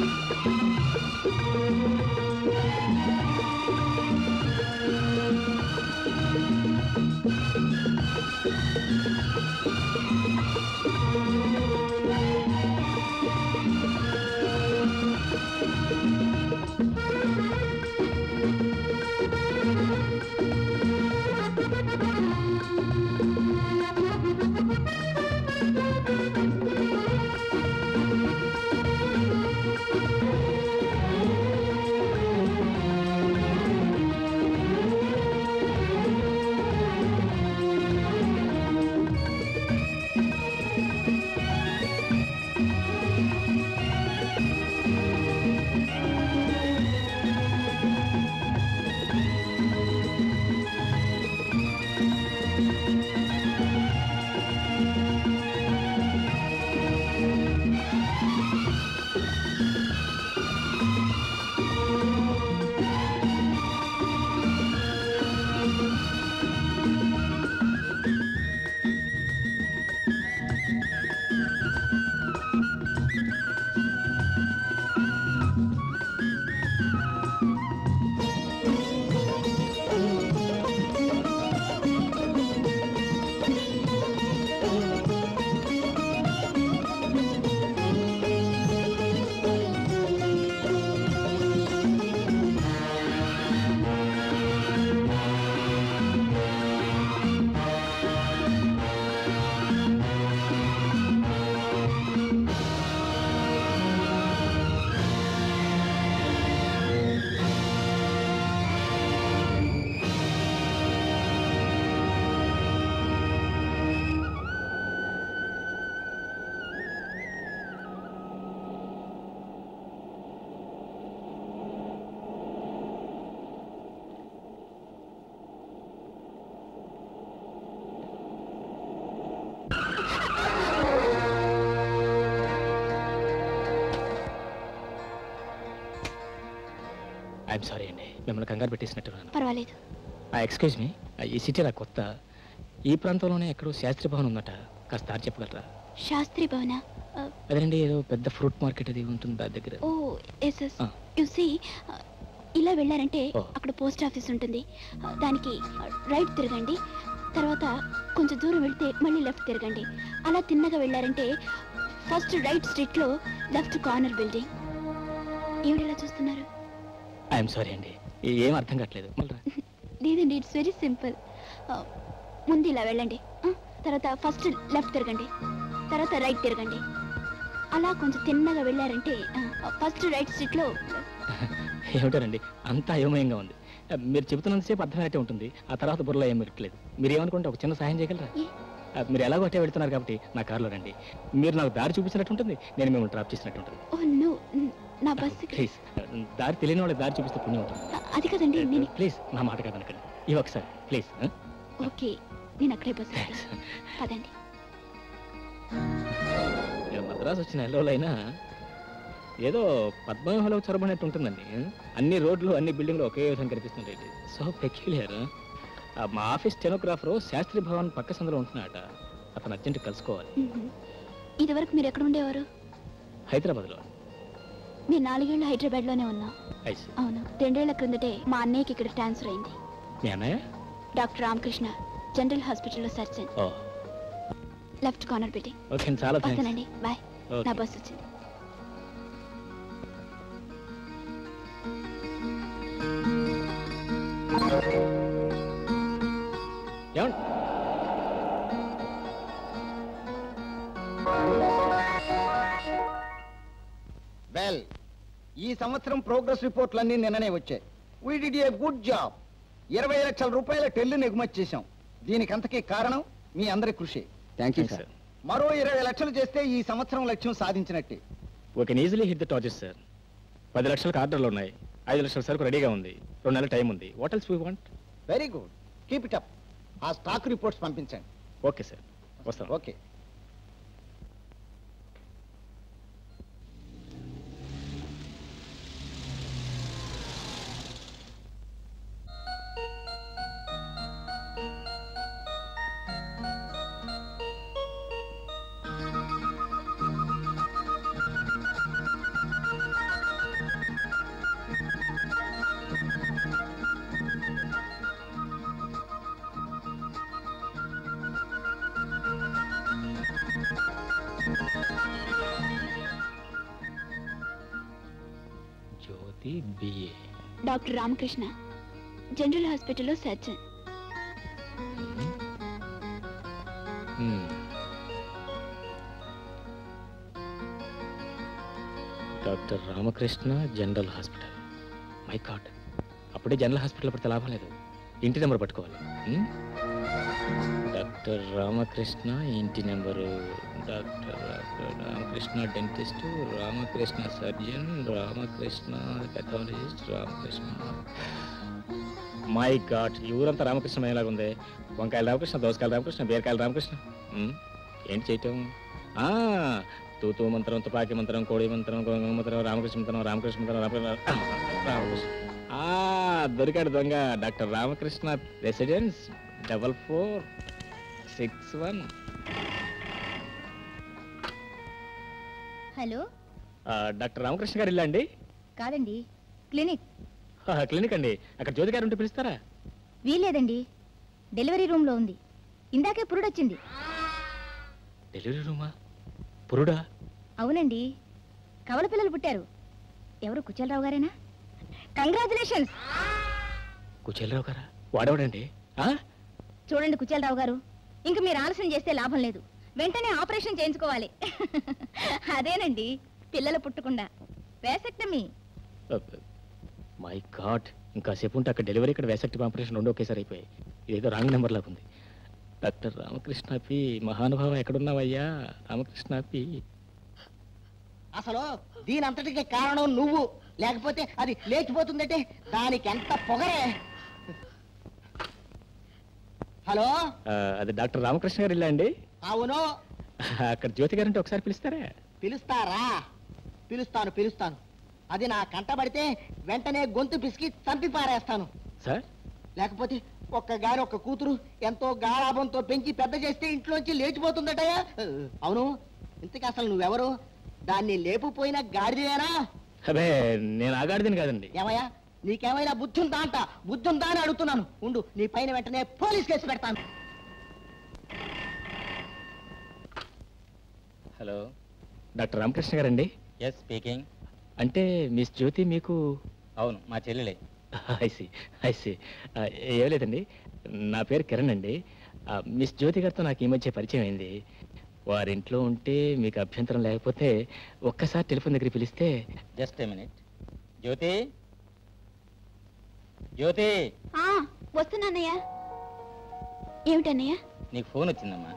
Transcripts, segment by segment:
I'm sorry అండి మిమ్మల్ని కంగారు పెట్టేసినట్టున్నాను పర్వాలేదు ఎక్స్క్యూజ్ మీ ఈ సిటీ నాకు కొత్త ఈ ప్రాంతంలోనే ఎక్కడో శాస్త్రి భవన్ ఉందట కాస్త దారి చెప్పగలరా శాస్త్రి భవన అదేనండి ఏదో పెద్ద ఫ్రూట్ మార్కెట్ అది ఉంటుంది దాని దగ్గర ఓ ఎస్ ఎస్ ఆ. యు సీ ఇలా వెళ్ళారంటే ఓ. అక్కడ పోస్ట్ ఆఫీస్ ఉంటుంది ఆ, దానికి రైట్ తిరగండి తర్వాత కొంచెం దూరం వెళ్తే మళ్ళీ లెఫ్ట్ తిరగండి అలా తిన్నగా వెళ్ళారంటే ఫస్ట్ రైట్ స్ట్రీట్ లో లెఫ్ట్ కార్నర్ బిల్డింగ్ ఏమిటి ఇలా చూస్తున్నారు ఐఎమ్ సారీ అండి ఈ- ఏం అర్థం కావట్లేదు మళ్ళీ రా. లేదండి ఇట్స్ వెరీ సింపుల్ ముందు ఇలా వెళ్ళండి ఆ, తర్వాత ఫస్ట్ లెఫ్ట్ తిరగండి తర్వాత రైట్ తిరగండి అలా కొంచెం తిన్నగా వెళ్ళారంటే ఫస్ట్ రైట్ స్ట్రీట్ లో ఏమిటారండి అంతా అయోమయంగా ఉంది మీరు చెబుతున్నంతసేపు అర్థమైనట్టే ఉంటుంది ఆ తర్వాత బుర్రలో ఏం పెట్టలేదు మీరు ఏమనుకుంటే ఒక చిన్న సహాయం చేయగలరా ఏ? ఆ, మీరు ఎలాగో అట్టే వెళ్తున్నారు కాబట్టి నా కారులో రండి మీరు నాకు దారి చూపించినట్టు ఉంటుంది నేను మిమ్మల్ని డ్రాప్ చేసినట్టు ఉంటుంది ఓ నో నా బస్సుకి ప్లీజ్ దారి తెలియని వాళ్ళకి దారి చూపిస్తే పుణ్యం ఉంటుంది అది కదండి నేను ప్లీజ్ నా మాట కాదనకండి ఇవి ఒకసారి ప్లీజ్ ఓకే నేను అక్కడే బస్సు థ్యాంక్స్ పదండి నేను మద్రాసు వచ్చిన ఎల్లోలైనా ఏదో పద్మవ్యూహంలో చొరబడినట్టు ఉంటుందండి అన్ని రోడ్లు అన్ని బిల్డింగ్లు ఒకే విధంగా కనిపిస్తుంటాయి సో పెక్యులియర్ మా ఆఫీస్ స్టెనోగ్రాఫరు శాస్త్రి భవన్ పక్క సందులో ఉంటున్నాడట అతను అర్జెంట్ కలుసుకోవాలి మ్మ్. ఇదివరకు మీరు ఎక్కడ ఉండేవారు హైదరాబాద్లో మీరు నాలుగేళ్ళు హైదరాబాద్ లోనే ఉన్నా ఐసి అవును రెండేళ్ల క్రిందటే మా అన్నయ్యకి ఇక్కడ ట్రాన్స్ఫర్ అయింది మీ అన్నయ్య డాక్టర్ రామకృష్ణ జనరల్ హాస్పిటల్లో సర్జన్ ఓ లెఫ్ట్ కార్నర్ బిల్డింగ్ ఓకే చాలా థ్యాంక్స్ వస్తానండి బాయ్ నా ఓకే బస్ వచ్చింది ఏమండి వెల్ ఈ సంవత్సరం ప్రోగ్రెస్ రిపోర్ట్లన్నీ నిన్ననే వచ్చాయి we did a good job ఇరవై లక్షల రూపాయల టెల్లుని ఎగుమతి చేశాం దీనికి అంతకీ కారణం మీ అందరి కృషి thank you Thanks, sir sir. మరో ఇరవై లక్షలు చేస్తే ఈ సంవత్సరం లక్ష్యం సాధించినట్టే we can easily hit the targets sir పది లక్షలకు ఆర్డర్లు ఉన్నాయి ఐదు లక్షల సరుకు రెడీగా ఉంది రెండు నెలల టైం ఉంది what else we want very good keep it up ఆ స్టాక్ రిపోర్ట్స్ పంపించండి ఓకే సార్ వస్తాను okay MSc BA doctor Ramakrishna general హాస్పిటల్లో surgeon doctor Ramakrishna general hospital my God అప్పుడే జనరల్ హాస్పిటల్ పడితే లాభం లేదు ఇంటి నెంబర్ పట్టుకోవాలి హ్మ్? డాక్టర్ రామకృష్ణ ఇంటి number doctor Ramakrishna dentist Ramakrishna surgeon Ramakrishna pathologist Ramakrishna my God ఈ ఊరంతా రామకృష్ణ ఎలాగ ఉంది వంకాయల రామకృష్ణ దోసకాయల రామకృష్ణ బీరకాయల రామకృష్ణ హ్మ్? ఏంటి చేయటం ఆ, తూతూ మంత్రం తుపాకీ మంత్రం కోడి మంత్రం గోంగ మంత్రం రామకృష్ణ మంత్రం రామకృష్ణ మంత్రం రామకృష్ణ రామకృష్ణ ఆ, దొరికాడు దొంగ doctor Ramakrishna residence double four six one hello doctor Ramakrishna garu ఇల్లా అండి కాదండి క్లినిక్ ఆ, క్లినిక్ అండి అక్కడ జ్యోతి గారు ఉంటే పిలుస్తారా వీల్లేదండి డెలివరీ రూమ్లో ఉంది ఇందాకే పురుడొచ్చింది డెలివరీ రూమా పురుడా అవునండి కవల పిల్లలు పుట్టారు ఎవరు కుచలరావు గారేనా కంగ్రాచులేషన్స్ కుచేలరావు గారా వాడేవాడండి ఆ? చూడండి కుచలరావు గారు ఇంక మీరు ఆలస్యం చేస్తే లాభం లేదు వెంటనే ఆపరేషన్ చేయించుకోవాలి అదేనండి పిల్లలు పుట్టకుండా వేసక్టమీ మై గాడ్ ఇంకా సేపు ఉంటే అక్కడ డెలివరీ ఇక్కడ వేసక్టివ్ ఆపరేషన్ రెండు ఒకేసారి అయిపోయాయి ఇదేదో రాంగ్ నెంబర్ లాగా ఉంది డాక్టర్ రామకృష్ణ పి మహానుభావ ఎక్కడున్నావయ్యా రామకృష్ణ పి అసలు దీని అంతటికి కారణం నువ్వు లేకపోతే అది లేచిపోతుందంటే దానికి ఎంత పొగరే హలో ఆ, అది డాక్టర్ రామకృష్ణ గారు ఇల్లా అండి అవును అక్కడ జ్యోతి గారు అంటే ఒకసారి పిలుస్తారా పిలుస్తారా పిలుస్తాను పిలుస్తాను అది నా కంటబడితే వెంటనే గొంతు పిసికి చంపి పారేస్తాను సార్ లేకపోతే ఒక్క గారి ఒక్క కూతురు ఎంతో గారాభంతో పెంచి పెద్ద చేస్తే ఇంట్లోంచి లేచిపోతుందటయా అవును ఇంతకీ అసలు నువ్వెవరు దాన్ని లేపుపోయిన గాడిదేనా అదే నేను ఆగాడిదని కాదండి ఏమయ్యా నీకేమైనా బుద్ధి ఉందా అంట బుద్ధి ఉందా అని అడుగుతున్నాను ఉండు నీ పైన వెంటనే పోలీస్ కేసు పెడతాను హలో డాక్టర్ రామకృష్ణ గారండి ఎస్ స్పీకింగ్ అంటే మిస్ జ్యోతి మీకు అవును మా చెల్లెలే ఐసి ఐసి ఏం లేదండి నా పేరు కిరణ్ అండి ఆ, మిస్ జ్యోతి గారితో నాకు ఈ మధ్య పరిచయం అయింది వారింట్లో ఉంటే మీకు అభ్యంతరం లేకపోతే ఒక్కసారి టెలిఫోన్ దగ్గర పిలిస్తే జస్ట్ ఏ మినిట్ జ్యోతి జ్యోతి ఆ, వస్తున్నానయ్యా ఏమిటన్నయ్య నీకు ఫోన్ వచ్చిందమ్మా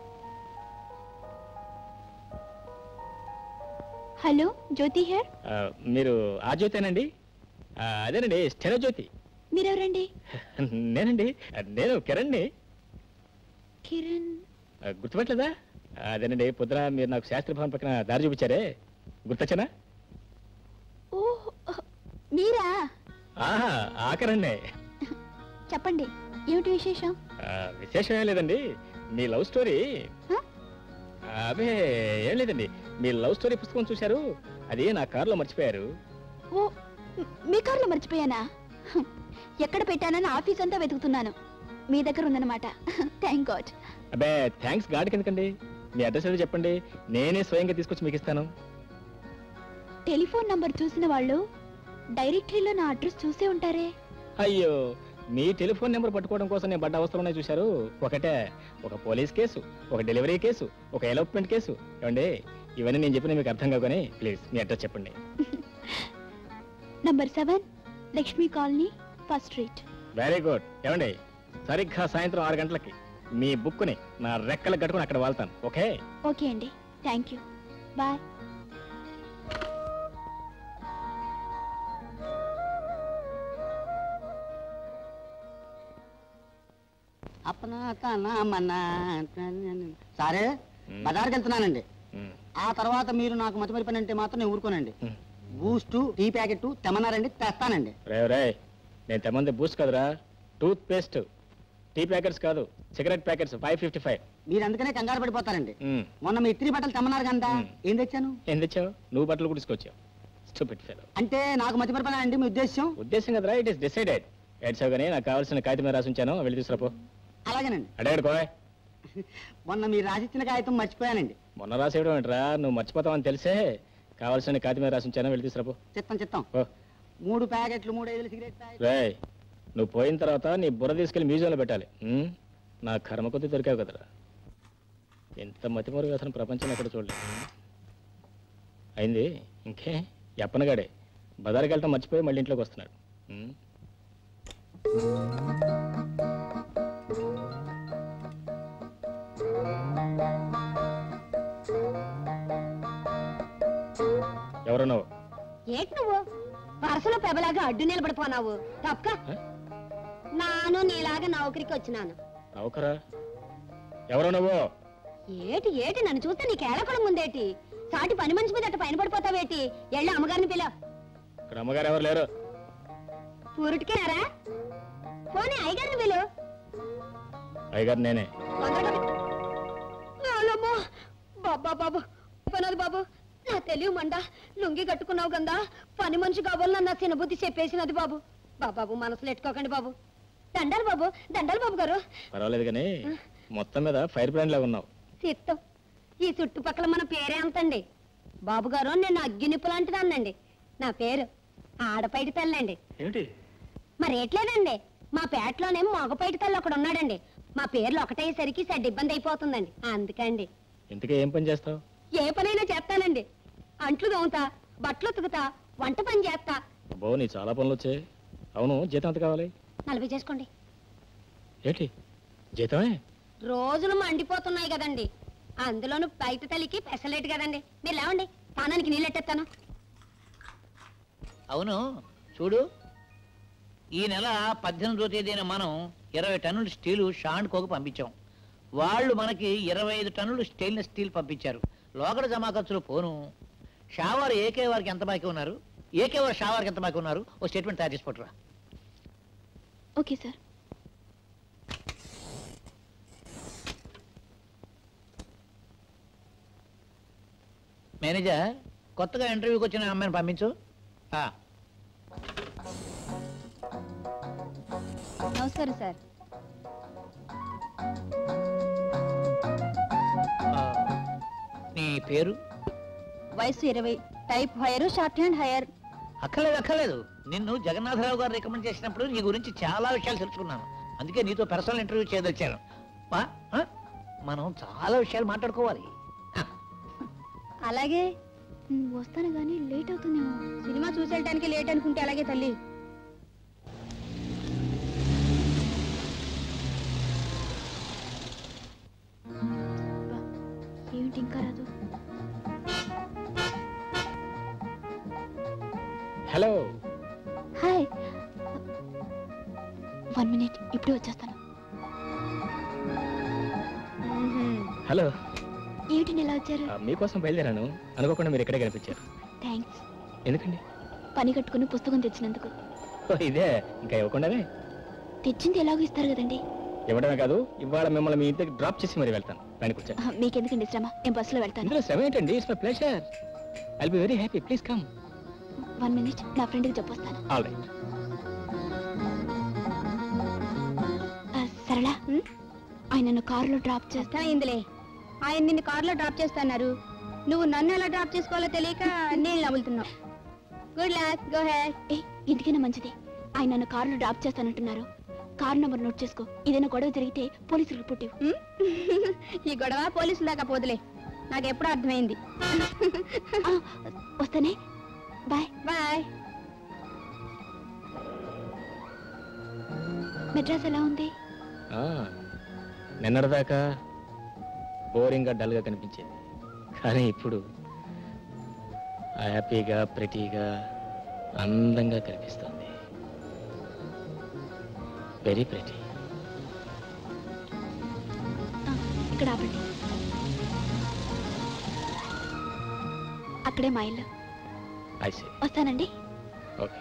హలో జ్యోతి హియర్ ఆ, మీరు ఆ జ్యోతేనండి ఆ, అదేనండి స్టెనో జ్యోతి మీరెవరండి నేనండి నేను కిరణ్ని కిరణ్ ఆ, గుర్తుపట్టలేదా అదేనండి పొద్దున మీరు నాకు శాస్త్రి భవన్ పక్కన దారి చూపించారే గుర్తొచ్చానా ఓ మీరా ఆహా ఆఖరండి చెప్పండి ఏమిటి విశేషం ఆ, విశేషం ఏం లేదండి మీ లవ్ స్టోరీ హ? అదే ఏం లేదండి మీ లవ్ స్టోరీ పుస్తకం చూశారు అది నా కారులో మర్చిపోయారు ఓ మ్- మీ కార్లో మర్చిపోయానా హ్మ్. ఎక్కడ పెట్టానని ఆఫీస్ అంతా వెతుకుతున్నాను మీ దగ్గర ఉందన్నమాట థ్యాంక్ గాడ్ అబ్బే థ్యాంక్స్ గాడికి ఎందుకండి మీ అడ్రస్ ఏదో చెప్పండి నేనే స్వయంగా తీసుకొచ్చి మీకు ఇస్తాను టెలిఫోన్ నంబర్ చూసిన వాళ్ళు డైరెక్టరీలో నా అడ్రస్ చూసే ఉంటారే అయ్యో మీ టెలిఫోన్ నెంబర్ పట్టుకోవడం కోసం నేను పడ్డ అవసరం ఉన్నాయి చూశారు ఒకటే ఒక పోలీస్ కేసు ఒక డెలివరీ కేసు ఒక ఎలోప్మెంట్ కేసు ఏమండి ఇవన్నీ నేను చెప్పిన మీకు అర్థం కాగానే ప్లీజ్ మీ అడ్రస్ చెప్పండి number seven Lakshmi colony first street very good ఏమండి సరిగ్గా సాయంత్రం ఆరు గంటలకి మీ బుక్ని నా రెక్కలు కట్టుకుని అక్కడ వాళ్తాను ఓకే ఓకే అండి థ్యాంక్ యూ బాయ్ అప్పనా తనా మన్నా సరే మ్. బజార్కి వెళ్తున్నానండి మ్, ఆ తర్వాత మీరు నాకు మతిమరి పని అంటే మాత్రం నేను ఊరుకోనండి మ్. బూస్టు టీ ప్యాకెట్ తెమ్మన్నారండి తెస్తానండి రే రే నేను తెమ్మంది బూస్ట్ కదరా టూత్ పేస్ట్ టీ ప్యాకెట్స్ కాదు cigarette packets five fifty five మీరు అందుకనే కంగారు పడిపోతారండి మొన్న మీ ఇత్రి బట్టలు తెమ్మన్నారు కదా మ్. ఏం తెచ్చాను ఏం తెచ్చావు నువ్వు బట్టలు కుడుచుకొచ్చావు స్టూపిడ్ ఫెలో అంటే నాకు మతిమరి పని అండి మీ ఉద్దేశం ఉద్దేశం కదరా ఇట్ ఇస్ డిసైడెడ్ ఏడ్చావు కానీ నాకు కావాల్సిన కాగితం మీద రాసి ఉంచాను వెళ్ళి తీసుకురాపో అలాగేనండి అడగాడు కోయ్ మొన్న మీరు రాసిచ్చిన కాగితం మర్చిపోయానండి మొన్న రాసేయడం ఏంట్రా నువ్వు మర్చిపోతావని తెలిసే కావాల్సిన కాగితం మీద రాసి ఉంచాను వెళ్ళి తీసుకురాపో చిత్తం చిత్తం ఓ మూడు ప్యాకెట్లు మూడు ఐదు సిగరెట్ ప్యాకెట్ రేయ్ నువ్వు పోయిన తర్వాత నీ బుర్ర తీసుకెళ్లి మ్యూజియంలో పెట్టాలి ఉమ్? నా కర్మ కొద్దీ దొరికావు కదరా ఎంత మతిమరుగు అసలు ప్రపంచం ఎక్కడ చూడలేదు ఉమ్? అయింది ఇంకే ఎప్పనగాడే బజార్కి వెళ్ళటం మర్చిపోయి మళ్ళీ ఇంట్లోకి వస్తున్నాడు ఉమ్? ఎవరన్నావు ఏంటి నువ్వు వరుసలో పెబలాగా అడ్డు నిలబడిపోనావు తప్పక ఏ? నాను నీలాగా నౌకరికి వచ్చినాను నౌకరా ఎవరు నువ్వు ఏటి ఏటి నన్ను చూస్తే నీకు ఏలకడం ఉందేటి సాటి పని మనిషి మీద అట్ట పైన పడిపోతావేటి ఎళ్ళి అమ్మగారిని పిల ఇక్కడ అమ్మగారు ఎవరు లేరు ఊరుటికేనారా పోనీ అయ్యగారిని పిలు అయ్యగారు నేనే నాలమ్మో బాబా బాబు పనది బాబు నా తెలివి మండ లుంగి కట్టుకున్నావు కదా పని మనిషి కావాలని నా చిన్నబుద్ధి చెప్పేసినది బాబు బాబాబు మనసులో ఎట్టుకోకండి బాబు దండాలు బాబు దండాలు బాబు గారు పర్వాలేదు కానీ మొత్తం మీద ఫైర్ బ్రాండ్ లాగా ఉన్నావు చిత్తం ఈ చుట్టుపక్కల మన పేరే అంతండి బాబు గారు నేను అగ్గినిప్పు లాంటిదాన్నండి నా పేరు ఆడపైటి తల్లండి ఏమిటి మరి ఎట్లేదండి మా పేటలోనే మగపైటి తల్లి ఒకడు ఉన్నాడండి మా పేర్లు ఒకటయ్యేసరికి సెడ్ ఇబ్బంది అయిపోతుందండి అందుకండి ఇంతకీ ఏం పని చేస్తావు ఏ పనైనా చేస్తానండి అంట్లు తోముతా బట్టలు ఉతుకుతా వంట పని చేస్తా అబ్బో నీ చాలా పనులు వచ్చాయి అవును జీతం ఎంత కావాలి నలభై చేసుకోండి ఏంటి జీతమే రోజులు మండిపోతున్నాయి కదండి అందులోను బయట తల్లికి పెసలేట్ కదండి మీరు లేవండి పానానికి నీళ్ళెట్టేస్తాను అవును చూడు ఈ నెల పద్దెనిమిదో తేదీన మనం ఇరవై టన్నుల స్టీలు షాండ్కోకు పంపించాం వాళ్ళు మనకి ఇరవై ఐదు టన్నులు స్టెయిన్లెస్ స్టీల్ పంపించారు లోకడ జమా ఖర్చులు పోను షావార్ ఏకే వారికి ఎంత బాకీ ఉన్నారు ఏకే వారు షావార్కి ఎంత బాకీ ఉన్నారు ఓ స్టేట్మెంట్ తయారు చేసి పట్టురా ఓకే సార్ మేనేజర్ కొత్తగా ఇంటర్వ్యూకి వచ్చిన అమ్మాయిని పంపించు ఆ, నమస్కారం సార్ ఆ, నీ పేరు వయసు ఇరవై type higher shorthand higher అక్కర్లేదు అక్కర్లేదు నిన్ను జగన్నాథరావు గారు రికమెండ్ చేసినప్పుడు నీ గురించి చాలా విషయాలు తెలుసుకున్నాను అందుకే నీతో పర్సనల్ ఇంటర్వ్యూ చేయదలిచాను ఆ, ఆ? మనం చాలా విషయాలు మాట్లాడుకోవాలి ఆ, అలాగే ఉమ్, వస్తాను కానీ లేట్ అవుతుందేమో సినిమా చూసి వెళ్ళడానికి లేట్ అనుకుంటే అలాగే తల్లి బా, ఏమిటి ఇంకా రాదు హలో హాయ్ వన్ మినిట్ ఇప్పుడే వచ్చేస్తాను హలో ఏమిటి ఎలా వచ్చారు ఆ, మీకోసం బయలుదేరాను అనుకోకుండా మీరు ఇక్కడే కనిపించారు థ్యాంక్స్ ఎందుకండి పని కట్టుకుని పుస్తకం తెచ్చినందుకు ఓ, ఇదే ఇంకా ఇవ్వకుండానే తెచ్చింది ఎలాగో ఇస్తారు కదండి ఇవ్వడమే కాదు ఇవాళ మిమ్మల్ని మీ ఇంటికి డ్రాప్ చేసి మరి వెళ్తాను దానికి వచ్చా ఆ, మీకెందుకండి శ్రమ నేను బస్సులో వెళ్తాను ఇందులో శ్రమ ఏంటండి it's my pleasure I'll be very happy please come one minute నా ఫ్రెండ్కి చెప్పొస్తాను ఆల్ రైట్ ఆ, సరళ ఆయన నన్ను కారులో డ్రాప్ చేస్తా చేస్తా ఇందులే ఆయన నిన్ను కారులో డ్రాప్ చేస్తున్నారు నువ్వు నన్ను ఎలా డ్రాప్ చేసుకోవాలో తెలియక నీళ్ళు నవ్వులుతున్నావు గుడ్ లక్ గో హ్యాడ్ ఏ ఎందుకైనా మంచిది ఆయన నన్ను కారులో డ్రాప్ చేస్తానంటున్నారు కారు నెంబర్ నోట్ చేసుకో ఏదైనా గొడవ జరిగితే పోలీసులు రిపోర్ట్ ఇవ్వు ఈ గొడవ పోలీసుల దాకా పోదులే నాకు ఎప్పుడు అర్థమైంది ఆ, వస్తానే బాయ్ బాయ్ మెడ్రాస్ ఎలా ఉంది నిన్నటిదాకా బోరింగ్గా డల్గా కనిపించేది కానీ ఇప్పుడు హ్యాపీగా ప్రెటీగా అందంగా కనిపిస్తుంది వెరీ ప్రెటీ ఆ, ఇక్కడ ఆపండి అక్కడే మా ఇల్లు ఐ సీ వస్తానండి okay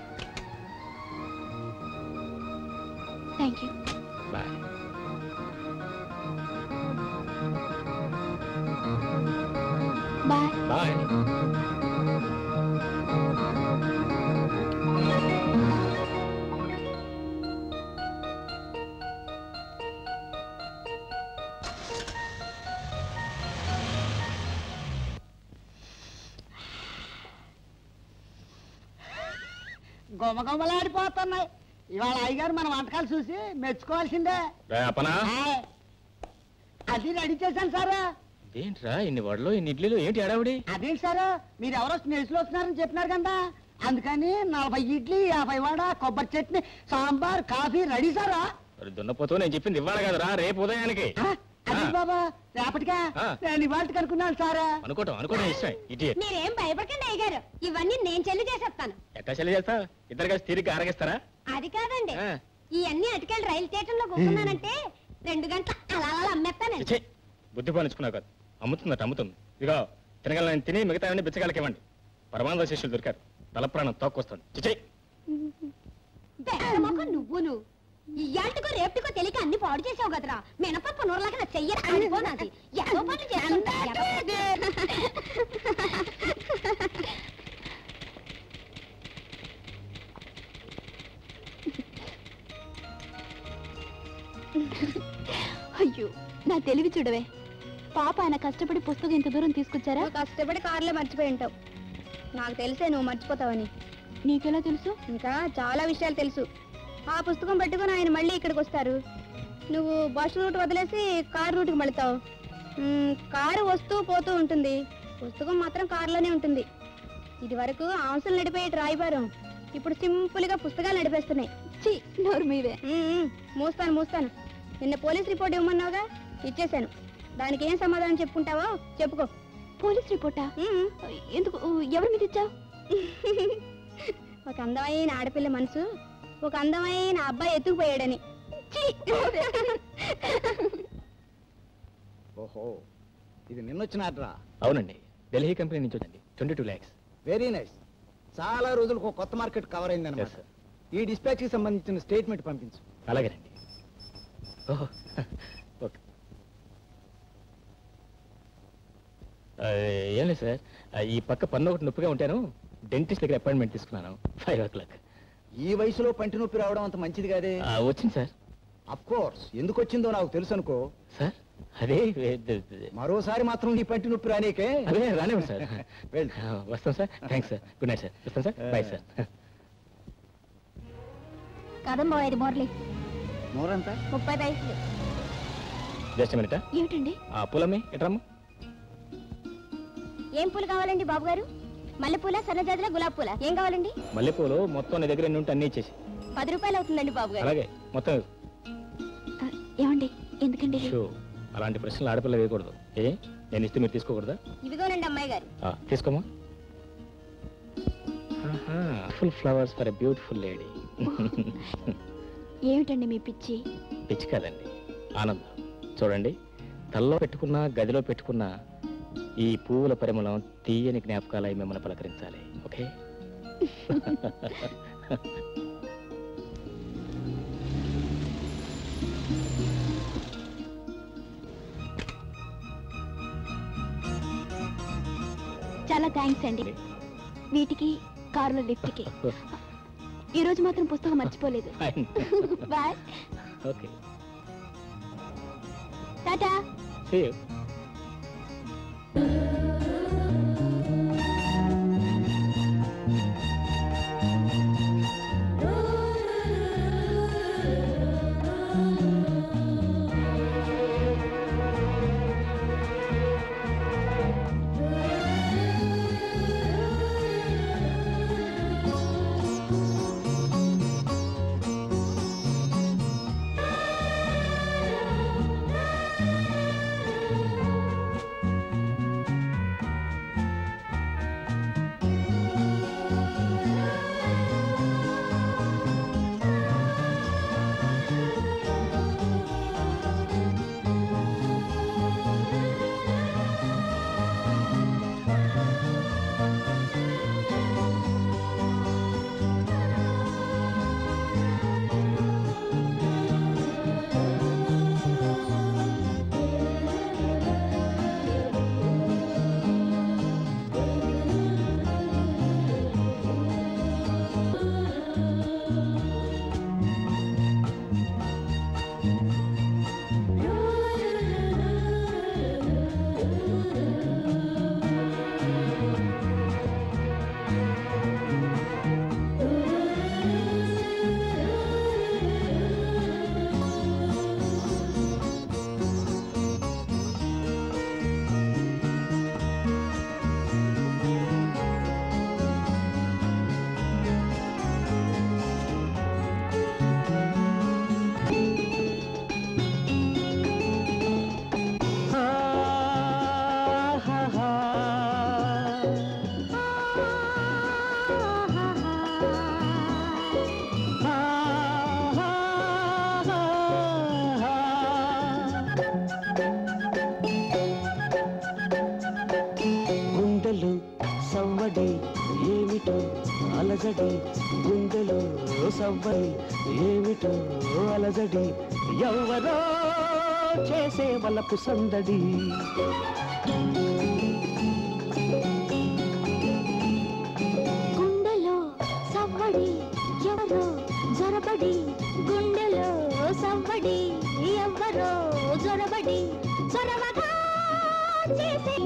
thank you bye bye bye గుమగుమలాడిపోతున్నాయి ఇవాళ అయ్యగారు మన వంటకాలు చూసి మెచ్చుకోవాల్సిందే రా అపనా ఆయ్. అది రెడీ చేశాను సార్ ఏంట్రా ఇన్ని వడలు ఇన్ని ఇడ్లీలు ఏంటి అడావిడి అదేంటి సార్ మీరు ఎవరో స్నేహితులు వస్తున్నారని చెప్పినారు కదా అందుకని నలభై ఇడ్లీ యాభై వడ కొబ్బరి చట్నీ సాంబార్ కాఫీ రెడీ సారా మరి దున్నపోతూ నేను చెప్పింది ఇవ్వాలి కదరా రేపు ఉదయానికి ఆ, అది ఆ. బాబా రేపటిగా ఆ. నేను ఇవాళ కనుక్కున్నాను సారా అనుకోవటం అనుకోవడం ఇష్టం ఇటీ మీరేం భయపడకండి అయ్యగారు ఇవన్నీ నేను చెల్లి చేసేస్తాను ఎట్టా చెల్లి చేస్తా ఇద్దరు కలిసి తిరిగి ఆరగిస్తారా అది కాదండి ఆ. ఈ అన్ని అటుకెళ్ళి రైలు స్టేషన్ లో కూర్చున్నానంటే రెండు గంటల అలా అలా అమ్మేస్తానండి చిచ్చే బుద్ధి పోనిచ్చుకున్నావు కాదు అమ్ముతుందట అమ్ముతుంది ఇదిగో తినగల నేను తిని మిగతా బిచ్చగాళ్ళకి ఇవ్వండి పరమానంద శిష్యులు దొరికారు తల ప్రాణం తోక్కొస్తుంది చిచ్చే పెద్ద మొక్క నువ్వును ఇయ్యాటికో రేపటికో తెలియక అన్ని పాడు చేసావు కదరా మినపప్పు నూరలాగా నా చెయ్యరు అనుకోనాది ఏదో పనులు చేస్తుంటా అయ్యో నా తెలివి చూడవే పాప ఆయన కష్టపడి పుస్తకం ఇంత దూరం తీసుకొచ్చారా నువ్వు కష్టపడి కారులో మర్చిపోయి ఉంటావు నాకు తెలిసే నువ్వు మర్చిపోతావని నీకెలా తెలుసు ఇంకా చాలా విషయాలు తెలుసు ఆ పుస్తకం పట్టుకొని ఆయన మళ్ళీ ఇక్కడికి వస్తారు నువ్వు బస్ రూట్ వదిలేసి కారు రూట్కి వెళతావు మ్, కారు వస్తూ పోతూ ఉంటుంది పుస్తకం మాత్రం కారులోనే ఉంటుంది ఇది వరకు ఆంసలు నడిపే రాయిబారం ఇప్పుడు సింపుల్గా పుస్తకాలు నడిపేస్తున్నాయి ఛీ నోరు మీవే మ్, మ్, మూస్తాను మూస్తాను నిన్న పోలీస్ రిపోర్ట్ ఇవ్వమన్నావుగా ఇచ్చేశాను దానికి ఏం సమాధానం చెప్పుకుంటావో చెప్పుకో పోలీస్ రిపోర్టా మ్, ఎందుకు ఎవరి మీద ఇచ్చావు ఒక అందమైన ఆడపిల్ల మనసు ఒక అందమైన అబ్బాయి ఎత్తుకుపోయాడని ఓహో ఇది నిన్నొచ్చిన ఆర్డరా అవునండి ఢిల్లీ కంపెనీ నుంచి వచ్చింది twenty two lakhs very nice చాలా రోజులకు ఒక కొత్త మార్కెట్ కవర్ అయింది Yes, అనమాట sir. ఈ dispatch కి సంబంధించిన స్టేట్మెంట్ పంపించు అలాగేనండి ఓహో ఓకే ఆ, ఏం లేదు సార్ ఆ, ఈ పక్క పన్ను ఒకటి నొప్పిగా ఉంటాను డెంటిస్ట్ దగ్గర అపాయింట్మెంట్ తీసుకున్నాను ఫైవ్ ఓ క్లాక్ ఈ వయసులో పంటి నొప్పి రావడం అంత మంచిది కాదే వచ్చింది సార్ అఫ్ కోర్స్ ఎందుకు వచ్చిందో నాకు తెలుసు అనుకో సార్ అదే వే- ద- ద- మరోసారి మాత్రం నీ పంటి నొప్పి రానీకే అదే రానివ్వండి సార్ వెళ్ళు. ఆ, వస్తాం sir thanks sir good night sir వస్తాం సార్ బాయ్ సార్ కదంబో ఐదు మోర్లి నోరంతా ముప్పై పైసలు జస్ట్ మినిట్ ఏమిటండి ఆ పూలమ్మి ఎట్రమ్మ ఏం పూలు కావాలండి బాబు గారు మల్లెపూల సన్నజాజుల గులాబీ పూల ఏం కావాలండి మల్లెపూలు మొత్తం నీ దగ్గర ఎన్ని ఉంటే అన్ని ఇచ్చేసి పది రూపాయలు అవుతుందండి బాబు గారు అలాగే మొత్తం ఆ, ఏమండి ఎందుకండి ఇది? షో అలాంటి ప్రశ్నలు ఆడపిల్ల వేయకూడదు ఏ నేను ఇస్తే మీరు తీసుకోకూడదా ఇదిగోనండి అమ్మాయి గారు ఆ, తీసుకోమా full flowers for a beautiful lady ఏమిటండి మీ పిచ్చి పిచ్చి కాదండి ఆనందం చూడండి తల్లో పెట్టుకున్న గదిలో పెట్టుకున్న ఈ పువ్వుల పరిమళం తీయని జ్ఞాపకాలై మిమ్మల్ని పలకరించాలి ఓకే చాలా థ్యాంక్స్ అండి వీటికి కారులో లిఫ్ట్కి ఈ రోజు మాత్రం పుస్తకం మర్చిపోలేదు bye okay tata See you. సవ్వడి ఏమిటో అలజడి ఎవరో చేసే వలపు సందడి గుండెలో సవ్వడి ఎవరో జొరబడి గుండెలో సవ్వడి ఎవరో జొరబడి జొరవగా చేసే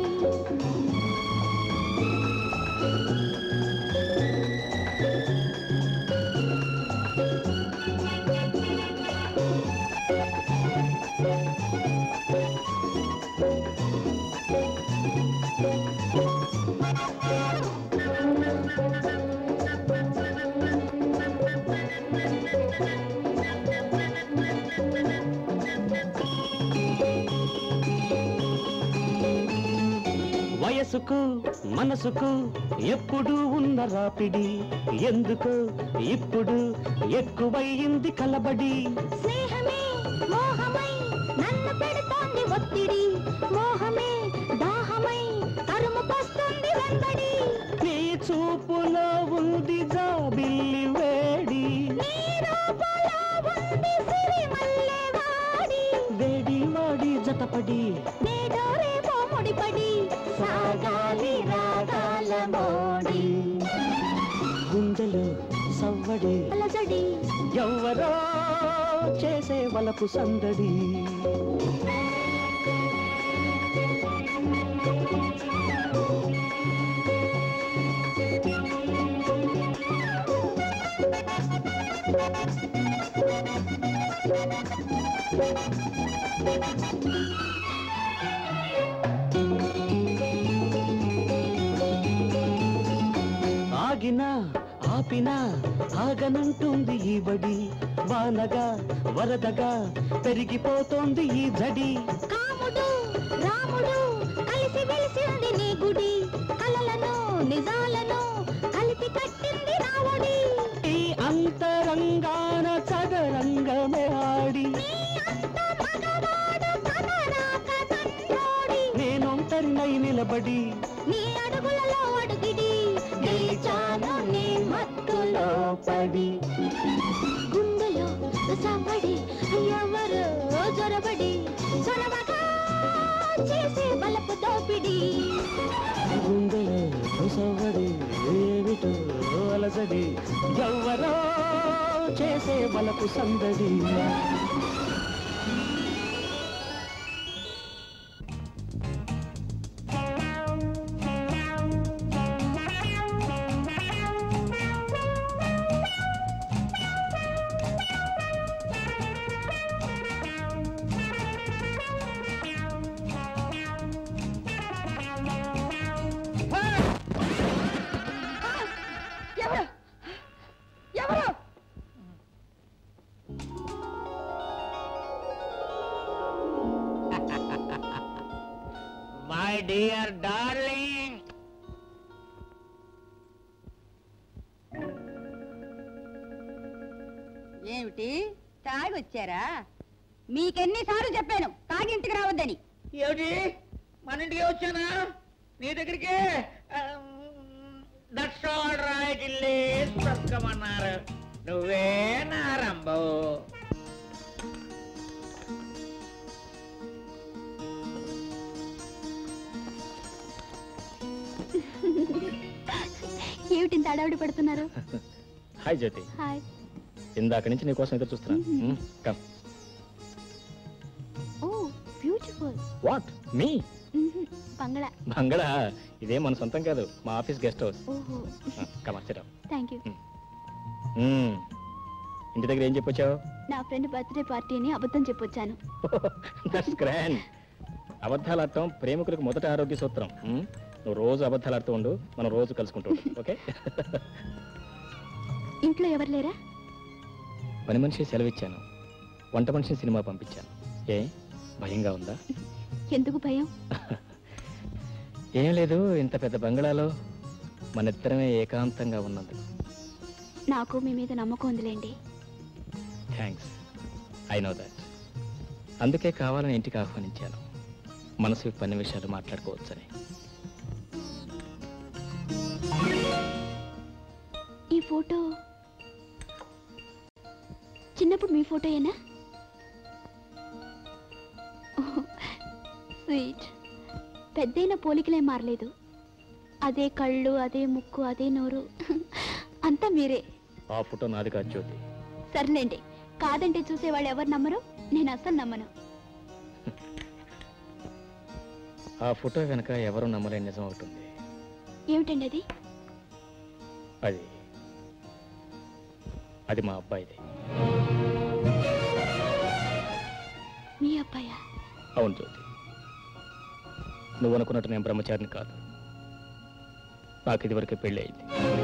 వయసుకు మనసుకు ఎప్పుడు ఉన్న రాపిడి ఎందుకు ఇప్పుడు ఎక్కువయింది కలబడి స్నేహమే మోహమై నన్ను పెడుతోంది ఒత్తిడి మోహమే దాహమై తరుముకొస్తుంది వెంబడి నీ చూపులో ఉంది జాబిల్లి వేడి నీ రూపులో ఉంది సిరిమల్లె వాడి వేడి వాడి జతపడి నేడో రేపో ముడిపడి సాగాలి రాగాల మోడి గుండెలో సవ్వడి అలజడి ఎవ్వరో చేసే వలపు సందడి ఆగినా ఆపినా ఆగనంటుంది ఈ బడి వానగా వరదగా పెరిగిపోతోంది ఈ జడి కాముడు రాముడు కలిసి వెలిసింది నీ గుడి కలలను నిజాలను కలిపి కట్టింది రాముడి ఈ అంతరంగాన చదరంగమే ఆడి నీ అంత మగవాడు కనరాక తండ్రోడి నేనొంటరినై నిలబడి నీ అడుగులలో అడుగిడి గెలిచాను నీ మత్తులో పడి గుండెలో సవ్వడి ఎవరు జొరబడి చొరవగా చేసే బలపు దోపిడి గుండెలో సవ్వడి ఏమిటో అలసడి ఎవ్వరో చేసే బలపు సందడి ఎవరు ఎవరు మై డియర్ డార్లింగ్ ఏమిటి తాగొచ్చారా మీకెన్నిసార్లు చెప్పాను తాగి ఇంటికి రావద్దని ఏమిటి మన ఇంటికి వచ్చానా నీ దగ్గరికి దట్స్ ఆల్ రైట్ ఇల్లే స్వర్గమన్నారు నువ్వే నా రంబవు ఏమిటి ఇంత అడవిడి పడుతున్నారు హాయ్ జ్యోతి హాయ్ ఇందాక నుంచి నీ కోసం ఎదురు చూస్తున్నాను కమ్ ఓ బ్యూటిఫుల్ వాట్ మీ బంగళా బంగళా ఇదే మన సొంతం కాదు మా ఆఫీస్ గెస్ట్ హౌస్ ఓహో కమర్చడం థ్యాంక్ యూ ఇంటి దగ్గర ఏం చెప్పొచ్చావు నా ఫ్రెండ్ బర్త్డే పార్టీని అబద్ధం చెప్పొచ్చాను దట్స్ గ్రాండ్ అబద్ధాలు ఆడటం ప్రేమికులకు మొదటి ఆరోగ్య సూత్రం Hmm? నువ్వు రోజు అబద్ధాలు ఆడుతూ ఉండు మనం రోజు కలుసుకుంటూ ఉండు ఓకే ఇంట్లో ఎవరు లేరా పని మనిషి సెలవిచ్చాను వంట మనిషిని సినిమా పంపించాను ఏ భయంగా ఉందా ఎందుకు భయం ఏం లేదు ఇంత పెద్ద బంగళాలో మన ఇద్దరమే ఏకాంతంగా ఉన్నది నాకు మీ మీద నమ్మకం ఉందిలేండి థ్యాంక్స్ ఐ నో దాట్ అందుకే కావాలని ఇంటికి ఆహ్వానించాను మనసు పని విషయాలు మాట్లాడుకోవచ్చని ఈ ఫోటో చిన్నప్పుడు మీ ఫోటోయేనా స్వీట్ పెద్దయిన పోలికలే మారలేదు అదే కళ్ళు అదే ముక్కు అదే నోరు అంతా మీరే ఆ ఫోటో నాది కాదు జ్యోతి సర్లేండి కాదంటే చూసేవాళ్ళు ఎవరు నమ్మరు నేను అస్సలు నమ్మను ఆ ఫోటో వెనక ఎవరు నమ్మలేని నిజం ఒకటి ఉంది ఏమిటండి అది అది అది మా అబ్బాయిది మీ అబ్బాయా అవును జ్యోతి నువ్వు అనుకున్నట్టు నేను బ్రహ్మచారిని కాదు నాకు ఇదివరకే పెళ్ళి అయింది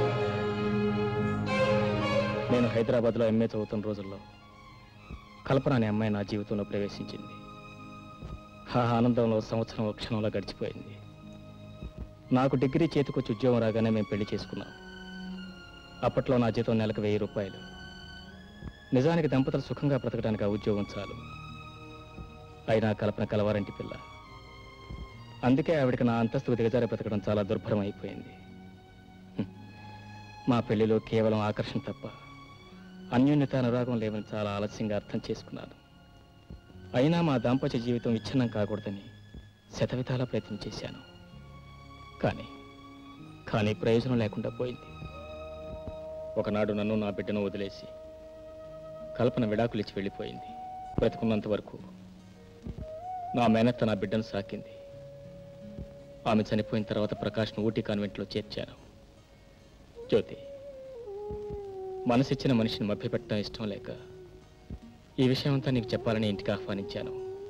నేను హైదరాబాద్లో ఎంఏ చదువుతున్న రోజుల్లో కల్పన అనే అమ్మాయి నా జీవితంలో ప్రవేశించింది ఆ ఆనందంలో సంవత్సరం ఒక క్షణంలో గడిచిపోయింది నాకు డిగ్రీ చేతికొచ్చి ఉద్యోగం రాగానే మేము పెళ్లి చేసుకున్నాం అప్పట్లో నా జీతం నెలకు వెయ్యి రూపాయలు నిజానికి దంపతులు సుఖంగా బ్రతకడానికి ఆ ఉద్యోగం చాలు అయినా కల్పన కలవారంటి పిల్ల అందుకే ఆవిడకి నా అంతస్తుకు దిగజారి బ్రతకడం చాలా దుర్భరం అయిపోయింది హ్మ్. మా పెళ్లిలో కేవలం ఆకర్షణ తప్ప అన్యోన్యత అనురాగం లేవని చాలా ఆలస్యంగా అర్థం చేసుకున్నాను అయినా మా దాంపత్య జీవితం విచ్ఛిన్నం కాకూడదని శతవిధాలా ప్రయత్నం చేశాను కానీ కానీ ప్రయోజనం లేకుండా పోయింది ఒకనాడు నన్ను నా బిడ్డను వదిలేసి కల్పన విడాకులు ఇచ్చి వెళ్ళిపోయింది బ్రతుకున్నంత వరకు నా మేనత్త నా బిడ్డను సాకింది ఆమె చనిపోయిన తర్వాత ప్రకాష్ను ఊటీ కాన్వెంట్లో చేర్చాను జ్యోతి మనసిచ్చిన మనిషిని మభ్యపెట్టడం ఇష్టం లేక ఈ విషయం అంతా నీకు చెప్పాలని ఇంటికి ఆహ్వానించాను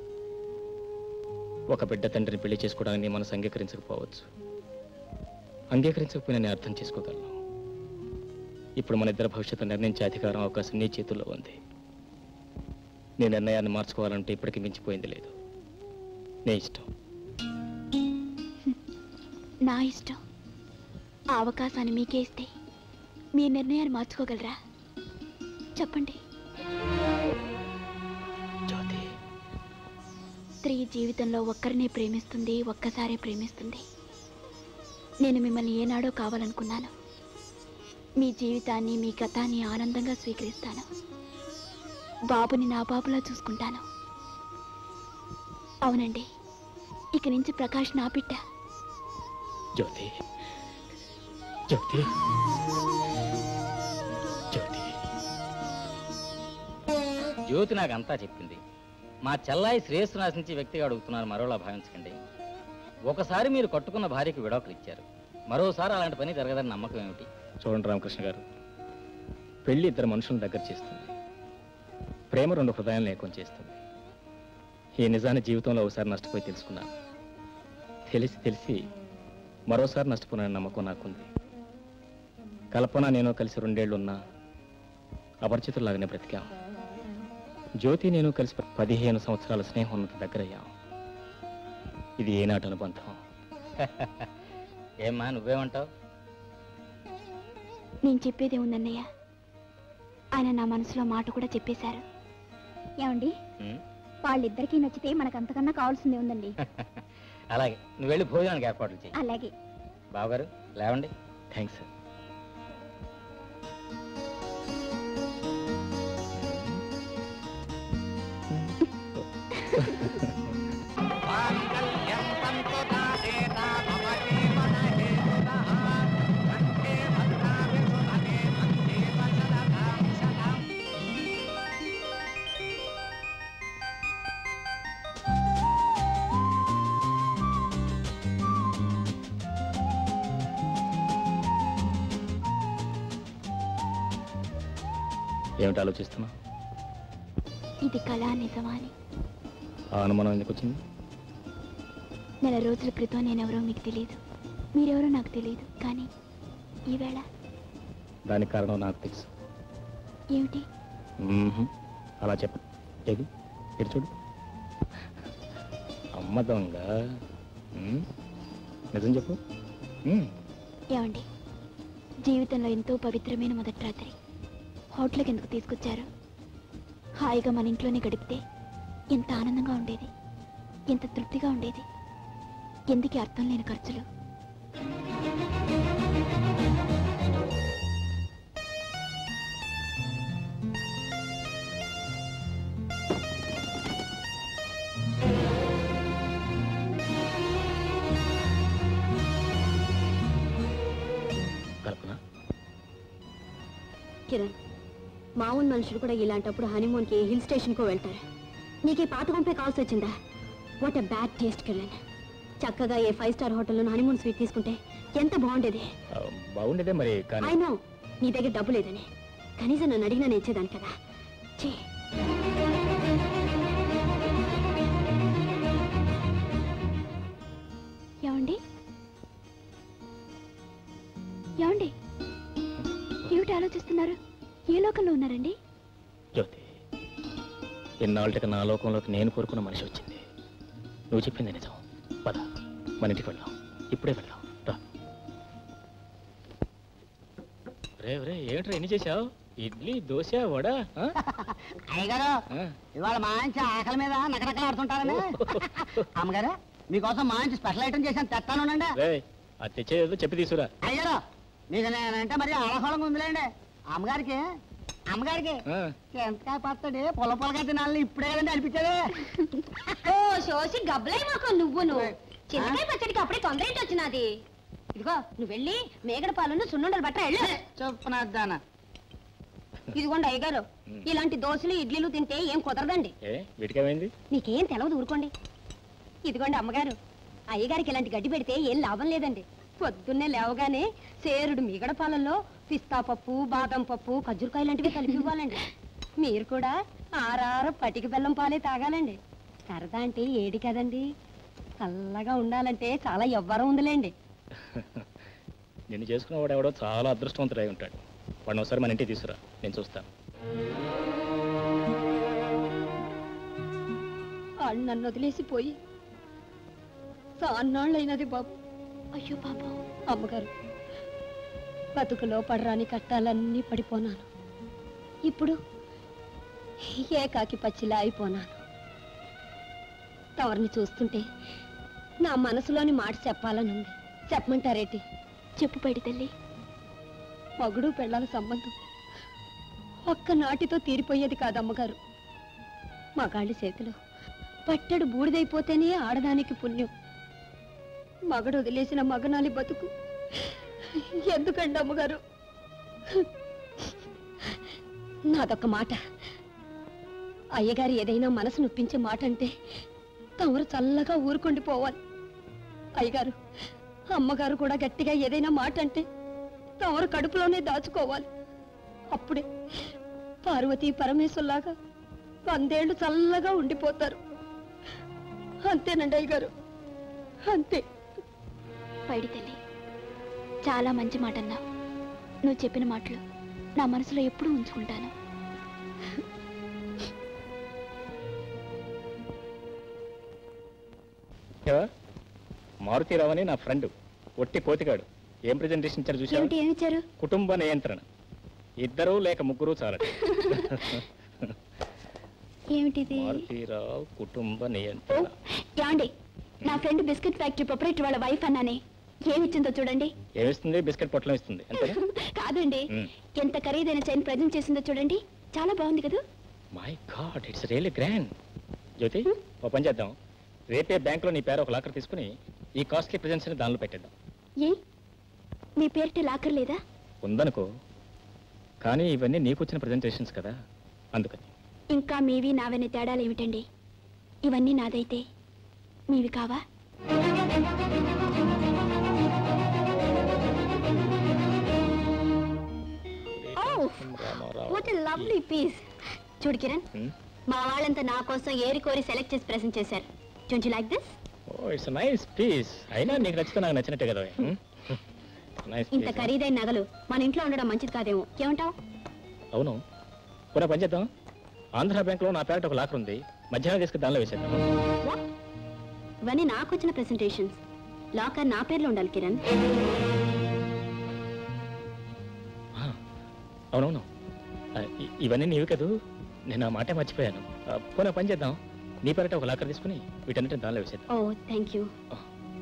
ఒక బిడ్డ తండ్రిని పెళ్లి చేసుకోవడానికి నీ మనసు అంగీకరించకపోవచ్చు అంగీకరించకపోయినా నేను అర్థం చేసుకోగలను ఇప్పుడు మన ఇద్దరు భవిష్యత్తు నిర్ణయించే అధికారం అవకాశం నీ చేతుల్లో ఉంది నీ నిర్ణయాన్ని మార్చుకోవాలంటే ఇప్పటికి మించిపోయింది లేదు నీ ఇష్టం నా ఇష్టం ఆ అవకాశాన్ని మీకే ఇస్తే మీ నిర్ణయాన్ని మార్చుకోగలరా చెప్పండి జ్యోతి స్త్రీ జీవితంలో ఒక్కరినే ప్రేమిస్తుంది ఒక్కసారే ప్రేమిస్తుంది నేను మిమ్మల్ని ఏనాడో కావాలనుకున్నాను మీ జీవితాన్ని మీ గతాన్ని ఆనందంగా స్వీకరిస్తాను బాబుని నా బాబులా చూసుకుంటాను అవునండి ఇక నుంచి ప్రకాష్ నా బిడ్డ జ్యోతి జ్యోతి జ్యోతి జ్యోతి నాకు అంతా చెప్పింది మా చెల్లాయి శ్రేయస్సు నాశించి వ్యక్తిగా అడుగుతున్నారు మరోలా భావించకండి ఒకసారి మీరు కట్టుకున్న భార్యకి విడాకులు ఇచ్చారు మరోసారి అలాంటి పని జరగదని నమ్మకం ఏమిటి చూడండి రామకృష్ణ గారు పెళ్లి ఇద్దరు మనుషులను దగ్గర చేస్తుంది ప్రేమ రెండు హృదయాలను ఏకం చేస్తుంది ఈ నిజాన్ని జీవితంలో ఒకసారి నష్టపోయి తెలుసుకున్నాను తెలిసి తెలిసి మరోసారి నష్టపోయిన నమ్మకం నాకుంది కల్పన నేను కలిసి రెండేళ్లున్నా అపరిచితుల్లాగానే బ్రతికాం జ్యోతి నేను కలిసి పదిహేను సంవత్సరాల స్నేహం ఉన్నంత దగ్గరయ్యాం ఇది ఏనాటి అనుబంధం ఏమ్మా నువ్వేమంటావు నేను చెప్పేది ఉందన్నయ్య ఆయన నా మనసులో మాట కూడా చెప్పేశారు ఏమండి ఉం? వాళ్ళిద్దరికీ నచ్చితే మనకు అంతకన్నా కావాల్సిందే ఉందండి అలాగే నువ్వు వెళ్ళి భోజనానికి ఏర్పాట్లు చేయి అలాగే బావగారు లేవండి థ్యాంక్స్ సార్ ఏమిటి ఆలోచిస్తున్నా ఇది కళా నిజమా అని ఆ అనుమానం ఎందుకు వచ్చింది నెల రోజుల క్రితం నేనెవరో మీకు తెలియదు మీరెవరో నాకు తెలియదు కానీ ఈవేళ దానికి కారణం నాకు తెలుసు ఏమిటి మ్మ్హ్మ్. అలా చెప్ప ఏది ఇటు చూడు అమ్మ దొంగ మ్మ్. నిజం చెప్పు మ్మ్. ఏమండి జీవితంలో ఎంతో పవిత్రమైన మొదటి రాత్రి హోటల్కి ఎందుకు తీసుకొచ్చారు హాయిగా మన ఇంట్లోనే గడిపితే ఎంత ఆనందంగా ఉండేది ఎంత తృప్తిగా ఉండేది ఎందుకు ఈ అర్థం లేని ఖర్చులు కిరణ్ మామూలు మనుషులు కూడా ఇలాంటప్పుడు హనీమూన్కి హిల్ స్టేషన్కో వెళ్తారు నీకు ఈ పాత గుంపే కావాల్సి వచ్చిందా what a bad taste Kiran చక్కగా ఏ ఫైవ్ స్టార్ హోటల్లో హనీమూన్ స్వీట్ తీసుకుంటే ఎంత బాగుండేది ఆ, బాగుండేదే మరి కానీ అయినో నీ దగ్గర డబ్బు లేదని కనీసం నన్ను అడిగినా నేను ఇచ్చేదాన్ని కదా చీ ఏమండి ఏమండి ఏమిటి ఆలోచిస్తున్నారు ఏ లోకంలో ఉన్నారండి జ్యోతి ఇన్నాళ్ళకి నా లోకంలోకి నేను కోరుకున్న మనిషి వచ్చింది నువ్వు చెప్పింది నిజం పద మన ఇంటికి వెళ్దాం ఇప్పుడే వెళ్దాం రా రే రే ఏమిట్రా ఎన్ని చేశావు ఇడ్లీ దోశ వడ ఆ? అయ్యగారు ఆ. ఇవాళ మంచి ఆకలి మీద నకరకలు ఆడుతుంటారని అమ్మగారు మీకోసం మంచి స్పెషల్ ఐటమ్ చేశాను తెస్తానుండండి రే అది తెచ్చేదో చెప్పి తీసుకురా అయ్యారు మీకు నేనంటే మరి ఆడహోళంగా ఉందిలేండి అమ్మగారికి అమ్మగారికి ఆ. ఎంతకాయ పచ్చడి పొల పొలగా తినాలని ఇప్పుడే కదండి అనిపించేది ఓ శోషి గబ్బలై మాకు నువ్వును చింతకాయ పచ్చడికి అప్పుడే తొందర ఏంటి వచ్చినది ఇదిగో నువ్వు వెళ్ళి మేగడ పాలను సున్నుండలు బట్ట వెళ్ళు చెప్పునద్దానా ఇదిగోండి అయ్యగారు ఇలాంటి దోశలు ఇడ్లీలు తింటే ఏం కుదరదండి ఏ వీటికేమైంది నీకేం తెలవదు ఊరుకోండి ఇదిగోండి అమ్మగారు అయ్యగారికి ఇలాంటి గడ్డి పెడితే ఏం లాభం లేదండి పొద్దున్నే లేవగానే సేరుడు మిగడ పాలల్లో పిస్తా పప్పు బాదం పప్పు ఖజ్జూరకాయ లాంటివి కలిపి ఇవ్వాలండి మీరు కూడా ఆరార పటికి బెల్లం పాలే తాగాలండి సరదా అంటే ఏడి కదండి చల్లగా ఉండాలంటే చాలా ఎవ్వరం ఉందిలేండి నిన్ను చేసుకున్నవాడు ఎవడో చాలా అదృష్టవంతుడై ఉంటాడు వాడిని ఒకసారి మన ఇంటికి తీసుకురా నేను చూస్తాను వాళ్ళు నన్ను వదిలేసిపోయి సాన్నాళ్ళైనది బాబు అయ్యో పాపం అమ్మగారు బతుకులో పడరాని కట్టాలన్నీ పడిపోనాను ఇప్పుడు ఏకాకి పచ్చిలా అయిపోనాను తవరిని చూస్తుంటే నా మనసులోని మాట చెప్పాలనుంది చెప్పమంటారేటి చెప్పు పైడి తల్లి మగుడు పెళ్ళాల సంబంధం ఒక్క నాటితో తీరిపోయేది కాదమ్మగారు మగాళ్ళ చేతిలో పట్టెడు బూడిదైపోతేనే ఆడదానికి పుణ్యం మగడు వదిలేసిన మగనాలి బతుకు ఎందుకండి అమ్మగారు నాదొక్క మాట అయ్యగారు ఏదైనా మనసు నొప్పించే మాట అంటే తమరు చల్లగా ఊరుకుండి పోవాలి అయ్యగారు అమ్మగారు కూడా గట్టిగా ఏదైనా మాట అంటే తమరు కడుపులోనే దాచుకోవాలి అప్పుడే పార్వతీ పరమేశ్వర్లాగా వందేళ్లు చల్లగా ఉండిపోతారు అంతేనండి అయ్యగారు అంతే పైడి తల్లి చాలా మంచి మాట అన్నావు నువ్వు చెప్పిన మాటలు నా మనసులో ఎప్పుడూ ఉంచుకుంటాను ఏవా? మారుతీరావు అని నా ఫ్రెండ్ ఒట్టి పోతిగాడు ఏం ప్రెజెంటేషన్ ఇచ్చారు చూసావా ఏమిటి ఏమిచ్చారు కుటుంబ నియంత్రణ ఇద్దరు లేక ముగ్గురు చాలదు ఏమిటిది మారుతీరావు కుటుంబ ఓ, నియంత్రణ యాండి నా ఫ్రెండ్ బిస్కెట్ ఫ్యాక్టరీ ప్రొపరేటర్ వాళ్ళ వైఫ్ అన్నానే ఏమిచ్చిందో చూడండి ఏమిస్తుంది బిస్కెట్ పొట్లం ఇస్తుంది అంతేనా కాదండి మ్. ఎంత ఖరీదైన చైన్ ప్రజెంట్ చేసిందో చూడండి చాలా బాగుంది కదా my God it's really grand Jyothi ఓ పని చేద్దాం రేపే బ్యాంకులో నీ పేరు ఒక లాకర్ తీసుకుని ఈ కాస్ట్లీ ప్రెజెంట్స్ ని దానిలో పెట్టేద్దాం ఏ మీ పేరిట లాకర్ లేదా ఉందనుకో కానీ ఇవన్నీ నీకు వచ్చిన ప్రజెంటేషన్స్ కదా అందుకని ఇంకా మీవి నావనే తేడాలు ఏమిటండి ఇవన్నీ నాదైతే మీవి కావా వాట్ లవ్లీ పీస్ చూడు కిరణ్ Hmm? మా వాళ్ళంతా నా కోసం ఏరి కోరి సెలెక్ట్ చేసి ప్రెజెంట్ చేశారు don't you like this oh it's nice piece అయినా నీకు నచ్చితే నాకు నచ్చినట్టే కదా నైస్ ఇంత ఖరీదైన నగలు మన ఇంట్లో ఉండడం మంచిది కాదేమో ఏమంటావ్ అవును కూడా పని చేద్దాం ఆంధ్ర బ్యాంక్లో నా పేరట ఒక లాకర్ ఉంది మధ్యాహ్నం తీసుకు దానిలో వేసేద్దాం What? ఇవన్నీ నాకు వచ్చిన ప్రెసెంటేషన్స్ లాకర్ నా పేర్లో ఉండాలి కిరణ్ ఆ, అవునవును ఆ, ఇ- ఇవన్నీ నీవి కదూ నేను ఆ మాటే మర్చిపోయాను ఆ, పోనీ పని చేద్దాం నీ పేరట ఒక లాకర్ తీసుకుని వీటన్నిటిని దానిలో వేసేద్దాం ఓ థ్యాంక్ యూ Oh.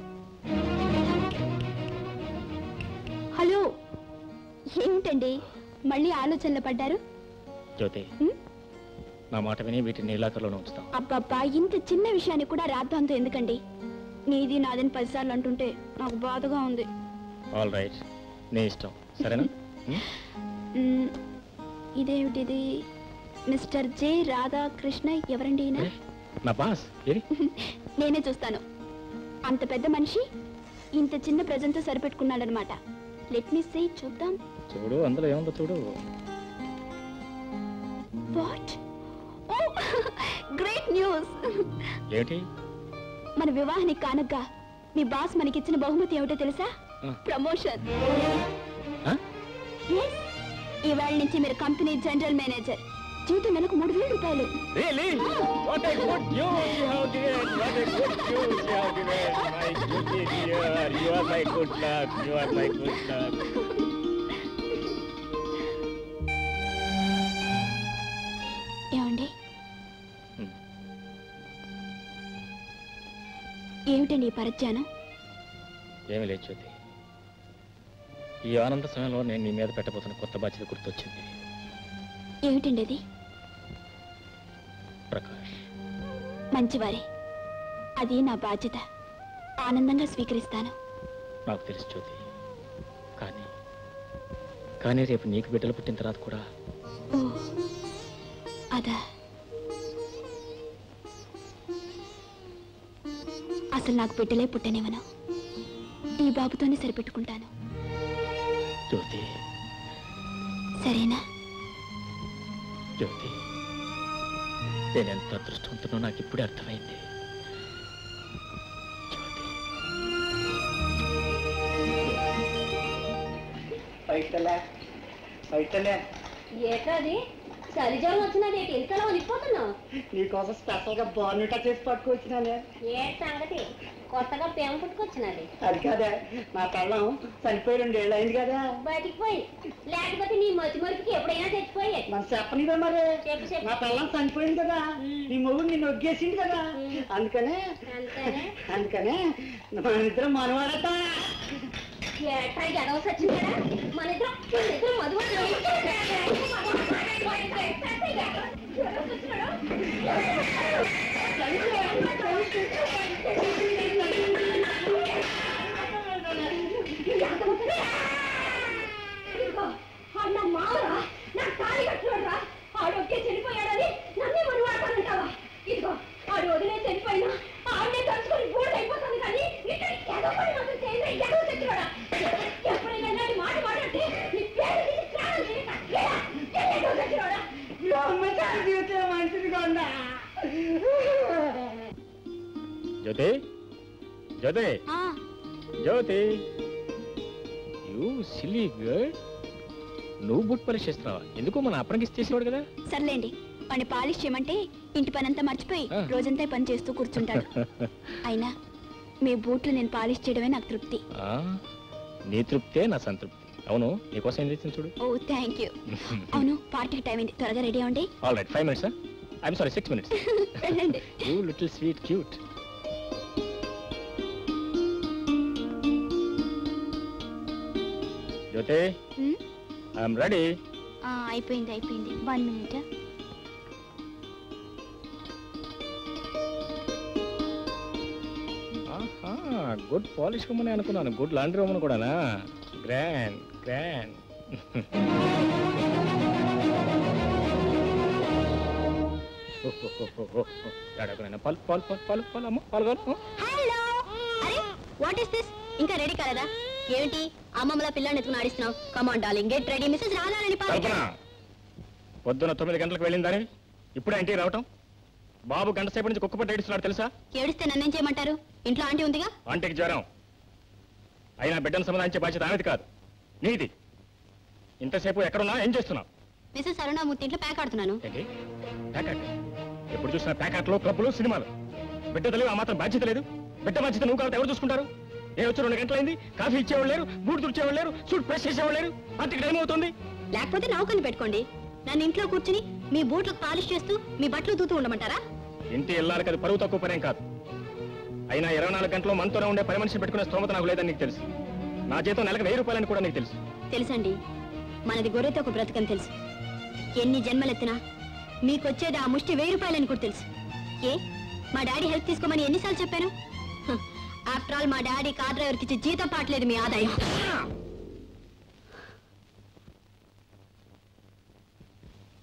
హలో ఏమిటండి మళ్ళీ ఆలోచనలో పడ్డారు జ్యోతి Hmm? నా మాట విని వీటిని నీ లాకర్లోనే ఉంచుతాం అబ్బబ్బా ఇంత చిన్న విషయాన్ని కూడా రాద్దాంతో ఎందుకండి నీది నాదని పదిసార్లు అంటుంటే నాకు బాధగా ఉంది ఆల్ రైట్ నీ ఇష్టం సరేనా Hmm? మ్, ఇదేమిటిది మిస్టర్ జె రాధాకృష్ణ ఎవరండి ఈయన నా బాస్ ఏది నేనే చూస్తాను అంత పెద్ద మనిషి ఇంత చిన్న ప్రజెంట్ సరిపెట్టుకున్నాడనమాట లెట్ మీ సే చూద్దాం చూడు అందులో ఏముందో చూడు వాట్ ఓ గ్రేట్ న్యూస్ ఏమిటి మన వివాహానికి కానుగ్గా మీ బాస్ మనకిచ్చిన బహుమతి ఏమిటో తెలుసా ఆ. ప్రమోషన్ ఆ? ఎస్ ఈవేళ నుంచి మీరు కంపెనీ జనరల్ మేనేజర్ జీతం నెలకు మూడు వేల రూపాయలు Really? What a good news you have given! What a good news you have given! My goodness, dear, you are my good luck. You are my good luck. ఏమండి Hmm. ఏమిటండి ఈ పరధ్యానం ఏమీ లేదు జ్యోతి ఈ ఆనంద సమయంలో నేను నీ మీద పెట్టబోతున్న కొత్త బాధ్యత గుర్తొచ్చింది ఏమిటండి అది ప్రకాష్ మంచివారే అది నా బాధ్యత ఆనందంగా స్వీకరిస్తాను నాకు తెలుసు జ్యోతి కానీ కానీ రేపు నీకు బిడ్డలు పుట్టిన తర్వాత కూడా ఓ అదా అసలు నాకు బిడ్డలే పుట్టనివ్వను ఈ బాబుతోనే సరిపెట్టుకుంటాను జ్యోతి సరేనా జ్యోతి నేను ఎంత అదృష్టవంతునో నాకు ఇప్పుడే అర్థమైంది జ్యోతి బయటలే బయటలే ఏటది చలిజ్వరం వచ్చినది ఏంటి ఇంతలో వణికిపోతున్నావు నీకోసం స్పెషల్ గా బార్నిటా చేసి పట్టుకొచ్చినానే ఏ సంగతి కొత్తగా పేమ పుట్టుకొచ్చినది అది కాదే నా పెళ్ళం చనిపోయి రెండేళ్ళు అయింది కదా బయటికి పోయి లేకపోతే నీ మతి మరుపుకి ఎప్పుడైనా తెచ్చిపోయేది మన చెప్పనివే మరి చెప్పు, చెప్పు. నా పెళ్ళం చనిపోయింది కదా నీ మొగుడు నిన్ను ఒగ్గేసింది కదా అందుకనే అంతేనే అందుకనే మన ఇద్దరం మనవాడట ఎట్లా ఎడవ సచ్చిందా మన ఇద్దరం మన ఇద్దరం మధువ అన్న మావరా నా తాళి కట్టుకోడరా ఆడు ఒకే చనిపోయాడని నన్నే మనం ఆడతానంటావా ఇదిగో ఆడు వదిలే చనిపోయినా ఆడనే తలుచుకొని బూడిద అయిపోతుంది కానీ ఇక్కడ ఏదో పని మాత్రం చేయండి ఏదో తెచ్చివాడా ఎప్పుడైనా ఇలాంటి మాట మాట్లాడితే నీ పేరు తీసి ప్రాణం తీయక. ఏడా? ఏదో తెచ్చివాడా బ్రహ్మచారి జీవితం మంచిది కొండా జ్యోతి జ్యోతి ఆ, జ్యోతి యూ సిల్లీ గర్ల్ నువ్వు బుట్ పాలిష్ చేస్తున్నావా ఎందుకు మన అప్రంగిస్ చేసేవాడు కదా సర్లేండి వాడిని పాలిష్ చేయమంటే ఇంటి పనంతా మర్చిపోయి ఆ. రోజంతా పని చేస్తూ కూర్చుంటాడు అయినా మీ బూట్లు నేను పాలిష్ చేయడమే నాకు తృప్తి ఆ, నీ తృప్తే నా సంతృప్తి అవును నీకోసం ఏం చేసింది చూడు ఓ థ్యాంక్ యూ అవును పార్టీకి టైం అయింది త్వరగా రెడీ అవ్వండి all right five minutes I'm sorry six minutes వెళ్ళండి you little sweet cute Jyoti um, I'm ready ఆ, అయిపోయింది అయిపోయింది one minute good polish room అని అనుకున్నాను గుడ్ లాండ్రీ రూమ్ కూడానా గ్రాండ్ గ్రాండ్ ఎడకనైనా పాలు పాలు పాలు పాలు పాలు అమ్మ పాలు కావాలి హలో అరే వాట్ ఇస్ దిస్ ఇంకా రెడీ కాలేదా ఏమిటి అమ్మమ్మల పిల్లని ఎత్తుకుని ఆడిస్తున్నావు come on darling get ready Mrs Radharani Kalpana పొద్దున తొమ్మిది గంటలకు వెళ్ళిందని ఇప్పుడే ఇంటికి రావటం బాబు గంట సేపు నుంచి కుక్క పట్టి ఏడుస్తున్నాడు తెలుసా ఏడిస్తే నన్నేం చేయమంటారు ఇంట్లో ఆంటీ ఉందిగా ఆంటీకి జ్వరం అయినా బిడ్డను సమాధానించే బాధ్యత ఆమెది కాదు నీది ఇంతసేపు ఎక్కడున్నా ఏం చేస్తున్నావు మిస్సెస్ అరుణామూర్తి ఇంట్లో ప్యాక్ ఆడుతున్నాను ఏంటి ప్యాకెట్ ఎప్పుడు చూసినా ప్యాకెట్లు క్లబ్లు సినిమాలు బిడ్డ తెలివి ఆ మాత్రం బాధ్యత లేదు బిడ్డ బాధ్యత నువ్వు కాబట్టి ఎవరు చూసుకుంటారు నేను వచ్చి రెండు గంటలైంది కాఫీ ఇచ్చేవాళ్ళు లేరు బూట్ తుడిచేవాళ్ళు లేరు సూట్ ప్రెస్ చేసేవాళ్ళు లేరు అంతకి టైం అవుతుంది లేకపోతే నౌకని పెట్టుకోండి నన్ను ఇంట్లో కూర్చుని మీ బూట్లకు పాలిష్ చేస్తూ మీ బట్టలు తూతూ ఉండమంటారా ఇంటి ఇల్లాలకి అది పరువు తక్కువ పనేం కాదు అయినా ఇరవై నాలుగు గంటలు మనతోనే ఉండే పని మనిషిని పెట్టుకునే స్తోమత నాకు లేదని నీకు తెలుసు నా జీతం నెలకు వెయ్యి రూపాయలని కూడా నీకు తెలుసు తెలుసండి మనది గొర్రెతో ఒక బ్రతకని తెలుసు ఎన్ని జన్మలెత్తినా మీకొచ్చేది ఆ ముష్టి వెయ్యి రూపాయలని కూడా తెలుసు ఏ మా డాడీ హెల్ప్ తీసుకోమని ఎన్నిసార్లు చెప్పాను ఆఫ్టర్ ఆల్ మా డాడీ కార్ డ్రైవర్కి ఇచ్చే జీతం పాటలేదు మీ ఆదాయం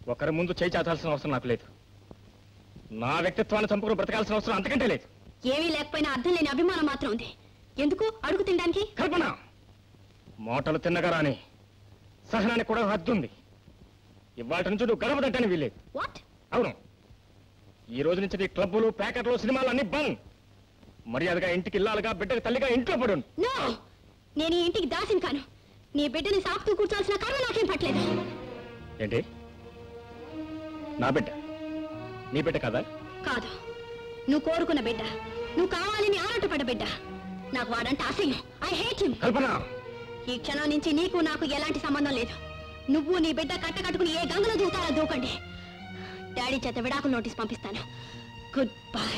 ఒకరి ముందు చేయి చాచాల్సిన అవసరం నాకు లేదు నా వ్యక్తిత్వాన్ని చంపుకుని బ్రతకాల్సిన అవసరం అంతకంటే లేదు ఏమీ లేకపోయినా అర్థం లేని అభిమానం మాత్రం ఉంది ఎందుకు అడుగు తినడానికి కల్పన మోటలు తిన్నగా రాని సహనానికి కూడా హద్దుంది ఇవాటి నుంచి నువ్వు గడప తట్టని వీలేదు వాట్ అవును ఈ రోజు నుంచి నీ క్లబ్బులు ప్యాకెట్లు సినిమాలు అన్ని బంద్ మర్యాదగా ఇంటికి ఇల్లాలుగా బిడ్డకి తల్లిగా ఇంట్లో పడు నో నేను ఈ ఇంటికి దాసిని కాను నీ బిడ్డని సాకుతూ కూర్చోవాల్సిన కర్మ నాకేం పట్టలేదు ఏంటి నా బిడ్డ నీ బిడ్డ కదా కాదు నువ్వు కోరుకున్న బిడ్డ నువ్వు కావాలని ఆరాటపడ్డ బిడ్డ నాకు వాడంటే అసహ్యం ఐ హేట్ హిమ్ కల్పన ఈ క్షణం నుంచి నీకు నాకు ఎలాంటి సంబంధం లేదు నువ్వు నీ బిడ్డ కట్ట కట్టుకుని ఏ గంగలో దూతారో దూకండి డాడీ చేత విడాకులు నోటీస్ పంపిస్తాను గుడ్ బై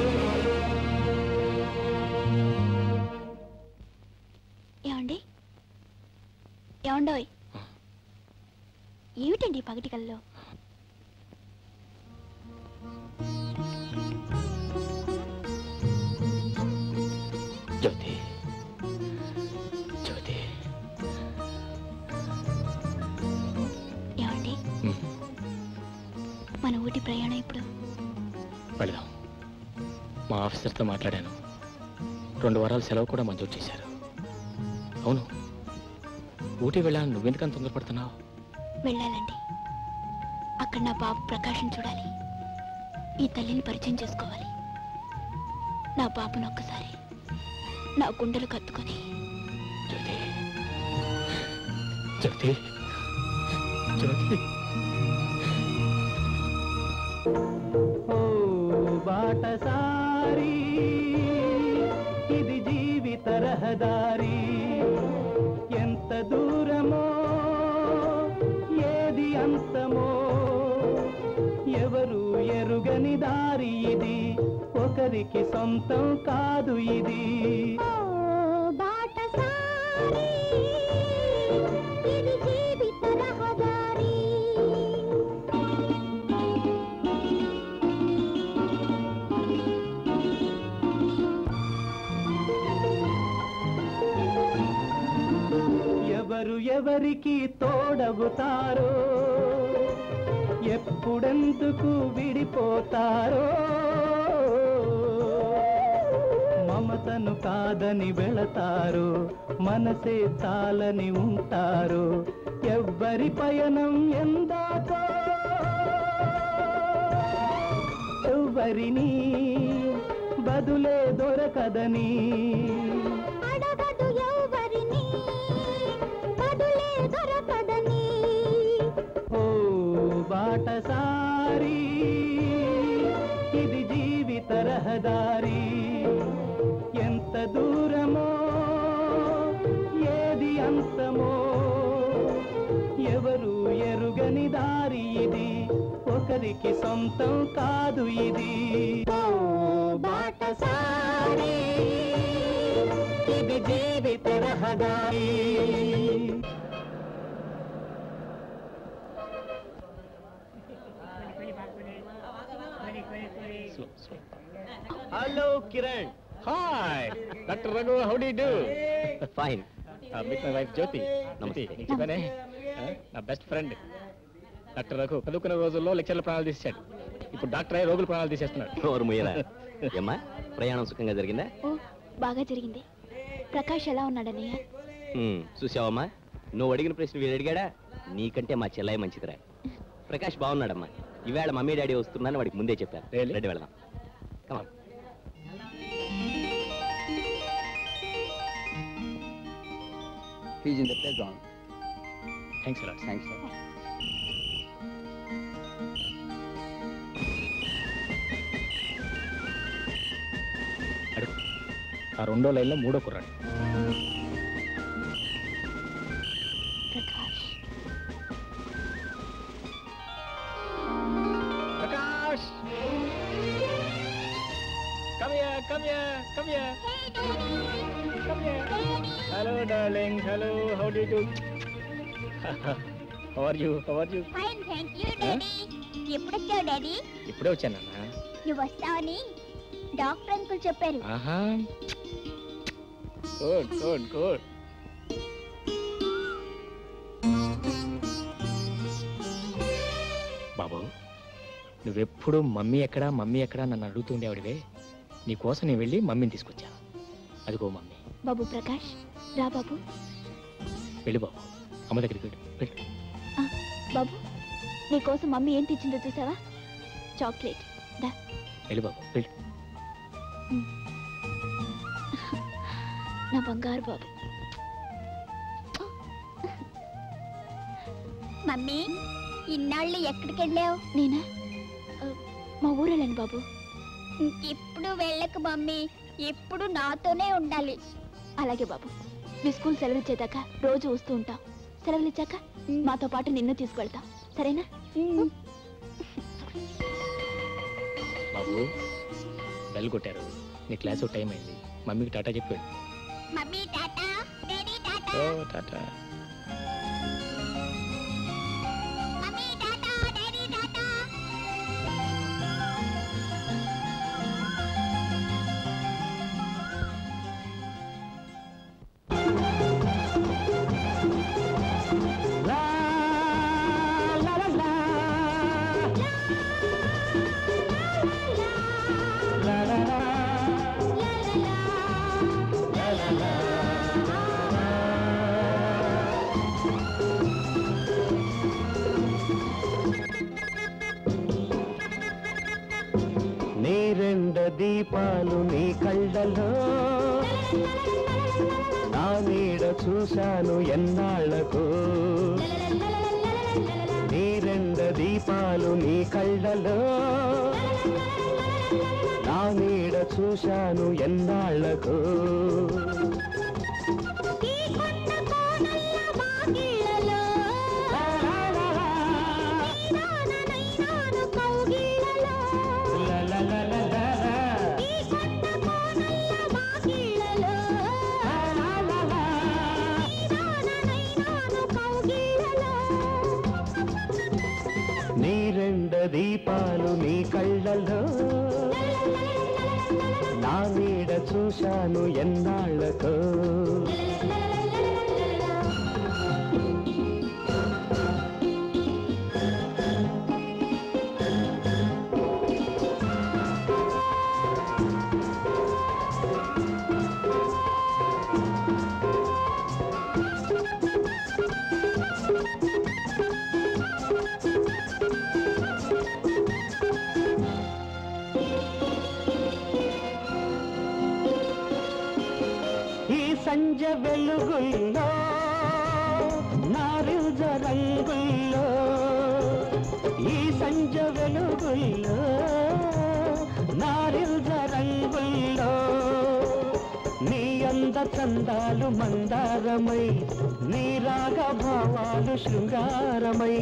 ఏమండి ఏమండోయ్ ఏమిటండి ఈ పగటి కల్లో జ్యోతి జ్యోతి ఏమండి మన ఊటి ప్రయాణం ఇప్పుడు వెళదాం మా ఆఫీసర్తో మాట్లాడాను రెండు వారాల సెలవు కూడా మంజూరు చేశారు అవును ఊటీ వెళ్ళాను నువ్వెందుకని తొందరపడుతున్నావు వెళ్ళాలండి అక్కడ నా బాబు ప్రకాశం చూడాలి ఈ తల్లిని పరిచయం చేసుకోవాలి నా బాబును ఒక్కసారి నా గుండెలు కత్తుకొని జ్యోతి జ్యోతి జ్యోతి ఓ బాటసారి ఇది జీవిత రహదారి ఎంత దూరమో ఏది అంతమో ఎవరు ఎరుగని దారి ఇది ఒకరికి సొంతం కాదు ఇది ఎవరు ఎవరికి తోడవుతారో ఎప్పుడెందుకు విడిపోతారో మమతను కాదని వెళతారు మనసే చాలని ఉంటారు ఎవ్వరి పయనం ఎందాకో ఎవ్వరిని బదులే దొరకదని అడగదు ఎవరిని బదులే దొరకదని ఓ బాటసారి ఇది జీవిత రహదారి ఎంత దూరమో ఏది అంతమో ఎవరు ఎరుగని దారి ఇది ఒకరికి సొంతం కాదు ఇది ఓ బాటసారి ఇది జీవిత రహదారి hello Kiran hi doctor Raghu how d do fine meet my wife Jyoti namaste. Jyoti, చెప్పానే ఆ, నా బెస్ట్ ఫ్రెండ్ డాక్టర్ రఘు చదువుకునే రోజుల్లో లెక్చర్ల ప్రాణాలు తీసాడు ఇప్పుడు డాక్టర్ అయ్యి రోగుల ప్రాణాలు తీసేస్తున్నాడు నోరు ముయ్యరా ఏమ్మా ప్రయాణం సుఖంగా జరిగిందా ఓ బాగా జరిగింది ప్రకాష్ ఎలా ఉన్నాడన్నయ్య హ్మ్, చూసావమ్మా నువ్వు అడిగిన ప్రశ్న వీడు అడిగాడా నీకంటే మా చెల్లాయి మంచిదిరా ప్రకాష్ బాగున్నాడమ్మా ఈవేళ మమ్మీ డాడీ వస్తున్నారని వాడికి ముందే చెప్పాను Really? రెడ్డి వెళదాం కమా He's in the playground. Thanks a lot Thanks, sir. అడుగు ఆ రెండో లైన్లో మూడో కుర్రాడు Prakash Prakash come here come here come here come here hello darling hello how do you how are you how are you fine thank you daddy ఎప్పుడు వచ్చావు daddy ఇప్పుడే వచ్చాను నాన్న నువ్వు వస్తావని డాక్టర్ అంకుల్ చెప్పారు ఆహా గుడ్ గుడ్ గుడ్ నువ్వెప్పుడు మమ్మీ ఎక్కడా మమ్మీ ఎక్కడా నన్ను అడుగుతూ ఉండేవాడివే నీకోసం నేను వెళ్ళి మమ్మీని తీసుకొచ్చా అదిగో మమ్మీ బాబు ప్రకాష్ రా బాబు వెళ్ళి బాబు అమ్మ దగ్గరికి వెళ్ళు వెళ్ళు ఆ, బాబు నీకోసం మమ్మీ ఏం తెచ్చిందో చూసావా చాక్లెట్ దా వెళ్ళి బాబు వెళ్ళు నా బంగారు బాబు మమ్మీ ఇన్నాళ్ళు ఎక్కడికి వెళ్ళావు నేనా ఆ, మా ఊరెళ్ళండి బాబు ఇప్పుడు వెళ్ళకు మమ్మీ ఇప్పుడు నాతోనే ఉండాలి అలాగే బాబు మీ స్కూల్ సెలవు ఇచ్చేదాకా రోజు వస్తూ ఉంటాం సెలవులు ఇచ్చాక మాతో పాటు నిన్ను తీసుకెళ్తాం సరేనా బాబు బెల్ కొట్టారు నీ క్లాస్ టైం అయింది మమ్మీకి టాటా చెప్పి వెళ్ళు మమ్మీ టాటా డాడీ టాటా ఓ tata mummy tata daddy tata నీ రెండ దీపాలు నీ కళ్ళలో నా నీడ చూశాను ఎన్నాళ్లకు నీ రెండ దీపాలు నీ కళ్ళలో నా నీడ చూశాను ఎన్నాళ్లకు లా లా లా లా లా లా. లా లా లా లా. నీ రెండ దీపాలు నీ కళ్ళలో నా నీడ చూశాను ఎన్నాళ్లకు ఈ సంజ వెలుగుల్లో నారింజ రంగుల్లో ఈ సంజ వెలుగుల్లో నారింజ రంగుల్లో నీ అంద చందాలు మందారమై నీ రాగ భావాలు శృంగారమై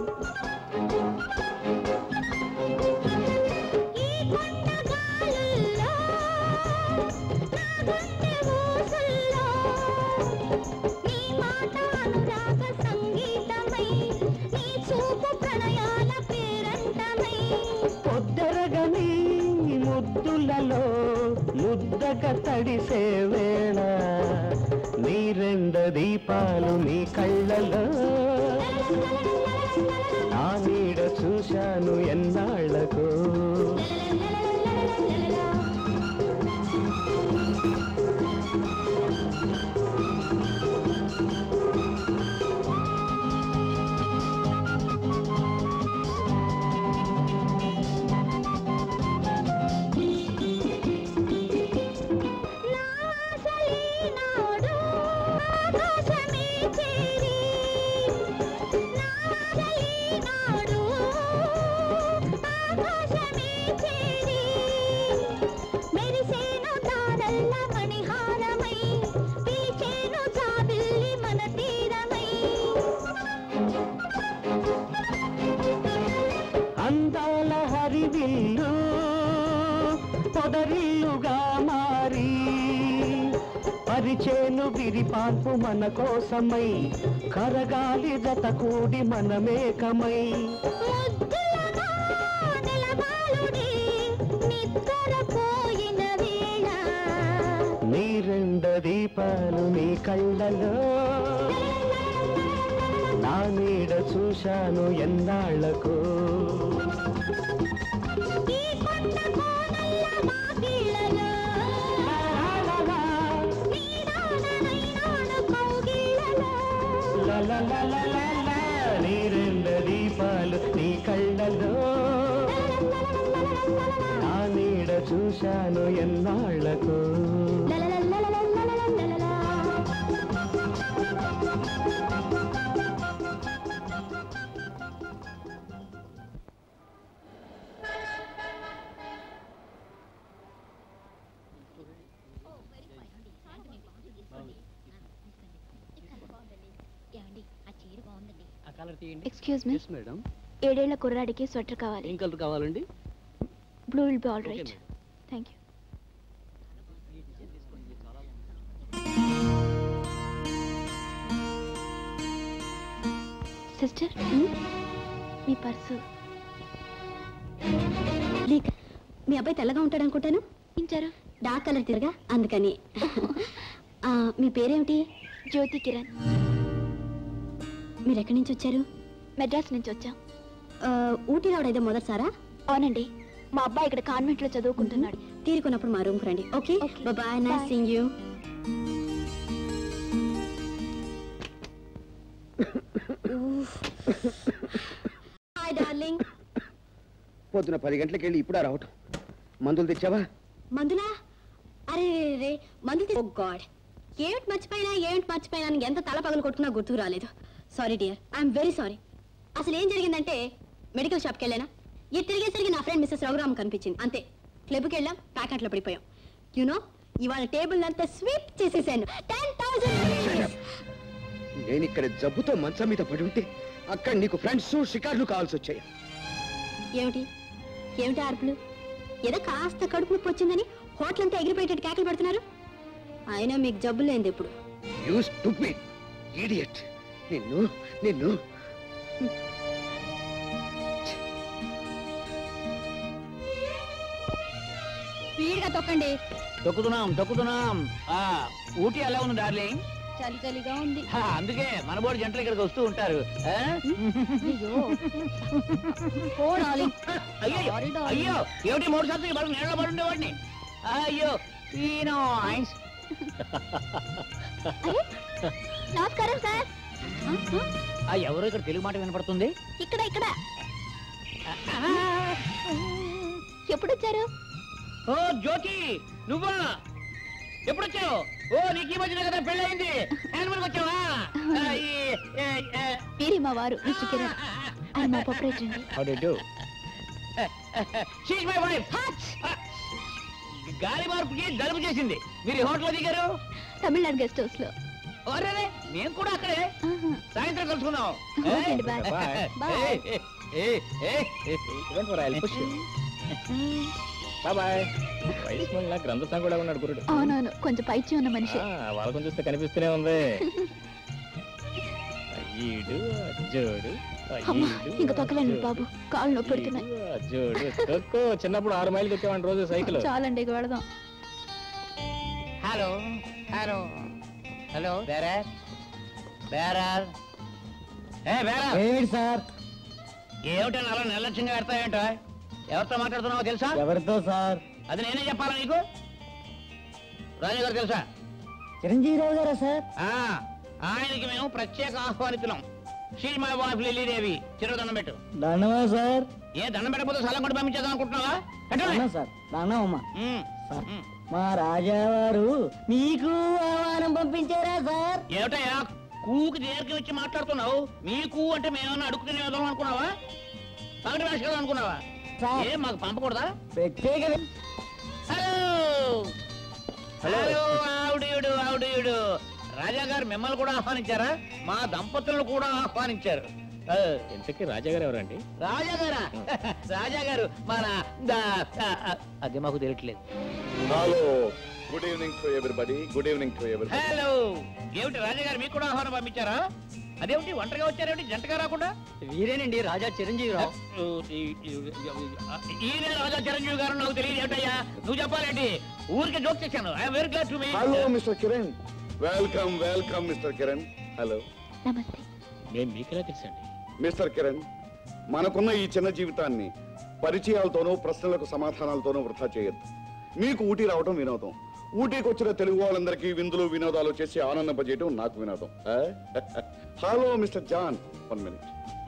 పొద్దరగని ముద్దులలో ముద్దగా తడిసే వేళ నీ రెండ దీపాలు నీ కళ్ళలో నా నీడ చూశాను ఎన్నాళ్లకు మెరిసేను తారల్ల మణిహారమై పిలిచేను జాబిల్లి మన తీరమై అందాల హరివిల్లు పొదరిల్లుగా మారి పరిచేను విరిపాన్పు మన కోసమై కరగాలి జత కూడి మనమేకమై ముద్దులగా నిలవాలుడి నిద్రపోయిన వేళ నీ రెండ దీపాలు నీ కళ్ళలో నా నీడ చూశాను ఎన్నాళ్లకు ఈ కొండ కోనల్ల మాకిళ్ళలో నీడాననైనాను కౌగిళ్ళలో నీ రెండు దీపాలు నీ కళ్ళలో నా నీడ చూశాను ఎన్నాళ్లకు ఎక్స్క్యూజ్ మీ మేడం ఏడేళ్ల కుర్రాడికి స్వెటర్ కావాలి ఏం కలర్ కావాలండి blue will be all Okay, right madam. Thank you sister మీ పర్సు లీక్ మీ అబ్బాయి తెల్లగా ఉంటాడు అనుకుంటాను ఇంచారు డార్క్ కలర్ తిరగా అందుకని ఆ, మీ పేరేమిటి జ్యోతి కిరణ్ మీరు ఎక్కడి నుంచి వచ్చారు మెడ్రాస్ నుంచి వచ్చాం ఆ, ఊటీ రావడం ఇదే మొదటిసారా అవునండి మా అబ్బాయి ఇక్కడ కాన్వెంట్ లో చదువుకుంటున్నాడు తీరుకున్నప్పుడు మా రూమ్కి రండి okay Okay. Bye nice Bye. Seeing you hi darling పొద్దున పది గంటలకు వెళ్ళి ఇప్పుడు రావటం మందులు తెచ్చావా మందులా అరే రే, రే మందులు ఓ గాడ్ ఏమిటి మర్చిపోయినా ఏమిటి మర్చిపోయినా అని ఎంత తల పగలు కొట్టుకున్నా గుర్తుకు రాలేదు sorry dear I'm very sorry అసలు ఏం జరిగిందంటే మెడికల్ షాప్కి వెళ్ళానా ఇది తిరిగేసరికి నా ఫ్రెండ్ మిస్సెస్ రఘురామ్ కనిపించింది అంతే క్లబ్కి వెళ్ళాం ప్యాకెట్లో పడిపోయాం యునో ఇవాళ టేబుల్ అంతా స్వీప్ చేసేసాను టెన్ థౌసండ్ నేను ఇక్కడ జబ్బుతో మంచం మీద పడి ఉంటే అక్కడ నీకు ఫ్రెండ్స్ షికార్లు కావాల్సి వచ్చాయి ఏమిటి ఏమిటి అరుపులు ఏదో కాస్త కడుపు నొప్పి వచ్చిందని హోటల్ అంతా ఎగిరిపోయేటట్టు కేకలు పెడుతున్నారు అయినా మీకు జబ్బు లేనిది ఇప్పుడు యూ స్టూపిడ్ ఇడియట్ నిన్ను నిన్ను స్పీడ్గా తొక్కండి తొక్కుతున్నాం తొక్కుతున్నాం ఆ ఊటీ ఎలా ఉంది డార్లింగ్ చలి చలిగా ఉంది హా, అందుకే మన బోర్డు జంటలు ఇక్కడికి వస్తూ ఉంటారు ఆ? ఓ డార్లింగ్ అయ్యో Sorry, darling. అయ్యో ఏమిటి మూడు శాతం ఇవాళ నీళ్ళ పడి ఉండేవాడిని అయ్యో ఈనో ఐస్ నమస్కారం సార్ ఆ ఎవరో ఇక్కడ తెలుగు మాట వినపడుతుంది ఇక్కడ ఇక్కడ ఎప్పుడు వచ్చారు ఓ జ్యోతి నువ్వా ఎప్పుడు వచ్చావు ఓ నీకు ఈ మధ్యన కదా పెళ్ళయింది యానిమల్కి వచ్చావా ఆ, ఈ, ఏ, ఏ, వీరి మా వారు మిస్టర్ కిరణ్ ఆయన మా ప్రొపరేటర్ అండి how do do She's my wife. గాలి మార్పుకి జలుబు చేసింది మీరు ఈ హోటల్లో దిగారు తమిళనాడు గెస్ట్ హౌస్ లో ఒరేరే మేము కూడా అక్కడే ఆహా. సాయంత్రం కలుసుకుందాం ఓకే అండి, bye. Bye. Bye. Don't worry I push you bye bye వయసు మళ్ళీ గ్రంథస్థం కూడా ఉన్నాడు గురుడు అవునవును కొంచెం పైచి ఉన్న మనిషి ఆ, వాళ్ళకొని చూస్తే కనిపిస్తూనే ఉంది అయ్యడు అజ్జోడు అమ్మా అయ్యడు, ఇంకా తొక్కలేండి అజ్జోడు, బాబు కాళ్ళు నొప్పి పెడుతున్నాయి అయ్యడు, అజ్జోడు తొక్కు చిన్నప్పుడు ఆరు మైలు తొక్కేవాడి రోజు సైకిల్ చాలండి ఇక వెళదాం hello hello hello bearer bearer ఏ బేరర్ ఏమిటి సార్ ఏమిటని అలా నిర్లక్ష్యంగా పెడతావేంటో ఎవరితో మాట్లాడుతున్నావో తెలుసా ఎవరితో సార్ అది నేనే చెప్పాలా నీకు రాజు గారు తెలుసా చిరంజీవిరావు గారా సార్ ఆ ఆయనకి మేము ప్రత్యేక ఆహ్వానితున్నాం షీ మై వాయిఫ్ లిలీదేవి చిరుదండం పెట్టు దండమా సార్ ఏ దండం పెట్టకపోతే సలం కూడా పంపించేద్దాం అనుకుంటున్నావా పెట్టండి. సార్ దండమమ్మా ఉమ్, సార్. ఉమ్. మా రాజావారు మీకు ఆహ్వానం పంపించారా సార్ ఏమిటయ్యా కూకి దీర్ఘం ఇచ్చి మాట్లాడుతున్నావు మీకు అంటే మేమన్నా అడుగుతున్న విధం అనుకున్నావా పగటి భాష కదా అనుకున్నావా సార్. ఏం మాకు పంపకూడదా ప్రత్యేక హలో హలో ఆవిడీయుడు ఆవిడీయుడు రాజా గారు మిమ్మల్ని కూడా ఆహ్వానించారా మా దంపతులను కూడా ఆహ్వానించారు ఆ, ఇంతకీ రాజా గారు ఎవరండి రాజా గారా రాజా గారు మన దా- ఆ, ఆ, అది మాకు తెలియట్లేదు hello good evening to everybody good evening to everybody hello ఏమిటి రాజా గారు మీకు కూడా ఆహ్వానం పంపించారా అదేమిటి ఒంటరిగా వచ్చారేమిటి జంటగా రాకుండా వీరేనండి రాజా చిరంజీవిరావు ఈయన రాజా చిరంజీవి గారు నాకు తెలియదు ఏమిటయ్యా నువ్వు చెప్పాలేంటి ఊరికే జోక్ చేశాను I'm very glad to me hello mister Kiran welcome welcome mister Kiran hello namaste మేము మీకెలా తెలుసండి మిస్టర్ కిరణ్ మనకున్న ఈ చిన్న జీవితాన్ని పరిచయాలతోనూ ప్రశ్నలకు సమాధానాలతోనూ వృధా చేయొద్దు మీకు ఊటీ రావటం వినోదం ఊటీకి వచ్చిన తెలుగు వాళ్ళందరికీ విందులు వినోదాలు చేసి ఆనందింపజేయడం నాకు వినోదం hello mister John one minute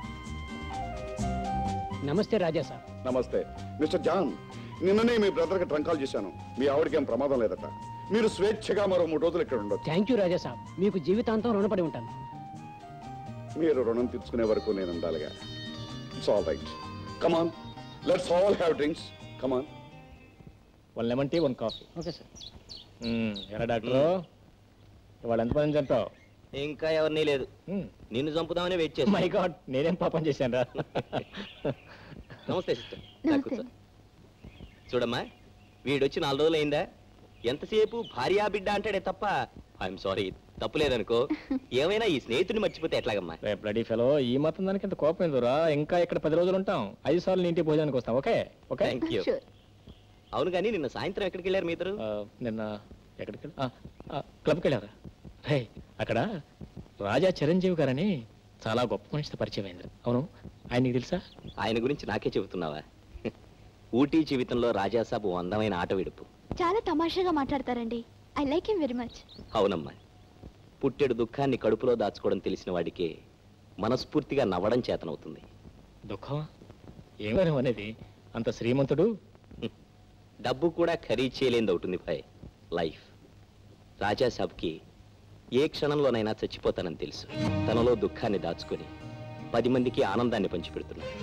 namaste Raja sir namaste mister John నిన్ననే మీ బ్రదర్కి ట్రంక్ కాల్ చేశాను మీ ఆవిడకి ఏం ప్రమాదం లేదట మీరు స్వేచ్ఛగా మరో మూడు రోజులు ఇక్కడ ఉండొచ్చు థ్యాంక్ యూ రాజా సార్ మీకు జీవితాంతం రుణపడి ఉంటాను మీరు రుణం తీర్చుకునే వరకు నేను ఉండాలిగా it's all right come on let's all have drinks come on one lemon tea one coffee okay sir ఎలా డాక్టర్ ఇవాళ ఎంతమంది చంపావు ఇంకా ఎవరినీ లేదు నిన్ను చంపుదామని వెయిట్ చేస్తా మై గాడ్ నేనేం పాపం చేశాను రా నమస్తే సిస్టర్ నమస్తే. చూడమ్మా వీడొచ్చి నాలుగు రోజులు అయిందా ఎంతసేపు భార్యా బిడ్డ అంటాడే తప్ప ఐఎమ్ సారీ తప్పులేదనుకో ఏమైనా ఈ స్నేహితుడిని మర్చిపోతే ఎట్లాగమ్మా రే బ్లడీ ఫెలో ఈ మాత్రం దానికి ఎంత కోపం ఎందురా ఇంకా ఇక్కడ పది రోజులు ఉంటాం ఐదు సార్లు నీ ఇంటికి భోజనానికి వస్తాం ఓకే ఓకే థ్యాంక్ యూ అవును కానీ నిన్న సాయంత్రం ఎక్కడికి వెళ్ళారు మీ ఇద్దరు నిన్న ఎక్కడికి వెళ్ళి- ఆ, ఆ, క్లబ్కి వెళ్ళారా రే అక్కడ రాజా చిరంజీవి గారని చాలా గొప్ప మనిషితో పరిచయం అయింది అవును ఆయన నీకు తెలుసా ఆయన గురించి నాకే చెబుతున్నావా ఊటీ జీవితంలో రాజాసాబు ఓ అందమైన ఆట విడుపు చాలా తమాషాగా మాట్లాడతారండి I like him very much అవునమ్మా పుట్టెడు దుఃఖాన్ని కడుపులో దాచుకోవడం తెలిసిన వాడికి మనస్ఫూర్తిగా నవ్వడం చేతనవుతుంది దుఃఖం ఏమని అనేది అంత శ్రీమంతుడు డబ్బు కూడా ఖరీదు చేయలేనిది అవుతుంది భాయ్ లైఫ్ రాజాసాబ్కి ఏ క్షణంలోనైనా చచ్చిపోతానని తెలుసు తనలో దుఃఖాన్ని దాచుకొని పది మందికి ఆనందాన్ని పంచిపెడుతున్నాడు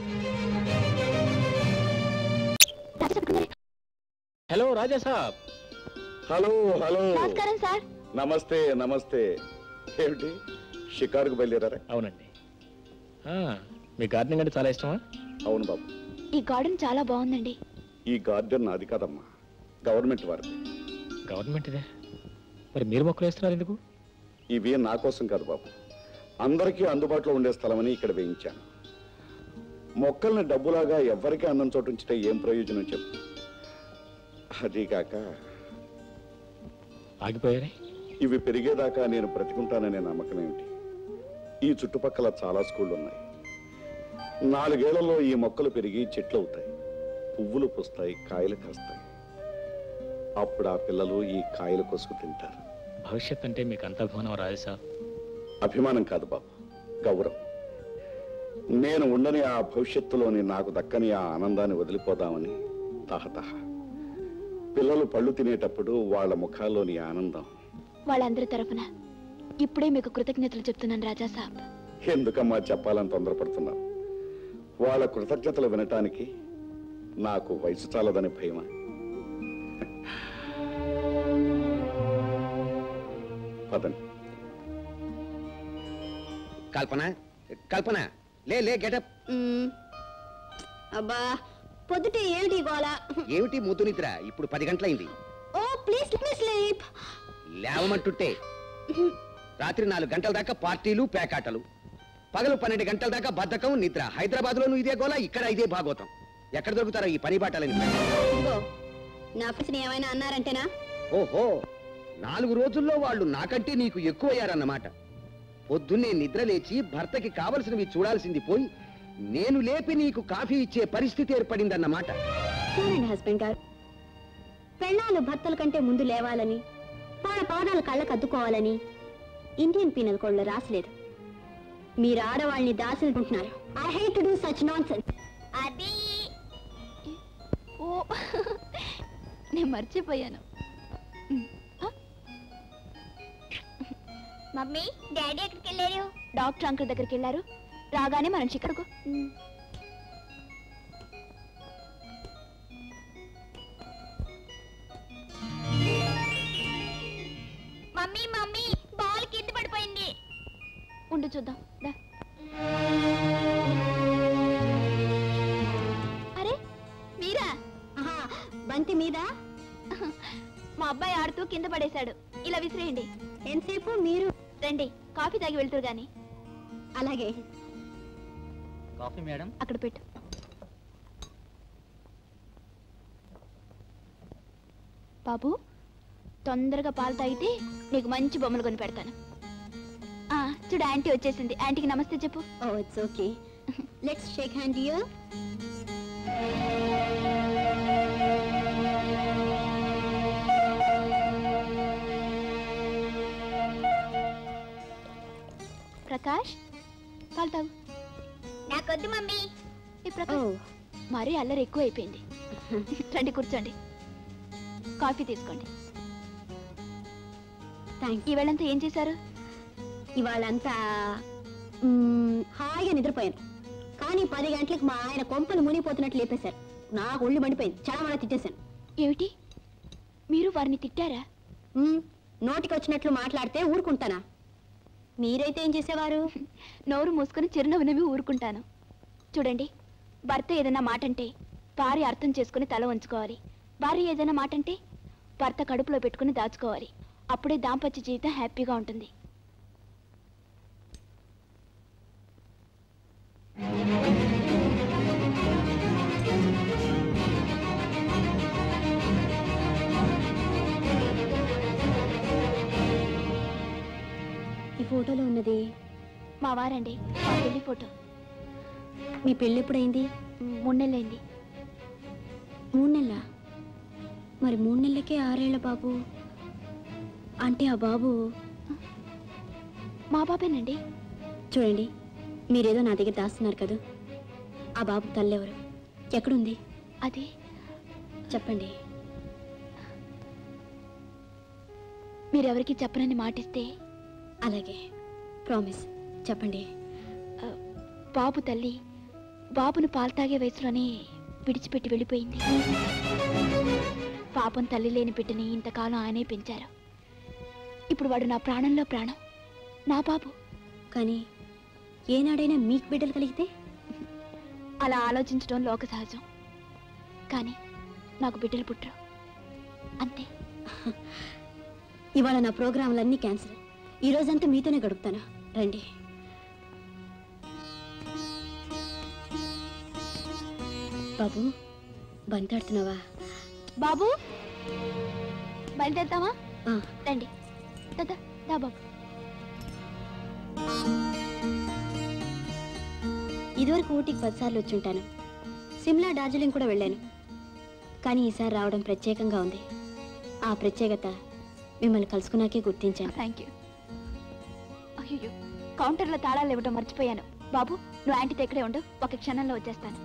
hello Raja saab hello hello నమస్కారం సార్ నమస్తే నమస్తే ఏమిటి షికారుకు బయలుదేరారా అవునండి ఆ, మీ గార్డెనింగ్ అంటే చాలా ఇష్టమా అవును బాబు ఈ గార్డెన్ చాలా బాగుందండి ఈ గార్డెన్ నాది కాదమ్మా గవర్నమెంట్ వారిది గవర్నమెంట్ ఇదే మరి మీరు మొక్కలు వేస్తున్నారు ఎందుకు ఇవి నా కోసం కాదు బాబు అందరికీ అందుబాటులో ఉండే స్థలమని ఇక్కడ వేయించాను మొక్కల్ని డబ్బులాగా ఎవ్వరికీ అందం చోటు ఉంచితే ఏం ప్రయోజనం చెప్పు అది కాక ఆగిపోయారే ఇవి పెరిగేదాకా నేను బ్రతికుంటాననే నమ్మకం ఏమిటి ఈ చుట్టుపక్కల చాలా స్కూళ్ళు ఉన్నాయి నాలుగేళ్లలో ఈ మొక్కలు పెరిగి చెట్లు అవుతాయి పువ్వులు పూస్తాయి కాయలు కాస్తాయి అప్పుడు ఆ పిల్లలు ఈ కాయలు కోసుకు తింటారు భవిష్యత్ అంటే మీకు అంత అభిమానం రాజా సాబ్ అభిమానం కాదు బాబు గౌరవం నేను ఉండని ఆ భవిష్యత్తులోని నాకు దక్కని ఆ ఆనందాన్ని వదిలిపోదామని తహతహ పిల్లలు పళ్ళు తినేటప్పుడు వాళ్ళ ముఖాల్లోని ఆనందం వాళ్ళందరి తరఫున ఇప్పుడే మీకు కృతజ్ఞతలు చెప్తున్నాను రాజా సాబ్ ఎందుకమ్మా చెప్పాలని తొందరపడుతున్నావు వాళ్ళ కృతజ్ఞతలు వినటానికి నాకు వయసు చాలదని భయమా పదండి కల్పన కల్పన లే లే గెటప్ అబ్బా పొద్దుటే ఏమిటి గోల ఏమిటి ముద్దు నిద్ర ఇప్పుడు పది గంటలైంది ఓ ప్లీజ్ మీ స్లీప్ లేవమంటుంటే రాత్రి నాలుగు గంటల దాకా పార్టీలు పేకాటలు పగలు పన్నెండు గంటల దాకా బద్ధకం నిద్ర హైదరాబాద్ లోను ఇదే గోల ఇక్కడ ఇదే భాగవతం ఎక్కడ దొరుకుతారో ఈ పని బాటలని ఇదిగో నా ఫ్రెండ్స్ని ఏమైనా అన్నారంటేనా ఓహో నాలుగు రోజుల్లో వాళ్ళు నాకంటే నీకు ఎక్కువయ్యారన్నమాట పొద్దున్నే నిద్ర లేచి భర్తకి కావలసినవి చూడాల్సింది పోయి నేను లేపి నీకు కాఫీ ఇచ్చే పరిస్థితి ఏర్పడిందన్నమాట చూడండి హస్బెండ్ గారు పెళ్ళాలు భర్తల కంటే ముందు లేవాలని వాళ్ళ పాదాలు కళ్ళకు అద్దుకోవాలని ఇండియన్ పీనల్ కోడ్లో రాసలేదు మీరు ఆడవాళ్ళని దాచుకుంటున్నారు I hate to do such నాన్ అది ఓ నేను మర్చిపోయాను మమ్మీ డాడీ ఎక్కడికి వెళ్ళారు డాక్టర్ అంకుల్ దగ్గరికి వెళ్ళారు రాగానే మనం చిక్కడకు మమ్మీ మమ్మీ బాల్ కింద పడిపోయింది ఉండు చూద్దాం దా. అరే మీరా బంతి మీద మా అబ్బాయి ఆడుతూ కింద పడేశాడు ఇలా విసిరేయండి ఎంతసేపు మీరు రండి కాఫీ తాగి వెళ్తురు గాని అలాగే కాఫీ మేడం అక్కడ పెట్టు బాబు తొందరగా పాలు తాగితే నీకు మంచి బొమ్మలు కొని పెడతాను ఆ, చూడు ఆంటీ వచ్చేసింది ఆంటీకి నమస్తే చెప్పు oh it's okay let's shake hand you Prakash పాలు తాగు నాకొద్దు మమ్మీ ఏ ప్రకాష్ మరీ అల్లరి ఎక్కువ అయిపోయింది రండి కూర్చోండి కాఫీ తీసుకోండి ఈ వేళంతా ఏం చేశారు ఇవాళంతా మ్మ్, హాయిగా నిద్రపోయాను కానీ పది గంటలకు మా ఆయన కొంపలు మునిగిపోతున్నట్లు లేపేశారు నాకు ఒళ్ళు మండిపోయింది చాలా మళ్ళీ తిట్టేశాను ఏమిటి మీరు వారిని తిట్టారా మ్మ్, నోటికి వచ్చినట్లు మాట్లాడితే ఊరుకుంటానా మీరైతే ఏం చేసేవారు నోరు మూసుకొని చిరునవ్వు నవ్వి ఊరుకుంటాను చూడండి భర్త ఏదైనా మాట అంటే భార్య అర్థం చేసుకుని తల ఉంచుకోవాలి భార్య ఏదైనా మాట అంటే భర్త కడుపులో పెట్టుకుని దాచుకోవాలి అప్పుడే దాంపత్య జీవితం హ్యాపీగా ఉంటుంది ఈ ఫోటోలో ఉన్నది మా వారండి మా పెళ్లి ఫోటో మీ పెళ్ళి ఎప్పుడైంది మూడు నెలలైంది మూడు నెలల మరి మూడు నెలలకే ఆరేళ్ల బాబు అంటే ఆ బాబు మా బాబేనండి చూడండి మీరేదో నా దగ్గర దాస్తున్నారు కదా ఆ బాబు తల్లెవరు ఎక్కడుంది అది చెప్పండి మీరెవరికి చెప్పనని మాటిస్తే అలాగే ప్రామిస్ చెప్పండి బాబు తల్లి బాబును పాలు తాగే వయసులోనే విడిచిపెట్టి వెళ్ళిపోయింది పాపం తల్లి లేని బిడ్డని ఇంతకాలం ఆయనే పెంచారు ఇప్పుడు వాడు నా ప్రాణంలో ప్రాణం నా బాబు కానీ ఏనాడైనా మీకు బిడ్డలు కలిగితే అలా ఆలోచించడం లోక సహజం కానీ నాకు బిడ్డలు పుట్టరు అంతే ఇవాళ నా ప్రోగ్రాంలన్నీ క్యాన్సిల్ ఈ రోజంతా మీతోనే గడుపుతాను రండి బాబు బంతాడుతున్నావా బాబు బయలుదేరుతావా ఆ. రండి దా, దా బాబు ఇదివరకు ఊటీకి పదిసార్లు వచ్చి ఉంటాను సిమ్లా డార్జిలింగ్ కూడా వెళ్ళాను కానీ ఈసారి రావడం ప్రత్యేకంగా ఉంది ఆ ప్రత్యేకత మిమ్మల్ని కలుసుకున్నాకే గుర్తించాను థ్యాంక్ యూ అయ్యో కౌంటర్లో తాళాలు ఇవ్వడం మర్చిపోయాను బాబు నువ్వు యాంటీతో ఇక్కడే ఉండు ఒక క్షణంలో వచ్చేస్తాను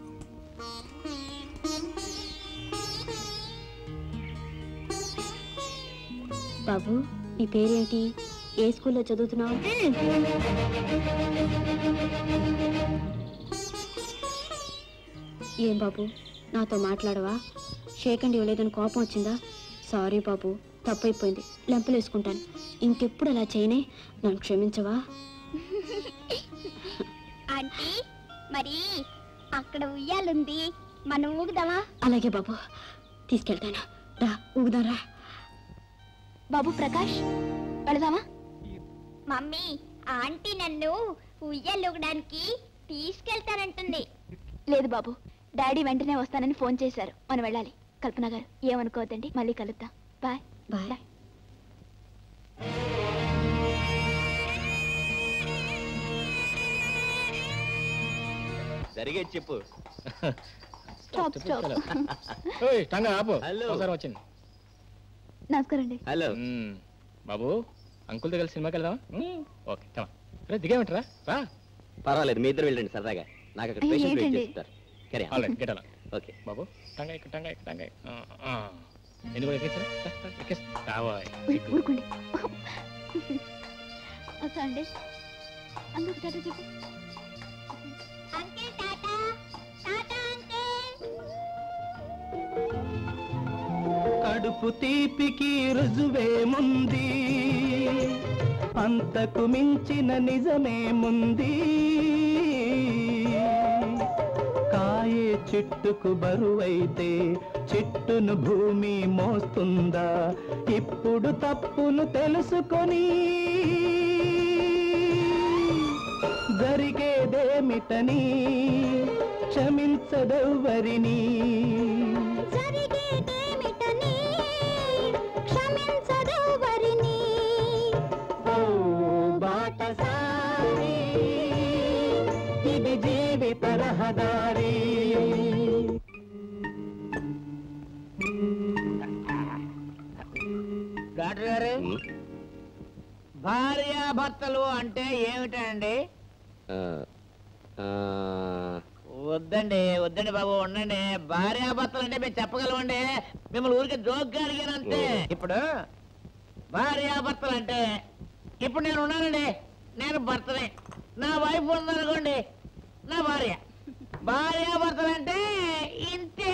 బాబు నీ పేరేంటి ఏ స్కూల్లో చదువుతున్నావు ఏం బాబు నాతో మాట్లాడవా షేక్ అండ్ ఇవ్వలేదని కోపం వచ్చిందా సారీ బాబు తప్పైపోయింది లెంపలు వేసుకుంటాను ఇంకెప్పుడు అలా చేయనే నన్ను క్షమించవా ఆంటీ మరి అక్కడ ఉయ్యాలుంది మనం ఊగుదామా అలాగే బాబు తీసుకెళ్తాను రా ఊగుదాం రా బాబు ప్రకాష్ వెళదామా మమ్మీ ఆంటీ నన్ను ఉయ్యాలూగడానికి తీసుకెళ్తానంటుంది లేదు బాబు డాడీ వెంటనే వస్తానని ఫోన్ చేశారు మనం వెళ్ళాలి కల్పన గారు ఏమనుకోవద్దండి మళ్ళీ కలుద్దాం బాయ్ బాయ్ జరిగేది చెప్పు స్టాప్ స్టాప్ ఓయ్ టంగా ఆపు హలో. అవసరం వచ్చింది నమస్కారం అండి హలో మ్మ్. బాబు అంకుల్తో కలిసి సినిమాకి వెళ్దామా మ్మ్. ఓకే కమా రే దిగేమంటారా రా పర్వాలేదు మీ ఇద్దరు వెళ్ళండి సరదాగా నాకు అక్కడ అయ్యో, పేషెంట్ వెయిట్ ఏంటండి? చేస్తారు సరే ఆల్ రైట్ గెట్ అలా ఓకే బాబు టంగా ఇక్కడ టంగా ఇక్కడ టంగా ఆ, ఆ. ఎందుకు కూడా ఎక్కేస్తారా రా, రా, ఎక్కేస్తా. రావోయ్. ఊరి- ఊరుకోండి వస్తా అండి అందరికి టాటా చెప్పు అంకిల్ టాటా టాటా అంకిల్ కడుపు తీపికి రుజువేముంది అంతకు మించిన నిజమేముంది కాయే చెట్టుకు బరువైతే చెట్టును భూమి మోస్తుందా ఇప్పుడు తప్పును తెలుసుకొని జరిగేదేమిటని క్షమించదెవ్వరిని జరిగేదేమిటని క్షమించదెవ్వరిని ఓ బాటసారి ఇది జీవిత రహదారి భార్యాభర్తలు అంటే ఏమిటండి ఆ, ఆ, వద్దండి వద్దండి బాబు ఉండండి భార్యాభర్తలు అంటే మేము చెప్పగలమండి మిమ్మల్ని ఊరికి జోక్గా అడిగానంతే ఇప్పుడు భార్యాభర్తలు అంటే ఇప్పుడు నేను ఉన్నానండి నేను భర్తనే నా వైఫ్ ఉందనుకోండి నా భార్య భార్యాభర్తలు అంటే ఇంతే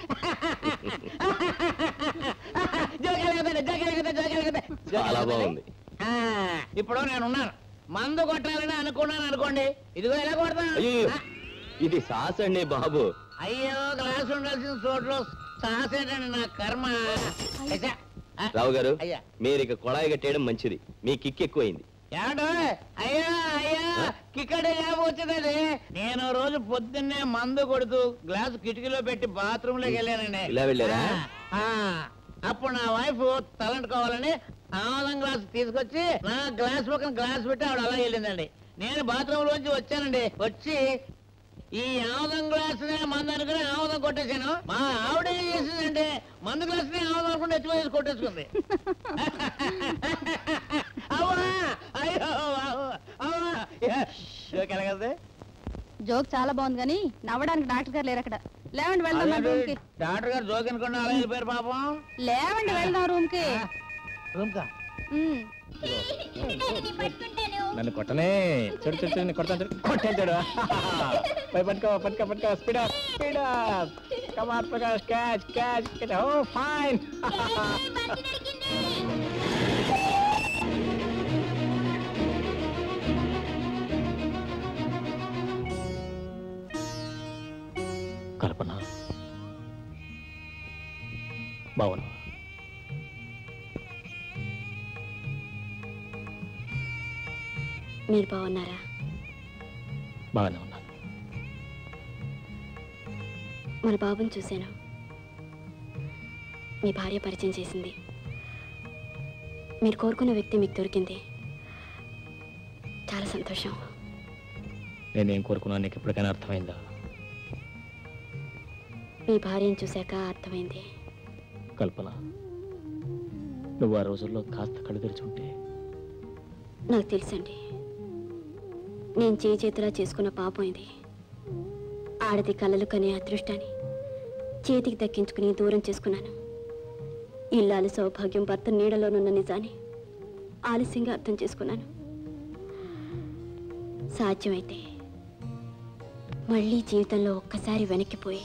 జోకాలు కదండి జోకాలు కదా జోకాలు కదా చాలా బాగుంది ఆ, ఇప్పుడు నేను ఉన్నాను మందు కొట్టాలని అనుకున్నాను అనుకోండి ఇదిగో ఎలా కొడతాను అయ్యో ఆ, ఇది సాస్ అండి బాబు అయ్యో గ్లాస్ ఉండాల్సిన చోట్లో సాసేటండి నా కర్మ ఛ, ఆ, రావు గారు అయ్యా మీరు ఇక కొళాయి కట్టేయడం మంచిది మీ కిక్ ఎక్కువైంది ఏమండో అయ్యా అయ్యా కిక్కడే వచ్చిందండి నేను రోజు పొద్దున్నే మందు కొడుతూ గ్లాస్ కిటికీలో పెట్టి బాత్రూమ్ లోకి వెళ్ళానండి ఇలా వెళ్ళారా? ఆ, ఆ, అప్పుడు నా వైఫ్ తలంటుకోవాలని ఆమదం గ్లాస్ తీసుకొచ్చి నా గ్లాస్ పక్కన గ్లాస్ పెట్టి ఆవిడ అలా వెళ్ళిందండి నేను బాత్రూమ్ లోంచి వచ్చానండి వచ్చి ఈ ఆముదం గ్లాస్ మందు అనుకుని ఆముదం కొట్టేశాను మా ఆవిడ ఏం చేసిందంటే మందు గ్లాస్ ని ఆముదం అనుకుని ఎత్తుకోసి కొట్టేసుకుంది అవ్వా అయ్యో అవ్వ, అవ్వా జోక్ ఎలాగది? జోక్ చాలా బాగుంది కానీ నవ్వడానికి డాక్టర్ గారు లేరు అక్కడ లేవండి వెళ్దాం మన రూమ్ కి డాక్టర్ గారు జోక్ అనుకున్నా అలా వెళ్ళిపోయారు పాపం లేవండి వెళ్దాం రూమ్ కి రూమ్ కా ఉమ్. నన్ను కొట్టనే చూడు చూడు చూడు నేను కొడతాను చూడు కొట్టాను చూడు పోయి పట్టుకో పట్టుకో పట్టుకో స్పీడ్ అప్ స్పీడ్ అప్ కమార్ Prakash catch catch catch oh fine Kalpana బావునా మీరు బాగున్నారా బాగానే ఉన్నాను మన బాబుని చూశాను మీ భార్య పరిచయం చేసింది మీరు కోరుకున్న వ్యక్తి మీకు దొరికింది చాలా సంతోషం నేనేం కోరుకున్నాను నీకు ఎప్పటికైనా అర్థమైందా మీ భార్యను చూశాక అర్థమైంది కల్పన నువ్వు ఆ రోజుల్లో కాస్త కళ్ళు తెరిచుంటే నాకు తెలుసండి నేను చేయి చేతులా చేసుకున్న పాపం ఇది ఆడది కలలు కనే అదృష్టాన్ని చేతికి దక్కించుకుని దూరం చేసుకున్నాను ఇల్లాలి సౌభాగ్యం భర్త నీడలోనున్న నిజాన్ని ఆలస్యంగా అర్థం చేసుకున్నాను సాధ్యమైతే మళ్ళీ జీవితంలో ఒక్కసారి వెనక్కిపోయి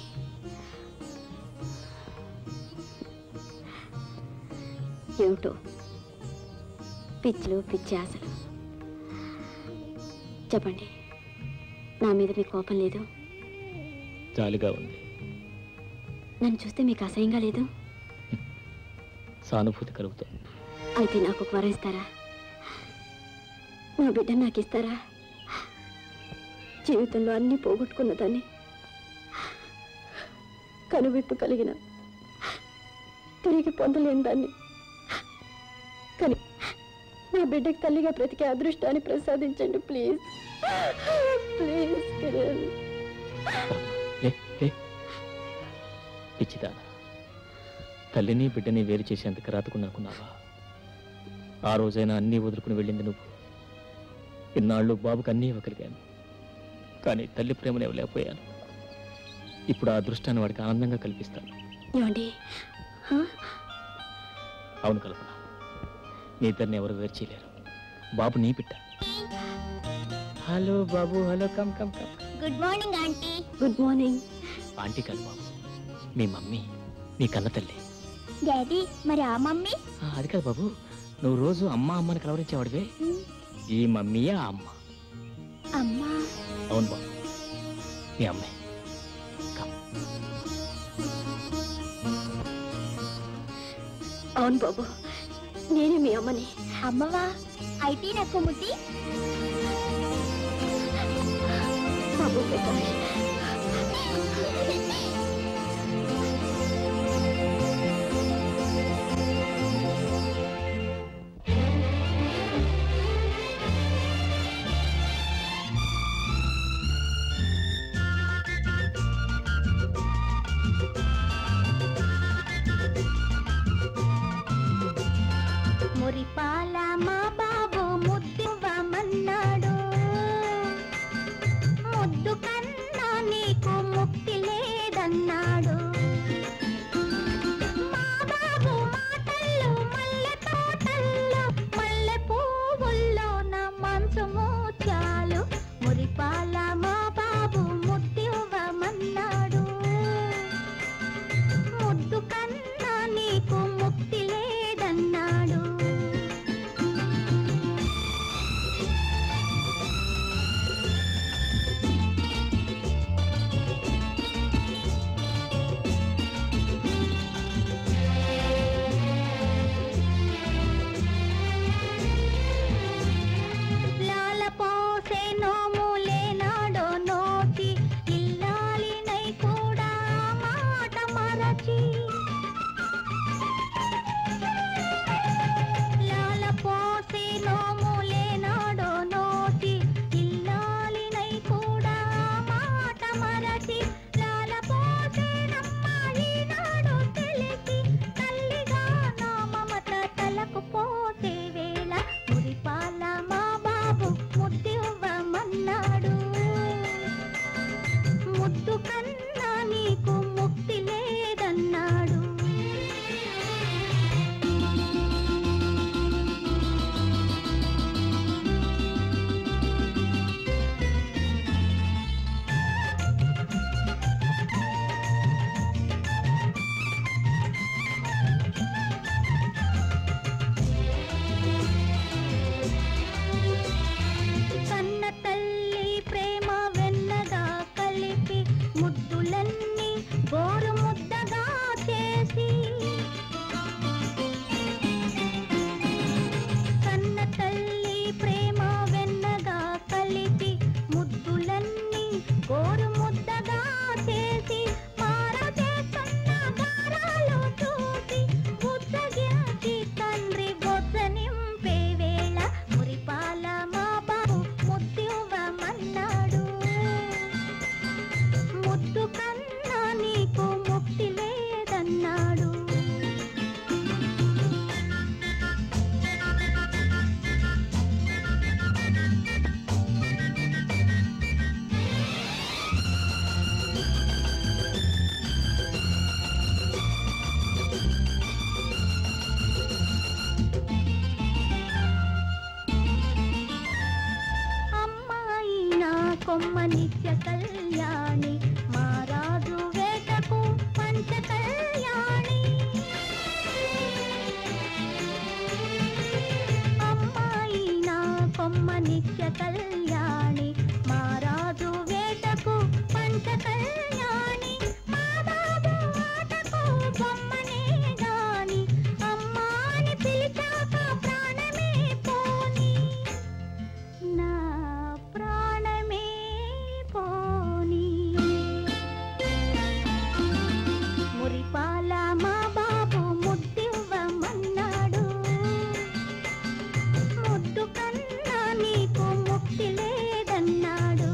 ఏమిటో పిచ్చులు పిచ్చి ఆశలు చెప్పండి నా మీద మీకు కోపం లేదు జాలిగా ఉంది నన్ను చూస్తే మీకు అసహ్యంగా లేదు సానుభూతి కలుగుతుంది అయితే నాకు ఒక వరం ఇస్తారా నా బిడ్డ నాకు ఇస్తారా జీవితంలో అన్నీ పోగొట్టుకున్న దాన్ని కనువిప్పు కలిగిన తిరిగి పొందలేని దాన్ని కానీ నా బిడ్డకి తల్లిగా బ్రతికే అదృష్టాన్ని ప్రసాదించండి ప్లీజ్ ప్లీజ్ కిరణ్ ఏ ఏ పిచ్చిదానా తల్లిని బిడ్డని వేరు చేసేందుకు రాతకుండా అనుకున్నావా ఆ రోజైనా అన్నీ వదులుకుని వెళ్ళింది నువ్వు ఇన్నాళ్ళు బాబుకి అన్నీ ఇవ్వగలిగాను కానీ తల్లి ప్రేమను ఇవ్వలేకపోయాను ఇప్పుడు ఆ అదృష్టాన్ని వాడికి ఆనందంగా కల్పిస్తాను ఏమండి హా? అవును కల్పన మీ ఇద్దరిని ఎవరు వేరు చేయలేరు బాబు నీ బిడ్డ హలో బాబు hello come come come good morning aunty good morning aunty కాదు బాబు మీ మమ్మీ నీ కన్న తల్లి డాడీ మరి ఆ మమ్మీ ఆ, అది కాదు బాబు నువ్వు రోజు అమ్మ అమ్మని కలవరించేవాడివే ఈ మమ్మీయే ఆ అమ్మ అమ్మా అవును బాబు మీ అమ్మే అవును బాబు నేనే మీ అమ్మని అమ్మవా అయితే నాకు ముద్ది బాబు ప్రకాష్ మురిపాల మా బాబు కొమ్మ నిత్య కళ్యాణి మా రాజు వేటకు పంచ కళ్యాణి అమ్మాయి నా కొమ్మ నిత్య కళ్యాణి మా రాజు వేటకు పంచ కళ్యాణి మా బాబు ఆటకు బొమ్మనే గాని అమ్మాని పిలిచాక ప్రాణమే పోని నా ప్రాణమే పోని మురిపాల మా బాబు ముద్దివ్వమన్నాడు ముద్దు కన్నా నీకు ముక్తి లేదన్నాడు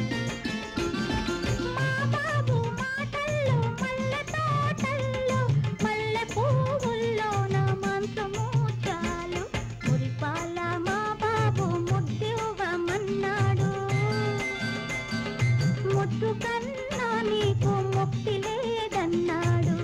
మా బాబు మాటల్లో మల్లె తోటల్లో మల్లె పువ్వుల్లో నా మంచము చాలు మురిపాల మా బాబు ముద్దివ్వమన్నాడు ముద్దు కన్నా నీకు ముక్తి లేదన్నాడు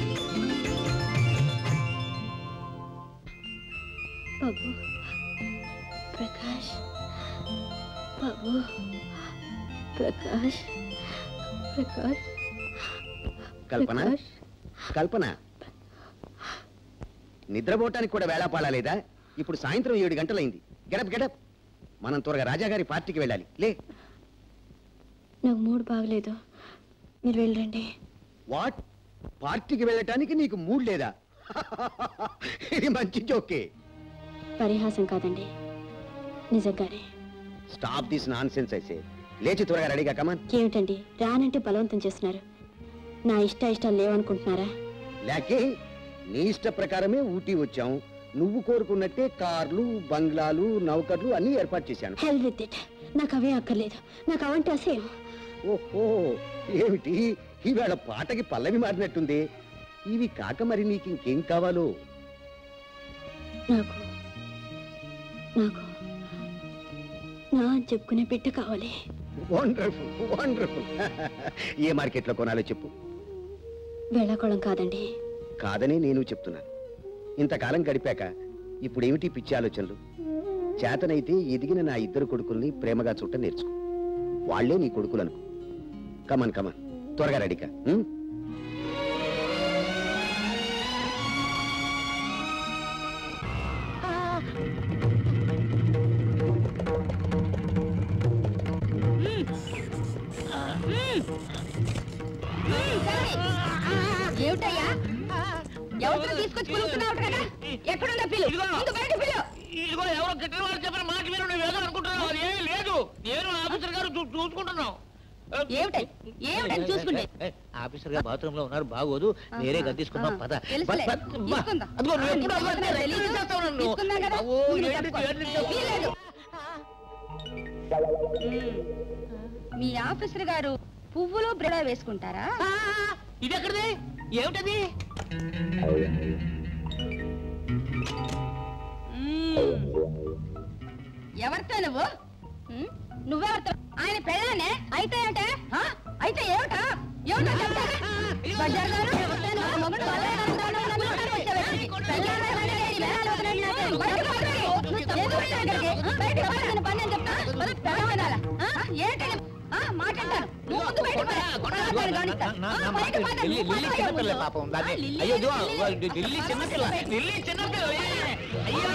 బాబు ప్రకాష్ బాబు ప్రకాష్ ప్రకాష్ కల్పన ప్రకాష్ కల్పన నిద్రపోవటానికి కూడా వేళాపాలా లేదా ఇప్పుడు సాయంత్రం ఏడు గంటలైంది గెడప్ గెడప్ మనం త్వరగా రాజాగారి పార్టీకి వెళ్ళాలి లే నాకు మూడు బాగలేదు మీరు వెళ్ళండి వాట్ పార్టీకి వెళ్ళటానికి నీకు మూడ్ లేదా ఇది మంచి జోకే పరిహాసం కాదండి నిజంగానే స్టాప్ దిస్ నాన్ సెన్స్ అయితే లేచి త్వరగా రెడీగా కమాన్ ఏమిటండి రానంటే బలవంతం చేస్తున్నారు నా ఇష్ట ఇష్టాలు లేవనుకుంటున్నారా లేకే నీ ఇష్ట ప్రకారమే ఊటీ వచ్చాం నువ్వు కోరుకున్నట్టే కార్లు బంగ్లాలు నౌకర్లు అన్ని ఏర్పాటు చేశాను హెల్ విత్ ఇట్ నాకు అవే అక్కర్లేదు నాకు అవంటే అసేయం ఓహో ఏమిటి ఈవేళ పాటకి పల్లవి మారినట్టుంది ఇవి కాక మరి నీకు ఇంకేం కావాలో నాకు నాకు నా అని చెప్పుకునే బిడ్డ కావాలి వండర్ఫుల్ వండర్ఫుల్ ఏ మార్కెట్లో కొనాలో చెప్పు వేళాకోళం కాదండి కాదని నేను చెప్తున్నాను ఇంతకాలం గడిపాక ఇప్పుడేమిటి పిచ్చి ఆలోచనలు చేతనైతే ఎదిగిన నా ఇద్దరు కొడుకుల్ని ప్రేమగా చుట్ట నేర్చుకో వాళ్లే నీ కొడుకులు అనుకో కమన్ కమన్ త్వరగా రెడీకా ఉం? ఏమిటయ్యా ఎవరితో తీసుకొచ్చి పిలుస్తున్నావు కదా ఎక్కడుందా పిలు ముందు బయట పిలు ఇదిగో ఎవరో గిట్టిన వారు చెప్పిన మాట మీరు నువ్వు ఏదో అనుకుంటున్నావు అది ఏమీ లేదు నేను ఆఫీసర్ గారు చూ- చూసుకుంటున్నాం ఏమిటై ఏమిటని చూసుకుంటే ఏ, ఆఫీసర్ గారు బాత్రూమ్ లో ఉన్నారు బాగోదు వేరే గది తీసుకుందాం పద తెలుసులే. పద, పద, బా. తీసుకుందాం. అదిగో నువ్వు ఆ, ఎప్పుడు నీకు అవ్వద్దు, ఎవరన్నా నేను తెలీదు? చేస్తావు నన్ను. తీసుకుందాం కదా? అవ్వో, నువ్వు ఏంటి, తప్పుకో. ఏంటి, చెప్పు. వీల్లేదు. మీ ఆఫీసర్ గారు పువ్వులు బ్రెడ వేసుకుంటారా ఇది ఎక్కడిది ఏమిటది ఎవరితో నువ్వు ఉమ్, నువ్వెవరితో ఆయన పెళ్ళానే అయితే అంటే ఆ? అయితే ఏమిటా ఏమిటో చెప్తారా? బజార్ గారు, నా మొగుడు వల్లే నన్ను నన్ను నన్ను వచ్చావేంటి? పెళ్ళామే అంటే ఈ వేళాలు వదిలేండి నాకు. బయటకు పోండి. ఏదో ఒకటి అక్కడికి. బయటకు పోండి, నేను పని అని చెప్తా. మరి పెళ్ళమనాలా? ఆ? ఏంటి ఆ, మాట్లాడతాను నువ్వు ముందు బయటకు పో. తర్వాత గణిస్తా. నా- ఆ, నా బయటకు మాట పో. లిల్లీ నువ్వు లిల్లీ పో. చిన్నపిల్ల పాపం దాన్ని ఆ, లిల్లీ, అయ్యో ఇదిగో, లిల్లీ. వా- లిల్లీ చిన్నపిల్ల లిల్లీ చిన్నపిల్ల ఏ, అయ్యో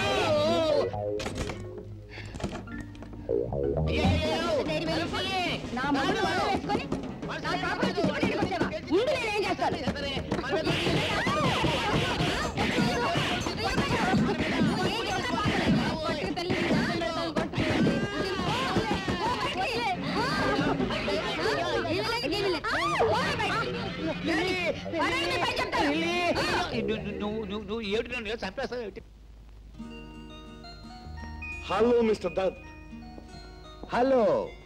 నా మొగుడు వల్ల వేసుకొని నా పాపను తీసుకొని ఇంటికి వచ్చావా? ముందు నేనేం చేస్తాను నువ్వు నువ్వు నువ్వు ఏమిటి నన్ను చంపేస్తావు ఏమిటి హలో మిస్టర్ దత్ హలో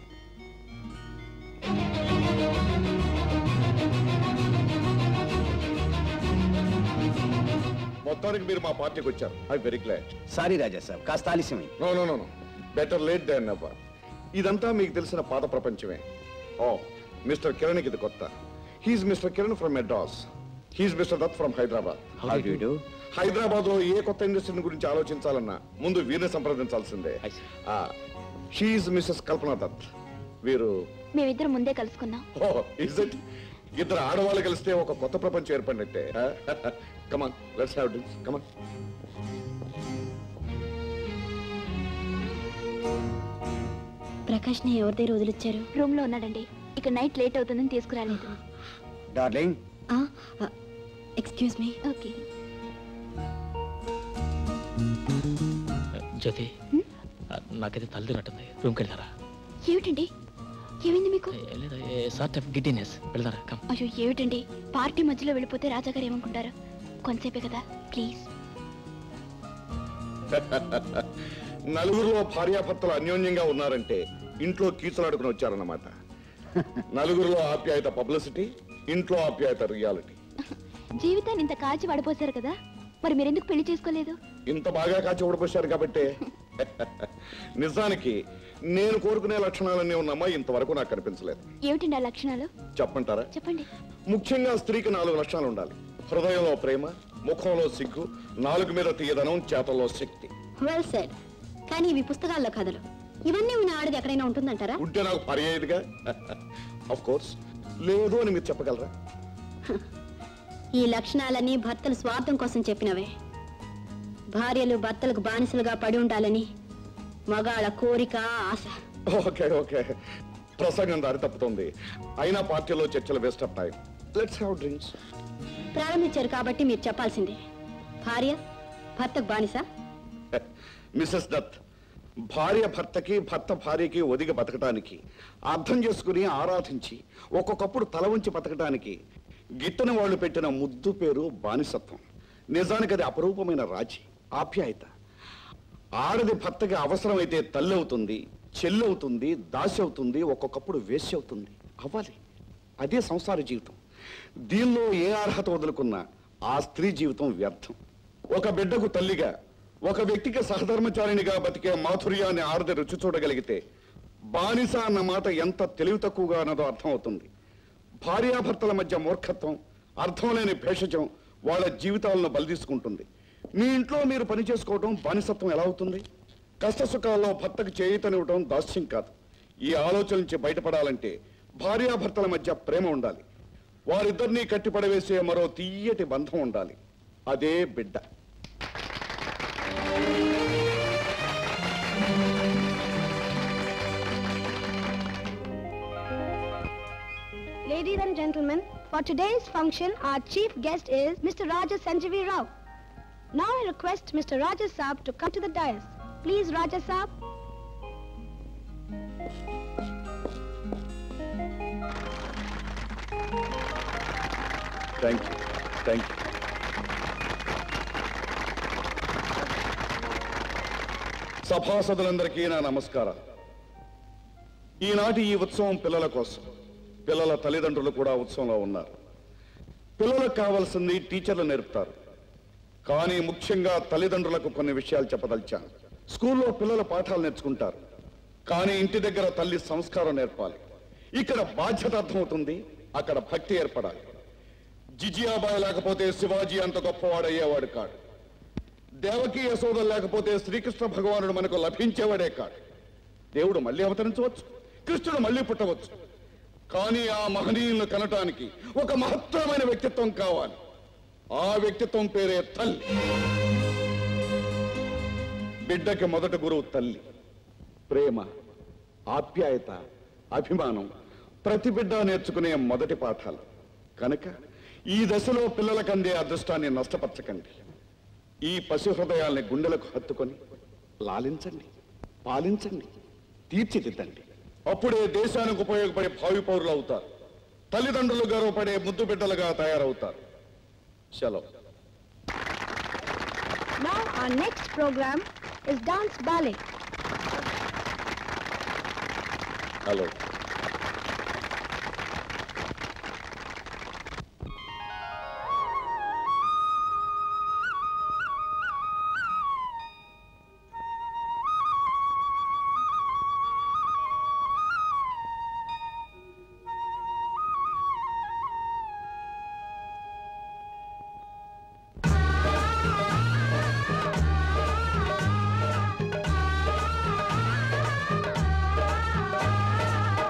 మొత్తానికి మీరు మా పార్టీకి వచ్చారు I very glad sorry Raja saab కాస్త ఆలస్యమైంది no no no no better late than never ఇదంతా మీకు తెలిసిన పాత ప్రపంచమే ఓ మిస్టర్ కిరణ్ ఇది కొత్త he's mister Kiran from Madras he's mister Dutt from Hyderabad How do you do? Hyderabad లో ఏ కొత్త ఇండస్ట్రీ గురించి ఆలోచించాలన్నా ముందు వీరిని సంప్రదించాల్సిందే షీఈ్ మిస్సెస్ కల్పన దత్ వీరు మేమిద్దరం ముందే కలుసుకున్నాం ఓ ఇస్ ఇట్ ఇద్దరు ఆడవాళ్ళు కలిస్తే ఒక కొత్త ప్రపంచం ఏర్పడినట్టే come on let's have drinks come on Prakash ని ఎవరి దగ్గర వదిలిచ్చారు రూమ్ లో ఉన్నాడండి ఇక నైట్ లేట్ అవుతుందని తీసుకురాలేదు darling excuse me okay Jyoti ఆ, నాకైతే తల్లి తిన్నట్టుంది రూమ్కి వెళ్తారా ఏమిటండి ఏమైంది మీకు లేదా సార్ట్ ఆఫ్ గిడ్డినెస్ వెళ్తారా కమ్ అయ్యో ఏమిటండి పార్టీ మధ్యలో వెళ్ళిపోతే రాజాగారు ఏమనుకుంటారు కొంతసేపే కదా ప్లీజ్ నలుగురిలో భార్యాభర్తలు అన్యోన్యంగా ఉన్నారంటే ఇంట్లో కీచులాడుకుని వచ్చారన్నమాట నలుగురిలో ఆప్యాయత పబ్లిసిటీ ఇంట్లో ఆప్యాయత రియాలిటీ జీవితాన్ని ఇంత కాచి పడిపోసారు కదా మరి మీరెందుకు పెళ్లి చేసుకోలేదు ఇంత బాగా కాచి ఊడపోశారు కాబట్టి నిజానికి నేను కోరుకునే లక్షణాలన్నీ ఉన్నమ్మా ఇంతవరకు నాకు కనిపించలేదు ఏమిటండి ఆ లక్షణాలు చెప్పంటారా చెప్పండి ముఖ్యంగా స్త్రీకి నాలుగు లక్షణాలు ఉండాలి హృదయంలో ప్రేమ ముఖంలో సిగ్గు నాలుగు మీద తీయదనం చేతల్లో శక్తి వెల్ సెడ్ కానీ ఇవి పుస్తకాల్లో కథలు ఇవన్నీ ఉన్న ఆడది ఎక్కడైనా ఉంటుందంటారా ఉంటే నాకు పర్యాయదుగా అఫ్ కోర్స్ లేదు అని మీరు చెప్పగలరా ఈ లక్షణాలన్నీ భర్తలు స్వార్థం కోసం చెప్పినవే భార్యలు భర్తలకు బానిసలుగా పడి ఉండాలని మగాళ్ళ కోరిక ఆశ ఓకే ఓకే ప్రసంగం దారి తప్పుతుంది అయినా పార్టీలో చర్చలు waste of time let's have drinks ప్రారంభించారు కాబట్టి మీరు చెప్పాల్సిందే భార్య భర్తకు బానిస మిసెస్ దత్ భార్య భర్తకి భర్త భార్యకి ఒదిగి బతకటానికి అర్థం చేసుకుని ఆరాధించి ఒక్కొక్కప్పుడు తల ఉంచి బతకటానికి గిట్టని వాళ్ళు పెట్టిన ముద్దు పేరు బానిసత్వం నిజానికి అది అపరూపమైన రాజీ ఆప్యాయత ఆడది భర్తకి అవసరమైతే తల్లి అవుతుంది చెల్లి అవుతుంది దాసి అవుతుంది ఒక్కొక్కప్పుడు వేసి అవుతుంది అవ్వాలి అదే సంసార జీవితం దీనిలో ఏ అర్హత వదులుకున్నా ఆ స్త్రీ జీవితం వ్యర్థం ఒక బిడ్డకు తల్లిగా ఒక వ్యక్తికి సహధర్మచారిణిగా బతికే మాధుర్యాన్ని ఆడది రుచి చూడగలిగితే బానిస అన్న మాట ఎంత తెలివి తక్కువగా అన్నదో అర్థమవుతుంది భార్యాభర్తల మధ్య మూర్ఖత్వం అర్థం లేని భేషజం వాళ్ళ జీవితాలను బలిదీసుకుంటుంది మీ ఇంట్లో మీరు పని చేసుకోవడం బానిసత్వం ఎలా అవుతుంది కష్ట సుఖాల్లో భర్తకు చేయుతనివ్వడం దాస్యం కాదు ఈ ఆలోచన నుంచి బయటపడాలంటే భార్యాభర్తల మధ్య ప్రేమ ఉండాలి వారిద్దరినీ కట్టిపడవేసే మరో తీయటి బంధం ఉండాలి అదే బిడ్డ Ladies and gentlemen, for today's function, our chief guest is Mr. Raja Sanjeevi Rao. Now I request Mr. Raja Saab to come to the dais. Please, Raja Saab. Thank you thank you సభాసదులందరికీ నా నమస్కారం ఈనాటి ఈ ఉత్సవం పిల్లల కోసం పిల్లల తల్లిదండ్రులు కూడా ఉత్సవంలో ఉన్నారు పిల్లలకు కావాల్సింది టీచర్లు నేర్పుతారు కానీ ముఖ్యంగా తల్లిదండ్రులకు కొన్ని విషయాలు చెప్పదలిచాను స్కూల్లో పిల్లల పాఠాలు నేర్చుకుంటారు కానీ ఇంటి దగ్గర తల్లి సంస్కారం నేర్పాలి ఇక్కడ బాధ్యత అర్థమవుతుంది అక్కడ భక్తి ఏర్పడాలి జిజియాబాయి లేకపోతే శివాజీ అంత గొప్పవాడయ్యేవాడు కాడు దేవకి యశోదలు లేకపోతే శ్రీకృష్ణ భగవానుడు మనకు లభించేవాడే కాడు దేవుడు మళ్ళీ అవతరించవచ్చు కృష్ణుడు మళ్ళీ పుట్టవచ్చు కానీ ఆ మహనీయులను కనటానికి ఒక మహత్తరమైన వ్యక్తిత్వం కావాలి ఆ వ్యక్తిత్వం పేరే తల్లి బిడ్డకి మొదటి గురువు తల్లి ప్రేమ ఆప్యాయత అభిమానం ప్రతి బిడ్డ నేర్చుకునే మొదటి పాఠాలు కనుక ఈ దశలో పిల్లలకు అందే అదృష్టాన్ని నష్టపరచకండి ఈ పశు హృదయాల్ని గుండెలకు హత్తుకొని లాలించండి పాలించండి తీర్చిదిద్దండి అప్పుడే దేశానికి ఉపయోగపడే భావి పౌరులు అవుతారు తల్లిదండ్రులు గర్వపడే ముద్దు బిడ్డలుగా తయారవుతారు సెలవు Now our next program is dance ballet. Hello ఆ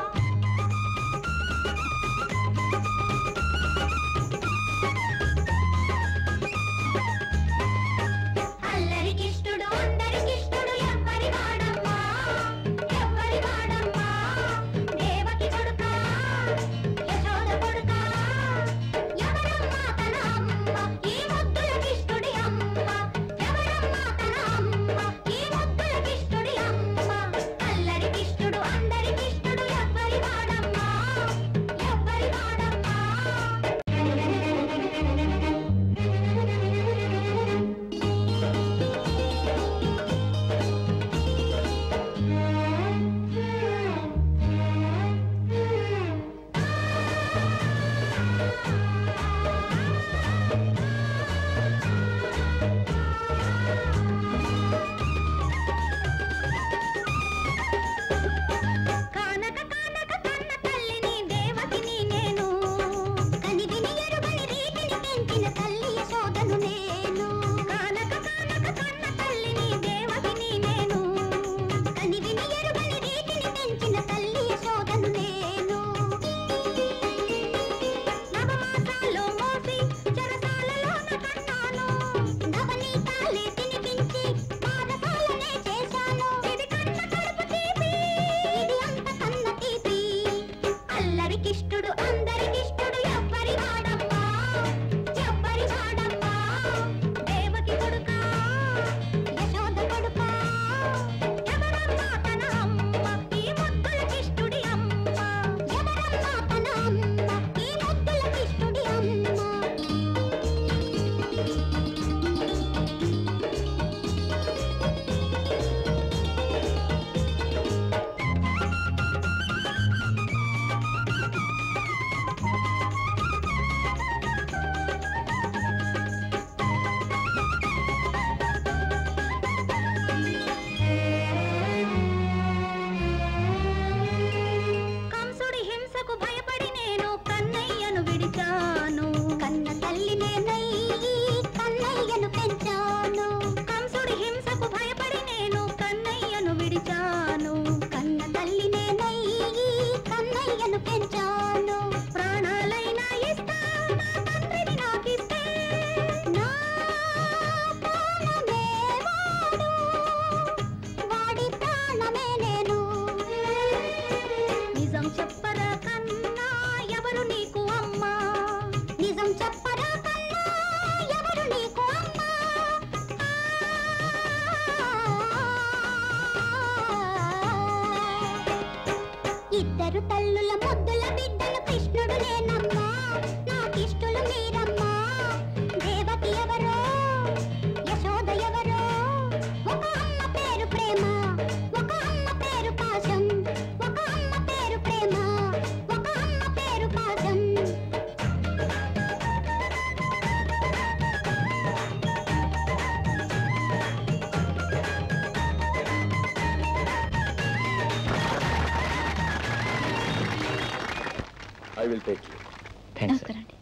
I will take you thanks నమస్కారం అండి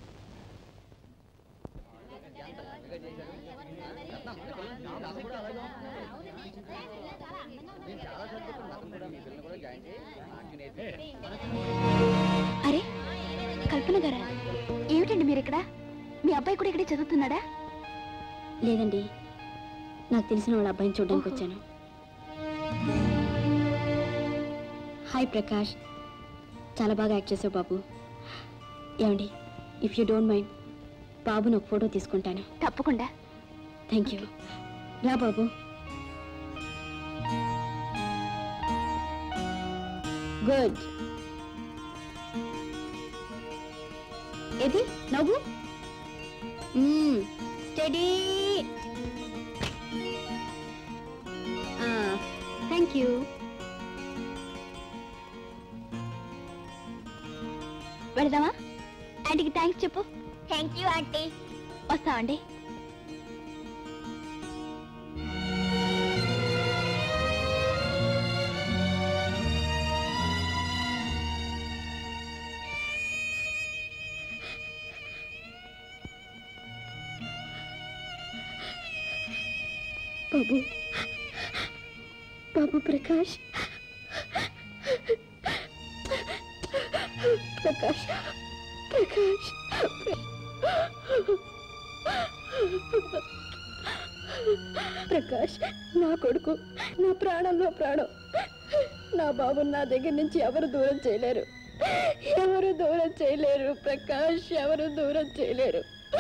అరే కల్పన గారా ఏమిటండి మీరు ఇక్కడ మీ అబ్బాయి కూడా ఇక్కడే చదువుతున్నాడా లేదండి నాకు తెలిసిన వాళ్ళ అబ్బాయిని చూడడానికి వచ్చాను హాయ్ ప్రకాష్ చాలా బాగా యాక్ట్ చేసావు బాబు ఏమండి ఇఫ్ యూ డోంట్ మైండ్ బాబుని ఒక ఫోటో తీసుకుంటాను తప్పకుండా థ్యాంక్ యూ రా బాబు గుడ్ ఏది నవ్వు స్టడీ థ్యాంక్ యూ వెళదామా ఆంటీకి థ్యాంక్స్ చెప్పు థ్యాంక్ యూ ఆంటీ వస్తామండి బాబు బాబు ప్రకాష్ ప్రకాష్ ప్రకాష్ ప్రకాష్ నా కొడుకు నా ప్రాణంలో ప్రాణం నా బాబు నా దగ్గర నుంచి ఎవరు దూరం చేయలేరు ఎవరు దూరం చేయలేరు ప్రకాష్ ఎవరు దూరం చేయలేరు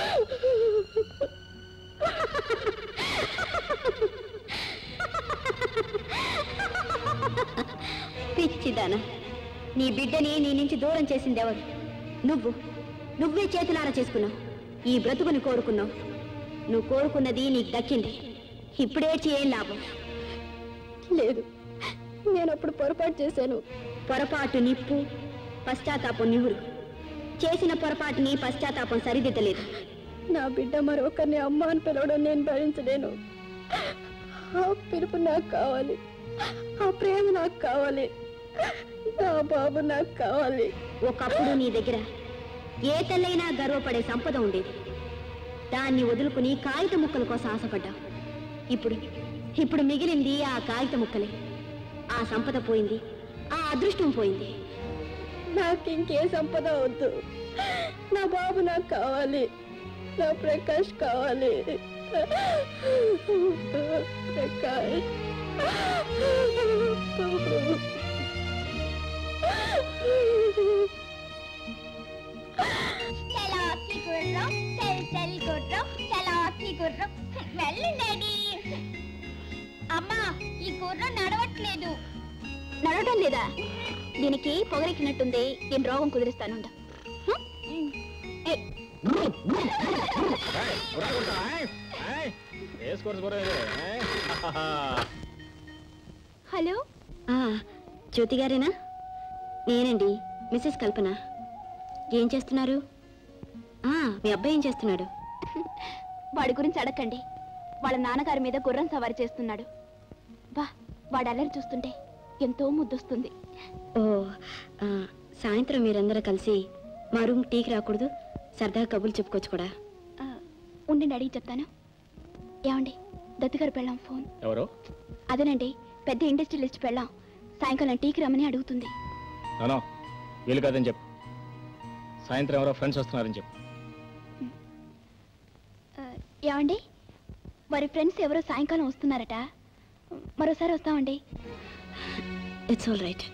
పిచ్చిదానా నీ బిడ్డని నీ నుంచి దూరం చేసింది ఎవరు నువ్వు నువ్వే చేతులారా చేసుకున్నావు ఈ బ్రతుకుని కోరుకున్నావు నువ్వు కోరుకున్నది నీకు దక్కింది ఇప్పుడేడ్చి ఏం లాభం లేదు నేను అప్పుడు పొరపాటు చేశాను పొరపాటు నిప్పు పశ్చాత్తాపం నివురు చేసిన పొరపాటుని పశ్చాత్తాపం సరిదిద్దలేదు నా బిడ్డ మరొకరిని అమ్మ అని పిలవడం నేను భరించలేను ఆ పిలుపు నాకు కావాలి ఆ ప్రేమ నాకు కావాలి నా బాబు నాకు కావాలి ఒకప్పుడు నీ దగ్గర ఏ తల్లైనా గర్వపడే సంపద ఉండేది దాన్ని వదులుకుని కాగిత ముక్కల కోసం ఆశపడ్డావు ఇప్పుడు ఇప్పుడు మిగిలింది ఆ కాగిత ముక్కలే ఆ సంపద పోయింది ఆ అదృష్టం పోయింది నాకు ఇంకే సంపద వద్దు నా బాబు నాకు కావాలి నా ప్రకాష్ కావాలి ప్రకాష్ చలాకి గుర్రం చల్ చల్ గుర్రం చలాకి గుర్రం వెళ్ళు డాడీ అమ్మా ఈ గుర్రం నడవట్లేదు నడవటం లేదా దీనికి పొగరెక్కినట్టుంది నేను రోగం కుదిరిస్తానుండ హలో జ్యోతి గారేనా నేనండి మిస్సెస్ కల్పన ఏం చేస్తున్నారు ఆ, మీ అబ్బాయి ఏం చేస్తున్నాడు వాడి గురించి అడగండి వాళ్ళ నాన్నగారి మీద గుర్రం సవారి చేస్తున్నాడు వా వాడు అల్లరి చూస్తుంటే ఎంతో ముద్దొస్తుంది ఓ ఆ, సాయంత్రం మీరందరూ కలిసి మా రూమ్ టీకి రాకూడదు సరదాగా కబుర్లు చెప్పుకోవచ్చు కూడా ఆ, ఉండండి అడిగి చెప్తాను ఏమండి దత్తుగారు పెళ్ళాం ఫోన్ ఎవరు అదేనండి పెద్ద ఇండస్ట్రియలిస్ట్ పెళ్ళాం సాయంకాలం టీకి రమ్మని అడుగుతుంది నో వీలు కాదని చెప్పు సాయంత్రం ఎవరో ఫ్రెండ్స్ వస్తున్నారని చెప్పు ఆ, ఏమండి వారి ఫ్రెండ్స్ ఎవరో సాయంకాలం వస్తున్నారట మరోసారి వస్తామండి it's all right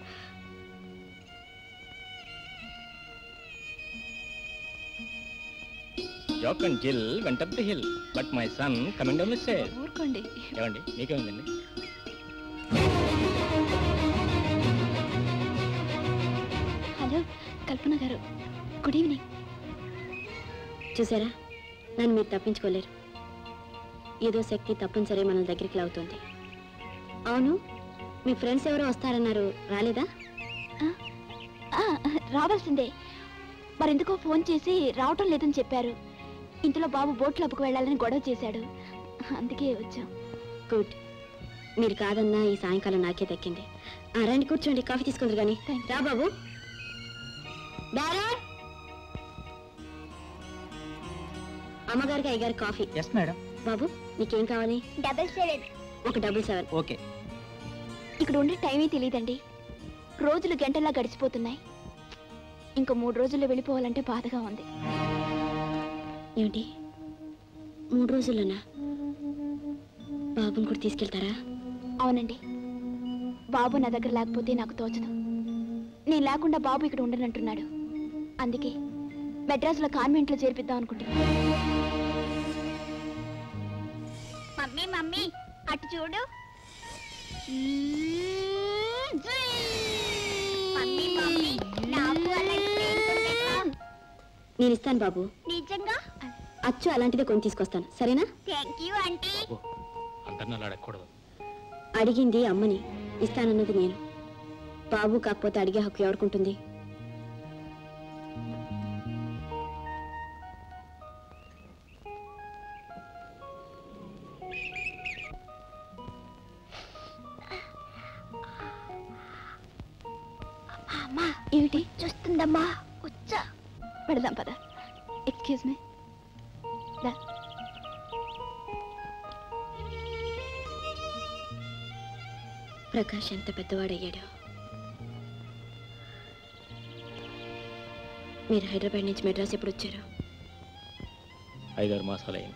Jack and Jill went the hill but my son coming down say ఊరుకోండి ఏమండి మీకేముందండి హలో కల్పన గారు గుడ్ ఈవినింగ్ చూసారా నన్ను మీరు తప్పించుకోలేరు ఏదో శక్తి తప్పనిసరి మన దగ్గరికి లాగుతుంది అవును మీ ఫ్రెండ్స్ ఎవరో వస్తారన్నారు రాలేదా ఆ, రావాల్సిందే మరెందుకో ఫోన్ చేసి రావటం లేదని చెప్పారు ఇంతలో బాబు బోట్ క్లబ్కు వెళ్ళాలని గొడవ చేశాడు అందుకే వచ్చాం గుడ్ మీరు కాదన్నా ఈ సాయంకాలం నాకే దక్కింది ఆ రండి కూర్చోండి కాఫీ తీసుకుందరు కానీ రా బాబు డారా అమ్మగారికి అయ్యగారి కాఫీ ఎస్ మేడం బాబు నీకేం కావాలి డబల్ సెవెన్ ఒక డబుల్ సెవెన్ ఓకే ఇక్కడ ఉండే టైమే తెలియదండి రోజులు గంటలా గడిచిపోతున్నాయి ఇంకో మూడు రోజుల్లో వెళ్ళిపోవాలంటే బాధగా ఉంది ఏమిటి మూడు రోజుల్లోనా బాబుని కూడా తీసుకెళ్తారా అవునండి బాబు నా దగ్గర లేకపోతే నాకు తోచదు నేను లేకుండా బాబు ఇక్కడ ఉండనంటున్నాడు అందుకే మెడ్రాస్లో కాన్వెంట్లో చేర్పిద్దాం అనుకుంటున్నాను మమ్మీ మమ్మీ అటు చూడు మమ్మీ మమ్మీ నాకు అలాంటి పెయింట్ ఉండేదా? నేను ఇస్తాను బాబు నిజంగా అచ్చు అలాంటిదే కొని తీసుకొస్తాను సరేనా థ్యాంక్ యూ ఆంటీ అందరిని అలా అడగకూడదు అడిగింది అమ్మని ఇస్తానన్నది నేను బాబు కాకపోతే అడిగే హక్కు ఎవరికుంటుంది అమ్మా ఏమిటి చూస్తుందమ్మా వచ్చా పెడదాం పద ఎక్స్క్యూజ్ మీ ప్రకాష్ ఎంత పెద్దవాడయ్యాడు మీరు హైదరాబాద్ నుంచి మెడ్రాస్ ఎప్పుడు వచ్చారు ఐదారు మాసాలు అయింది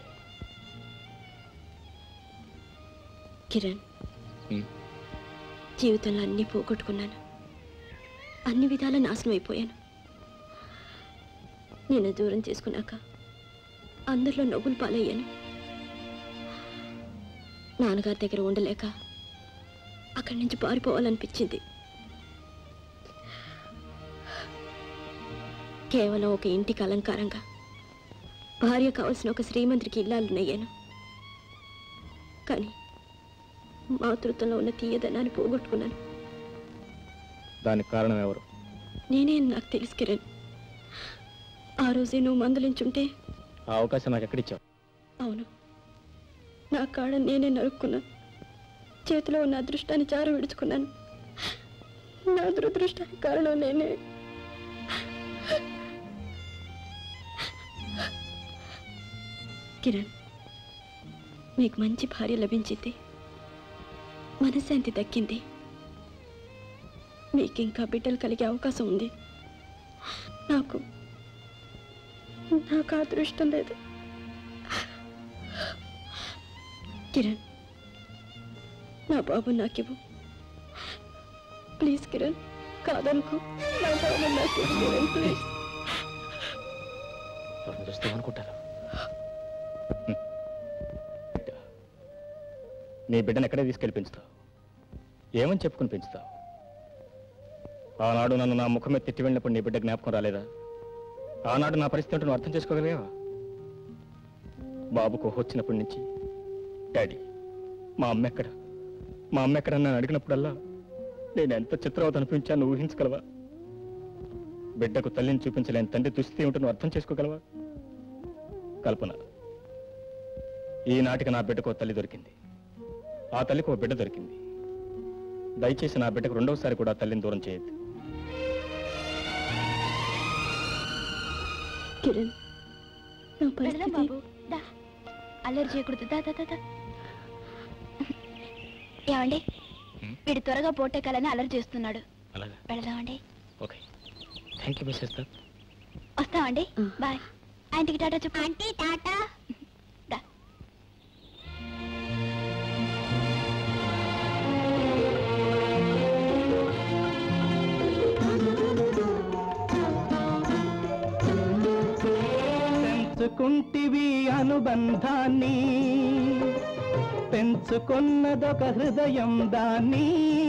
కిరణ్ హ్మ్. జీవితంలో అన్నీ పోగొట్టుకున్నాను అన్ని విధాల నాశనం అయిపోయాను నేను దూరం చేసుకున్నాక అందరిలో నవ్వులు పాలయ్యాను నాన్నగారి దగ్గర ఉండలేక అక్కడి నుంచి పారిపోవాలనిపించింది కేవలం ఒక ఇంటికి అలంకారంగా భార్య కావలసిన ఒక శ్రీమంతుడికి ఇల్లాలునయ్యాను కానీ మాతృత్వంలో ఉన్న తీయదనాన్ని పోగొట్టుకున్నాను దానికి కారణం ఎవరు నేనే అని నాకు తెలుసు కిరణ్ ఆ రోజే నువ్వు మందలించుంటే ఆ అవకాశం నాకు ఎక్కడిచ్చావు అవును నా కాడ నేనే నరుక్కున్నాను చేతిలో ఉన్న అదృష్టాన్ని చారు విడుచుకున్నాను నా దురదృష్టానికి కారణం నేనే కిరణ్ మీకు మంచి భార్య లభించింది మనశ్శాంతి దక్కింది మీకు ఇంకా బిడ్డలు కలిగే అవకాశం ఉంది నాకు నాకు ఆ అదృష్టం లేదు కిరణ్ నా బాబు నాకివ్వు ప్లీజ్ కిరణ్ కాదనుకో నా బాబు నాకు ఇవ్వు, కిరణ్ ప్లీజ్ ఎవరిని చూస్తామనుకుంటారు హ్మ్. నీ బిడ్డను ఎక్కడే తీసుకెళ్ళి పెంచుతావు ఏమని చెప్పుకుని పెంచుతావు ఆనాడు నన్ను నా ముఖం మీద తిట్టి వెళ్ళినప్పుడు నీ బిడ్డ జ్ఞాపకం రాలేదా ఆనాడు నా పరిస్థితి ఏంటో నువ్వు అర్థం చేసుకోగలిగావా బాబుకు వచ్చినప్పటి నుంచి డాడీ మా అమ్మ ఎక్కడ మా అమ్మ ఎక్కడ నన్ను అడిగినప్పుడల్లా నేను ఎంత చిత్రవత అనిపించాను ఊహించగలవా బిడ్డకు తల్లిని చూపించలేని తండ్రి దుస్థితి ఏమిటో నువ్వు అర్థం చేసుకోగలవా కల్పన ఈనాటికి నా బిడ్డకు ఓ తల్లి దొరికింది ఆ తల్లికి ఓ బిడ్డ దొరికింది దయచేసి నా బిడ్డకు రెండవసారి కూడా తల్లిని దూరం చేయొద్దు కిరణ్ నా వెళదాం పరిస్థితి బాబు దా అల్లరి చేయకూడదు దా దా దా, దా ఏమండి వీడు త్వరగా పోటెక్కాలని అల్లరి చేస్తున్నాడు అలాగా వెళదామండి okay thank you Mrs Dutt వస్తామండి బాయ్ ఆంటీకి టాటా చెప్పు ఆంటీ టాటా దా పెంచుకుంటివి అనుబంధాన్ని పెంచుకున్నదొక హృదయం దాన్ని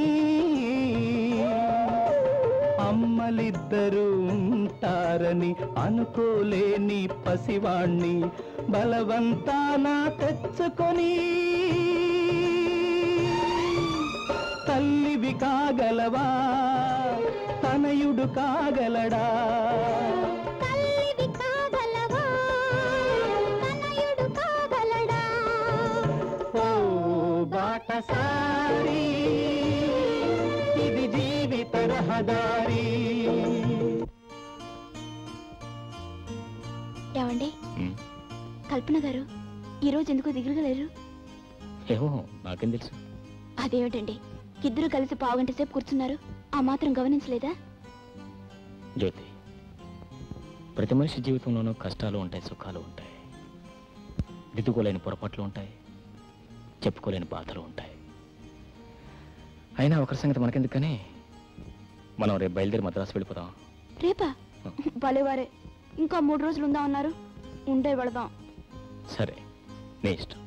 అమ్మలిద్దరూ ఉంటారని అనుకోలేని పసివాణ్ణి బలవంతాన తెచ్చుకొని తల్లివి కాగలవా తనయుడు కాగలడా తల్లివి కాగలవా తనయుడు కాగలడా ఓ బాటసారి ఇది జీవిత రహదారి ఏమండి కల్పన స్వప్న గారు ఈ రోజు ఎందుకో దిగులుగా లేరు ఏమో నాకేం తెలుసు అదేమిటండి ఇద్దరు కలిసి పావుగంట సేపు కూర్చున్నారు ఆ మాత్రం గమనించలేదా జ్యోతి ప్రతి మనిషి జీవితంలోనూ కష్టాలు ఉంటాయి సుఖాలు ఉంటాయి దిద్దుకోలేని పొరపాట్లు ఉంటాయి చెప్పుకోలేని బాధలు ఉంటాయి అయినా ఒకరి సంగతి మనకెందుకని మనం రేపు బయలుదేరి మద్రాసు వెళ్ళిపోదాం రేపా భలేవారే ఇంకా మూడు రోజులు ఉందా ఉన్నారు ఉండే వెళదాం సరే నీ ఇష్టం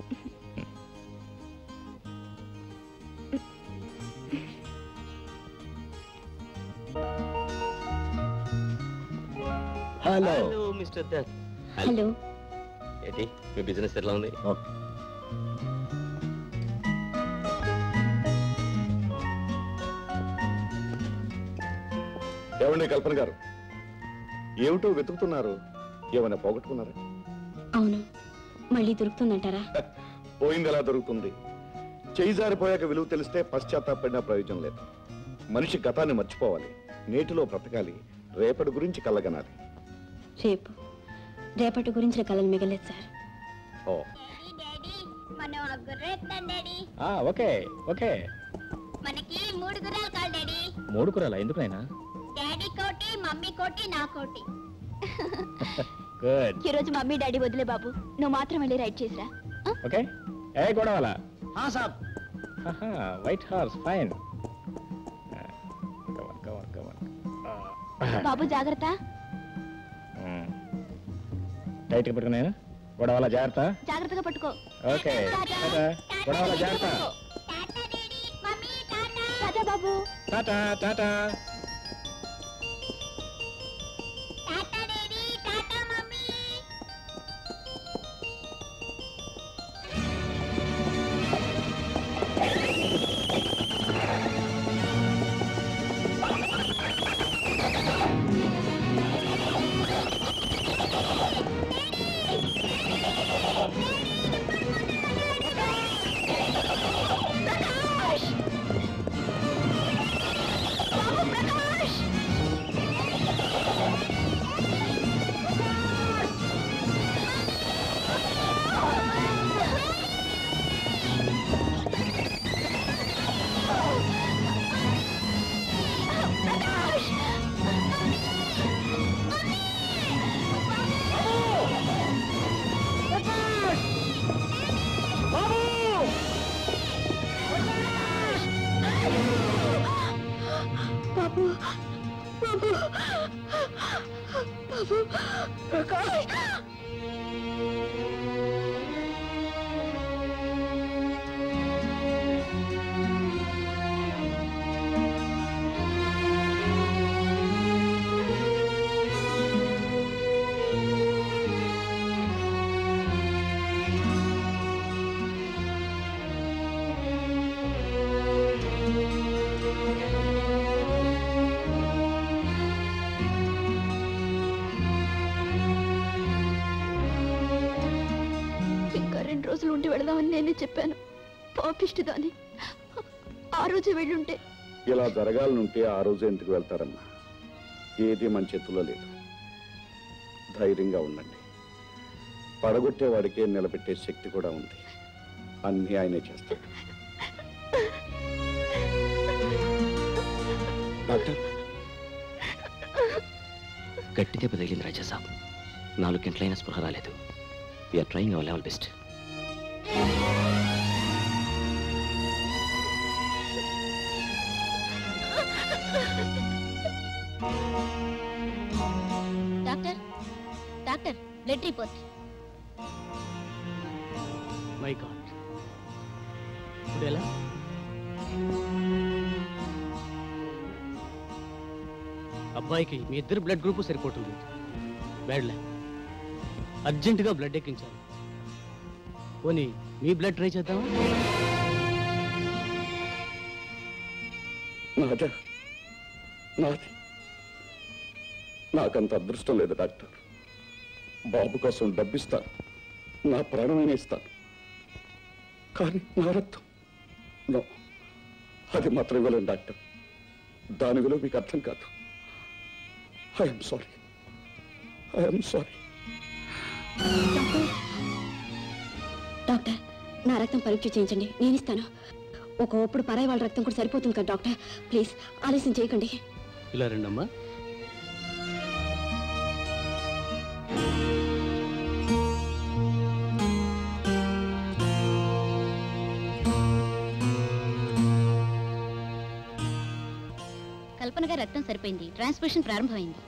హలో మిస్టర్ దత్ హలో ఏంటి మీ బిజినెస్ ఎట్లా ఉంది ఏమండి కల్పన గారు ఏమిటో వెతుకుతున్నారు ఏమైనా పోగొట్టుకున్నారా అవును మళ్ళీ దొరుకుతుందంటారా పోయింది ఎలా దొరుకుతుంది చేయి జారిపోయాక విలువ తెలిస్తే పశ్చాత్తాపడినా ప్రయోజనం లేదు మనిషి గతాన్ని మర్చిపోవాలి నేటిలో బ్రతకాలి రేపటి గురించి కలగనాలి రేపు రేపటి గురించిన కళలు మిగలేదు సార్ ఓ మనం ఆ గుర్రం ఎక్కుదాం డాడీ ఆ, ఓకే ఓకే మనకి మూడు గుర్రాలు కావాలి డాడీ మూడు కూరలా ఎందుకు నాయనా డాడీ కోటి మమ్మీ కోటి నా కోటి గుడ్ ఈ రోజు మమ్మీ డాడీ వదిలే బాబు నువ్వు మాత్రం వెళ్ళి రైడ్ చేసిరా ఓకే ఏ గొడవలా हाँ साहब వైట్ హార్స్ ఫైన్ బాబు జాగ్రత్త టైట్గా పెట్టుకున్నాను గొడవల జాగ్రత్త జాగ్రత్తగా పట్టుకో ఓకే గొడవల జాగ్రత్త టాటా బాబు టాటా టాటా బాబు బాబు బాబు ప్రకాష్ ఇంకా రెండు రోజులు ఉండి వెళదామని నేనే చెప్పాను పాపిష్టిదాన్ని ఆ రోజు వెళ్ళుంటే ఇలా జరగాలనుంటే ఆ రోజు ఎందుకు వెళ్తారమ్మా ఏది మన చేతుల్లో లేదు ధైర్యంగా ఉండండి పడగొట్టే వాడికే నిలబెట్టే శక్తి కూడా ఉంది అన్నీ ఆయనే చేస్తాడు డాక్టర్ గట్టి దెబ్బ తగిలింది రాజా సాబ్ నాలుగు గంటలైన స్పృహ రాలేదు we're trying our level best doctor doctor blood report my God ఇప్పుడు ఎలా అబ్బాయికి మీ ఇద్దరు బ్లడ్ గ్రూప్ సరిపోతుంది బ్యాడ్లే అర్జెంటుగా బ్లడ్ ఎక్కించాలి పోనీ మీ బ్లడ్ ట్రై చేద్దామా నాదా నాది నాకంత అదృష్టం లేదు డాక్టర్ బాబు కోసం డబ్బిస్తాను నా ప్రాణమైన ఇస్తాను కానీ నా రక్తం నో అది మాత్రం ఇవ్వలేను డాక్టర్ దాని విలువ మీకు అర్థం కాదు I'm sorry I'm sorry doctor doctor నా రక్తం పరీక్ష చేయించండి నేను ఇస్తాను ఒకప్పుడు పరాయి వాళ్ళ రక్తం కూడా సరిపోతుంది కదా డాక్టర్ ప్లీజ్ ఆలస్యం చేయకండి ఇలా రండమ్మా కల్పనగా రక్తం సరిపోయింది ట్రాన్స్మిషన్ ప్రారంభమైంది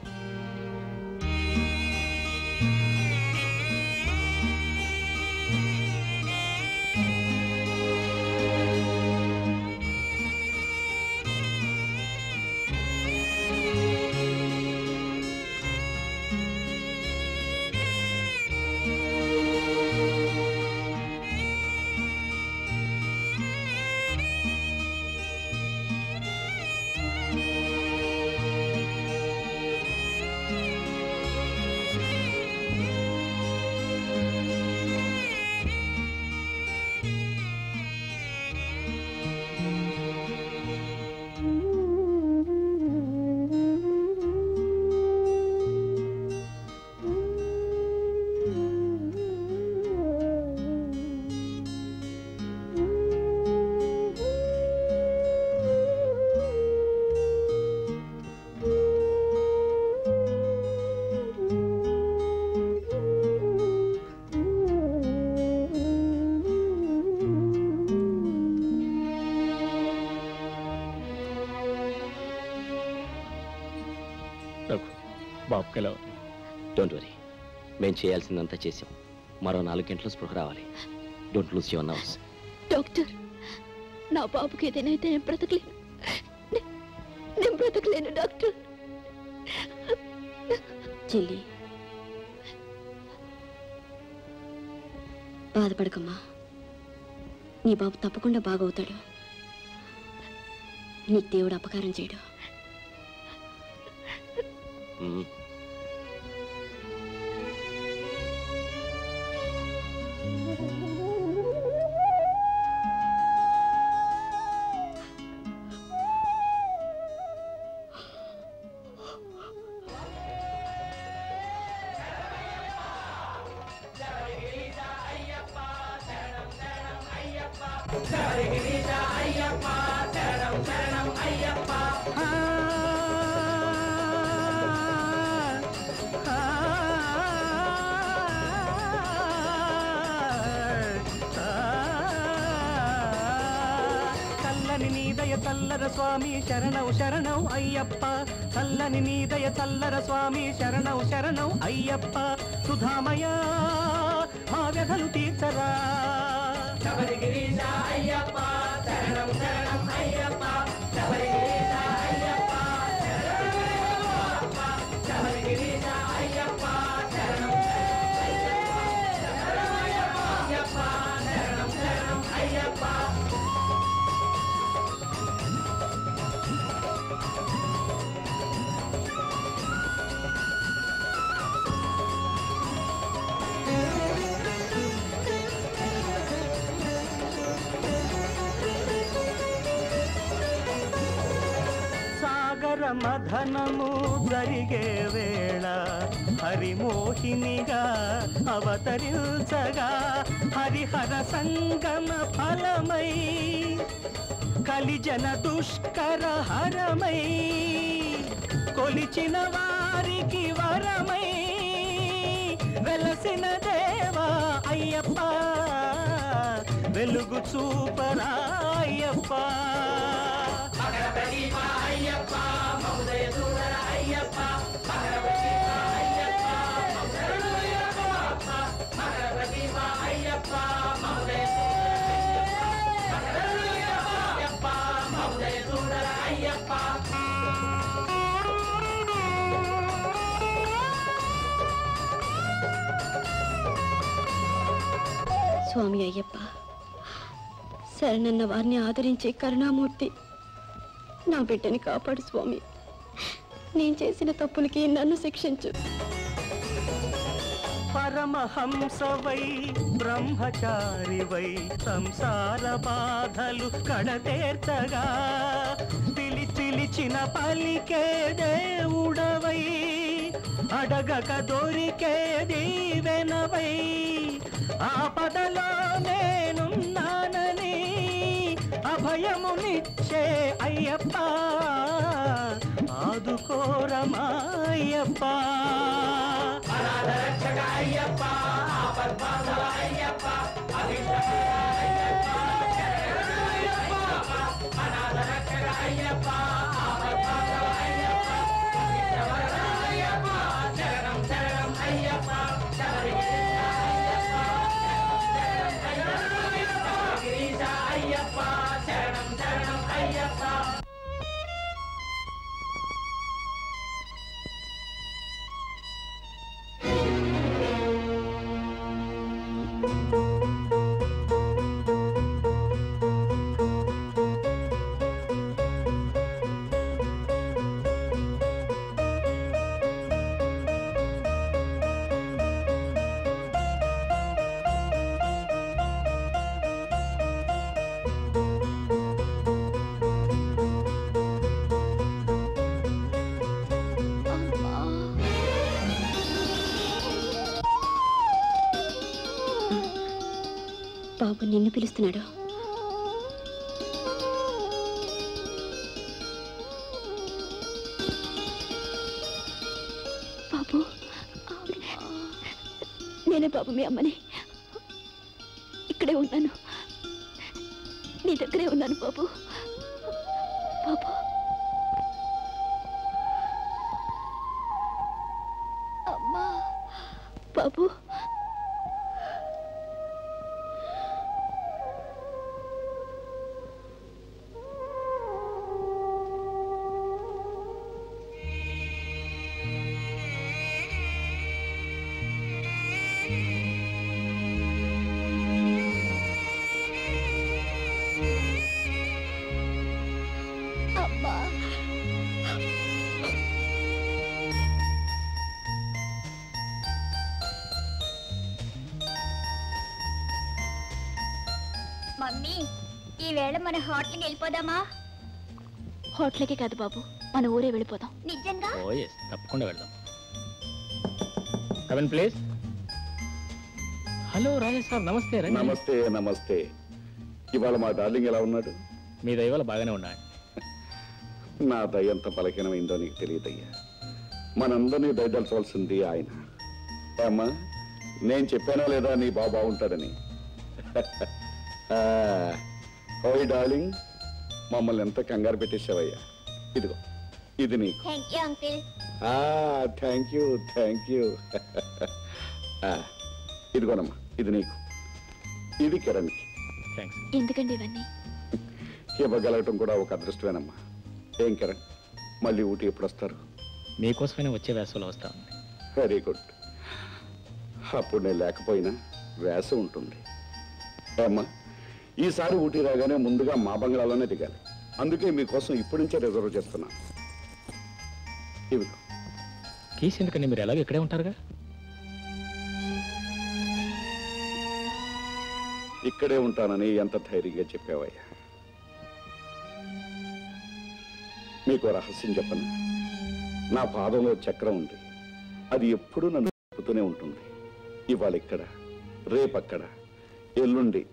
బాబుకి ఎలా ఉంది డోంట్ వరీ మేము చేయాల్సిందంతా చేసాం మరో నాలుగు గంటలు స్పృహ రావాలి don't lose your nerves doctor నా బాబుకి ఏదైనా అయితే నేను బ్రతకలేను నే- నేను బ్రతకలేను డాక్టర్ చెల్లి బాధపడకమ్మా నీ బాబు తప్పకుండా బాగవుతాడు నీకు దేవుడు అపకారం చేయడు మ్మ్. చల్లని నీదయ చల్లర స్వామి శరణం శరణం అయ్యప్ప చల్లని నీదయ చల్లర స్వామి శరణం శరణం అయ్యప్ప సుధామయ మా వ్యధలు తీర్చరా అయ్యప్ప శరణం శరణం అయ్యప్ప అయ్యప్ప అయ్యప్ప శరణం అయ్యప్ప శరణం శరణం అయ్యప్ప సాగర మధనము జరిగే వేళ హరిమోహినిగా అవతరించగా హరిహర సంగమ ఫలమై కలిజన దుష్కర హరమై కొలిచిన వారికి వరమై వెలసిన దేవా అయ్యప్ప వెలుగు చూపరా అయ్యప్ప అయ్యప్ప మహోదయ సూదర అయ్యప్ప అయ్యప్ప అయ్యప్ప మహోదయ అయ్యప్ప మహోదయ సూదర అయ్యప్ప స్వామి అయ్యప్ప శరణన్న వారిని ఆదరించే కరుణామూర్తి నా బిడ్డని కాపాడు స్వామి నేను చేసిన తప్పులకి నన్ను శిక్షించు పరమహంసవై బ్రహ్మచారివై సంసార బాధలు కడతేర్చగా పిలి పిలిచిన పలికే దేవుడవై అడగక దొరికే దీవెనవై ఆపదలో నేనున్నానని అభయమునిచ్చే అయ్యప్ప ఆదుకోరమాయ్యప్ప అయ్యప్ప అయ్యప్ప బాబు నిన్ను పిలుస్తున్నాడు బాబు నేనే బాబు మీ అమ్మని ఇక్కడే ఉన్నాను నీ దగ్గరే ఉన్నాను బాబు బాబు అమ్మా బాబు అమ్మా మమ్మీ ఈవేళ మన హోటల్కి వెళ్ళిపోదామా హోటల్కి కాదు బాబు మన ఊరే వెళ్ళిపోదాం నిజంగా ఓ ఎస్ తప్పకుండా వెళ్దాం come on please hello Rajesh sir namaste రండి. నమస్తే నమస్తే ఇవాళ మా డార్లింగ్ ఎలా ఉన్నాడు మీ దయవల్ల బాగానే ఉన్నాడు నా దయ ఎంత బలహీనమైందో నీకు తెలియదయ్యా మనందరినీ దయదలచవలసింది ఆయన అమ్మా నేను చెప్పానో లేదా నీ బాబు బాగుంటాడని ఓయ్ డార్లింగ్ మమ్మల్ని ఎంత కంగారు పెట్టేశావయ్యా ఇదిగో ఇది నీకు thank you uncle thank you thank you ఇదిగోనమ్మా ఇది నీకు ఇది కిరణ్కి థ్యాంక్స్ ఎందుకండి ఇవన్నీ ఇవ్వగలగటం కూడా ఒక అదృష్టమేనమ్మా ఏం కిరణ్ మళ్ళీ ఊటీ ఎప్పుడు వస్తారు మీకోసమైనా వచ్చే వేసవిలో వస్తాను వెరీ గుడ్ అప్పుడు నేను లేకపోయినా వేస ఉంటుంది అమ్మా ఈసారి ఊటీ రాగానే ముందుగా మా బంగ్లాలోనే దిగాలి అందుకే మీకోసం ఇప్పటి నుంచే రిజర్వ్ చేస్తున్నాను ఇవిగో కీస్ ఎందుకండి మీరు ఎలాగో ఇక్కడే ఉంటారుగా ఇక్కడే ఉంటానని ఎంత ధైర్యంగా చెప్పావయ్యా మీకు ఓ రహస్యం చెప్పను నా పాదంలో చక్రం ఉంది అది ఎప్పుడూ నన్ను తిప్పుతూనే ఉంటుంది ఇవాళ ఇక్కడ రేపక్కడ ఎల్లుండి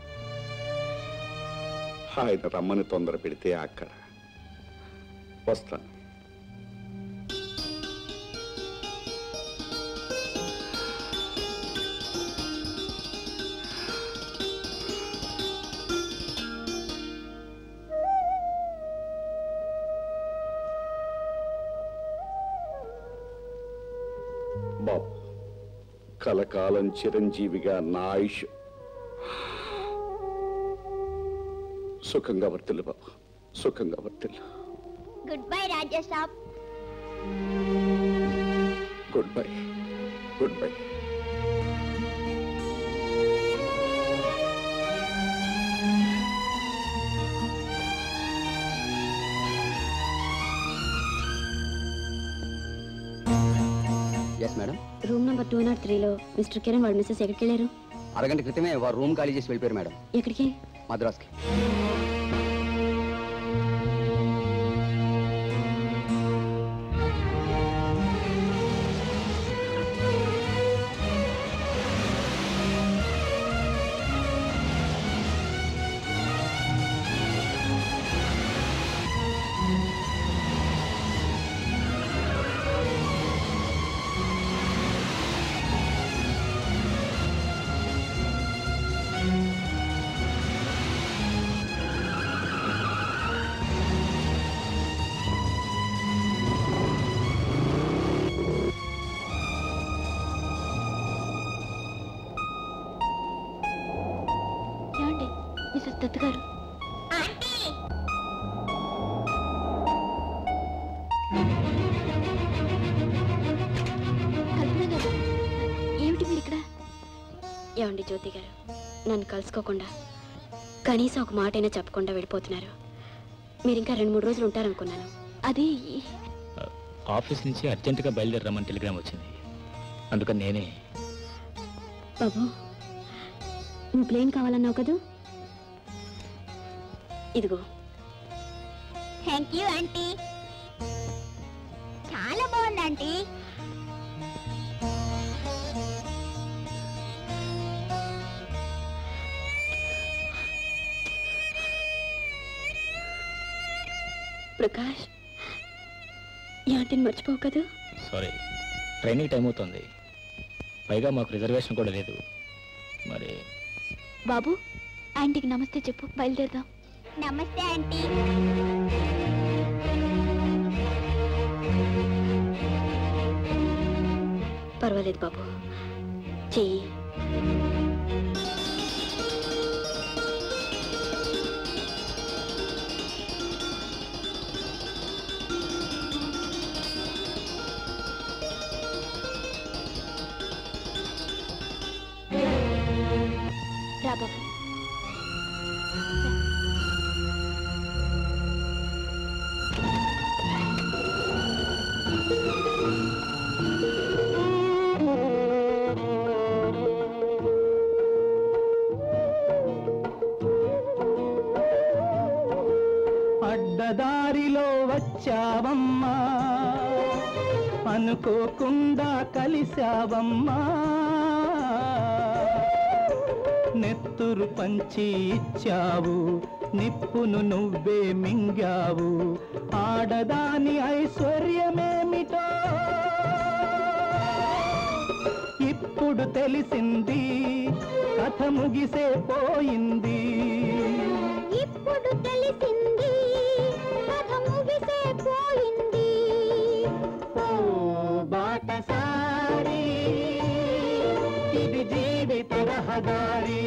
ఆయన రమ్మని తొందర పెడితే అక్కడ వస్తాను బాబు కలకాలం చిరంజీవిగా నా ఆయుష్ సుఖంగా వర్తిల్లు బాబు సుఖంగా వర్తిల్లు good bye Raja saab good bye good bye yes madam room number two not త్రీలో మిస్టర్ కిరణ్ వాడు మిస్సెస్ ఎక్కడికి వెళ్ళారు అరగంట క్రితమే వారు రూమ్ ఖాళీ చేసి వెళ్ళిపోయారు మేడం ఎక్కడికి మద్రాస్కి దత్తగారు కల్పన గారు ఏమిటి మీరు ఇక్కడ ఏమండి జ్యోతి గారు నన్ను కలుసుకోకుండా కనీసం ఒక మాటైనా చెప్పకుండా వెళ్ళిపోతున్నారు మీరు ఇంకా రెండు మూడు రోజులు ఉంటారనుకున్నాను అది ఆఫీస్ నుంచి అర్జెంటుగా బయలుదేరమని టెలిగ్రామ్ వచ్చింది అందుకని నేనే బాబు నువ్వు ప్లేన్ కావాలన్నావు కదూ ఇదిగో థ్యాంక్ యూ ఆంటీ చాలా బాగుంది ఆంటీ ప్రకాష్ ఈ ఆంటీని మర్చిపోవు కదా సారీ ట్రైనింగ్ టైం అవుతుంది పైగా మాకు రిజర్వేషన్ కూడా లేదు మరి బాబు ఆంటీకి నమస్తే చెప్పు బయలుదేరదాం నమస్తే ఆంటీ పర్వాలేదు బాబు చెయ్యి రా బాబు అడ్డదారిలో వచ్చావమ్మా అనుకోకుండా కలిశావమ్మా నెత్తురు పంచి ఇచ్చావు నిప్పును నువ్వే మింగావు ఆడదాని ఐశ్వర్యమేమిటో ఇప్పుడు తెలిసింది కథ ముగిసే పోయింది ఇప్పుడు తెలిసింది కథ ముగిసే పోయింది ఓ బాటసారి ఇది జీవిత రహదారి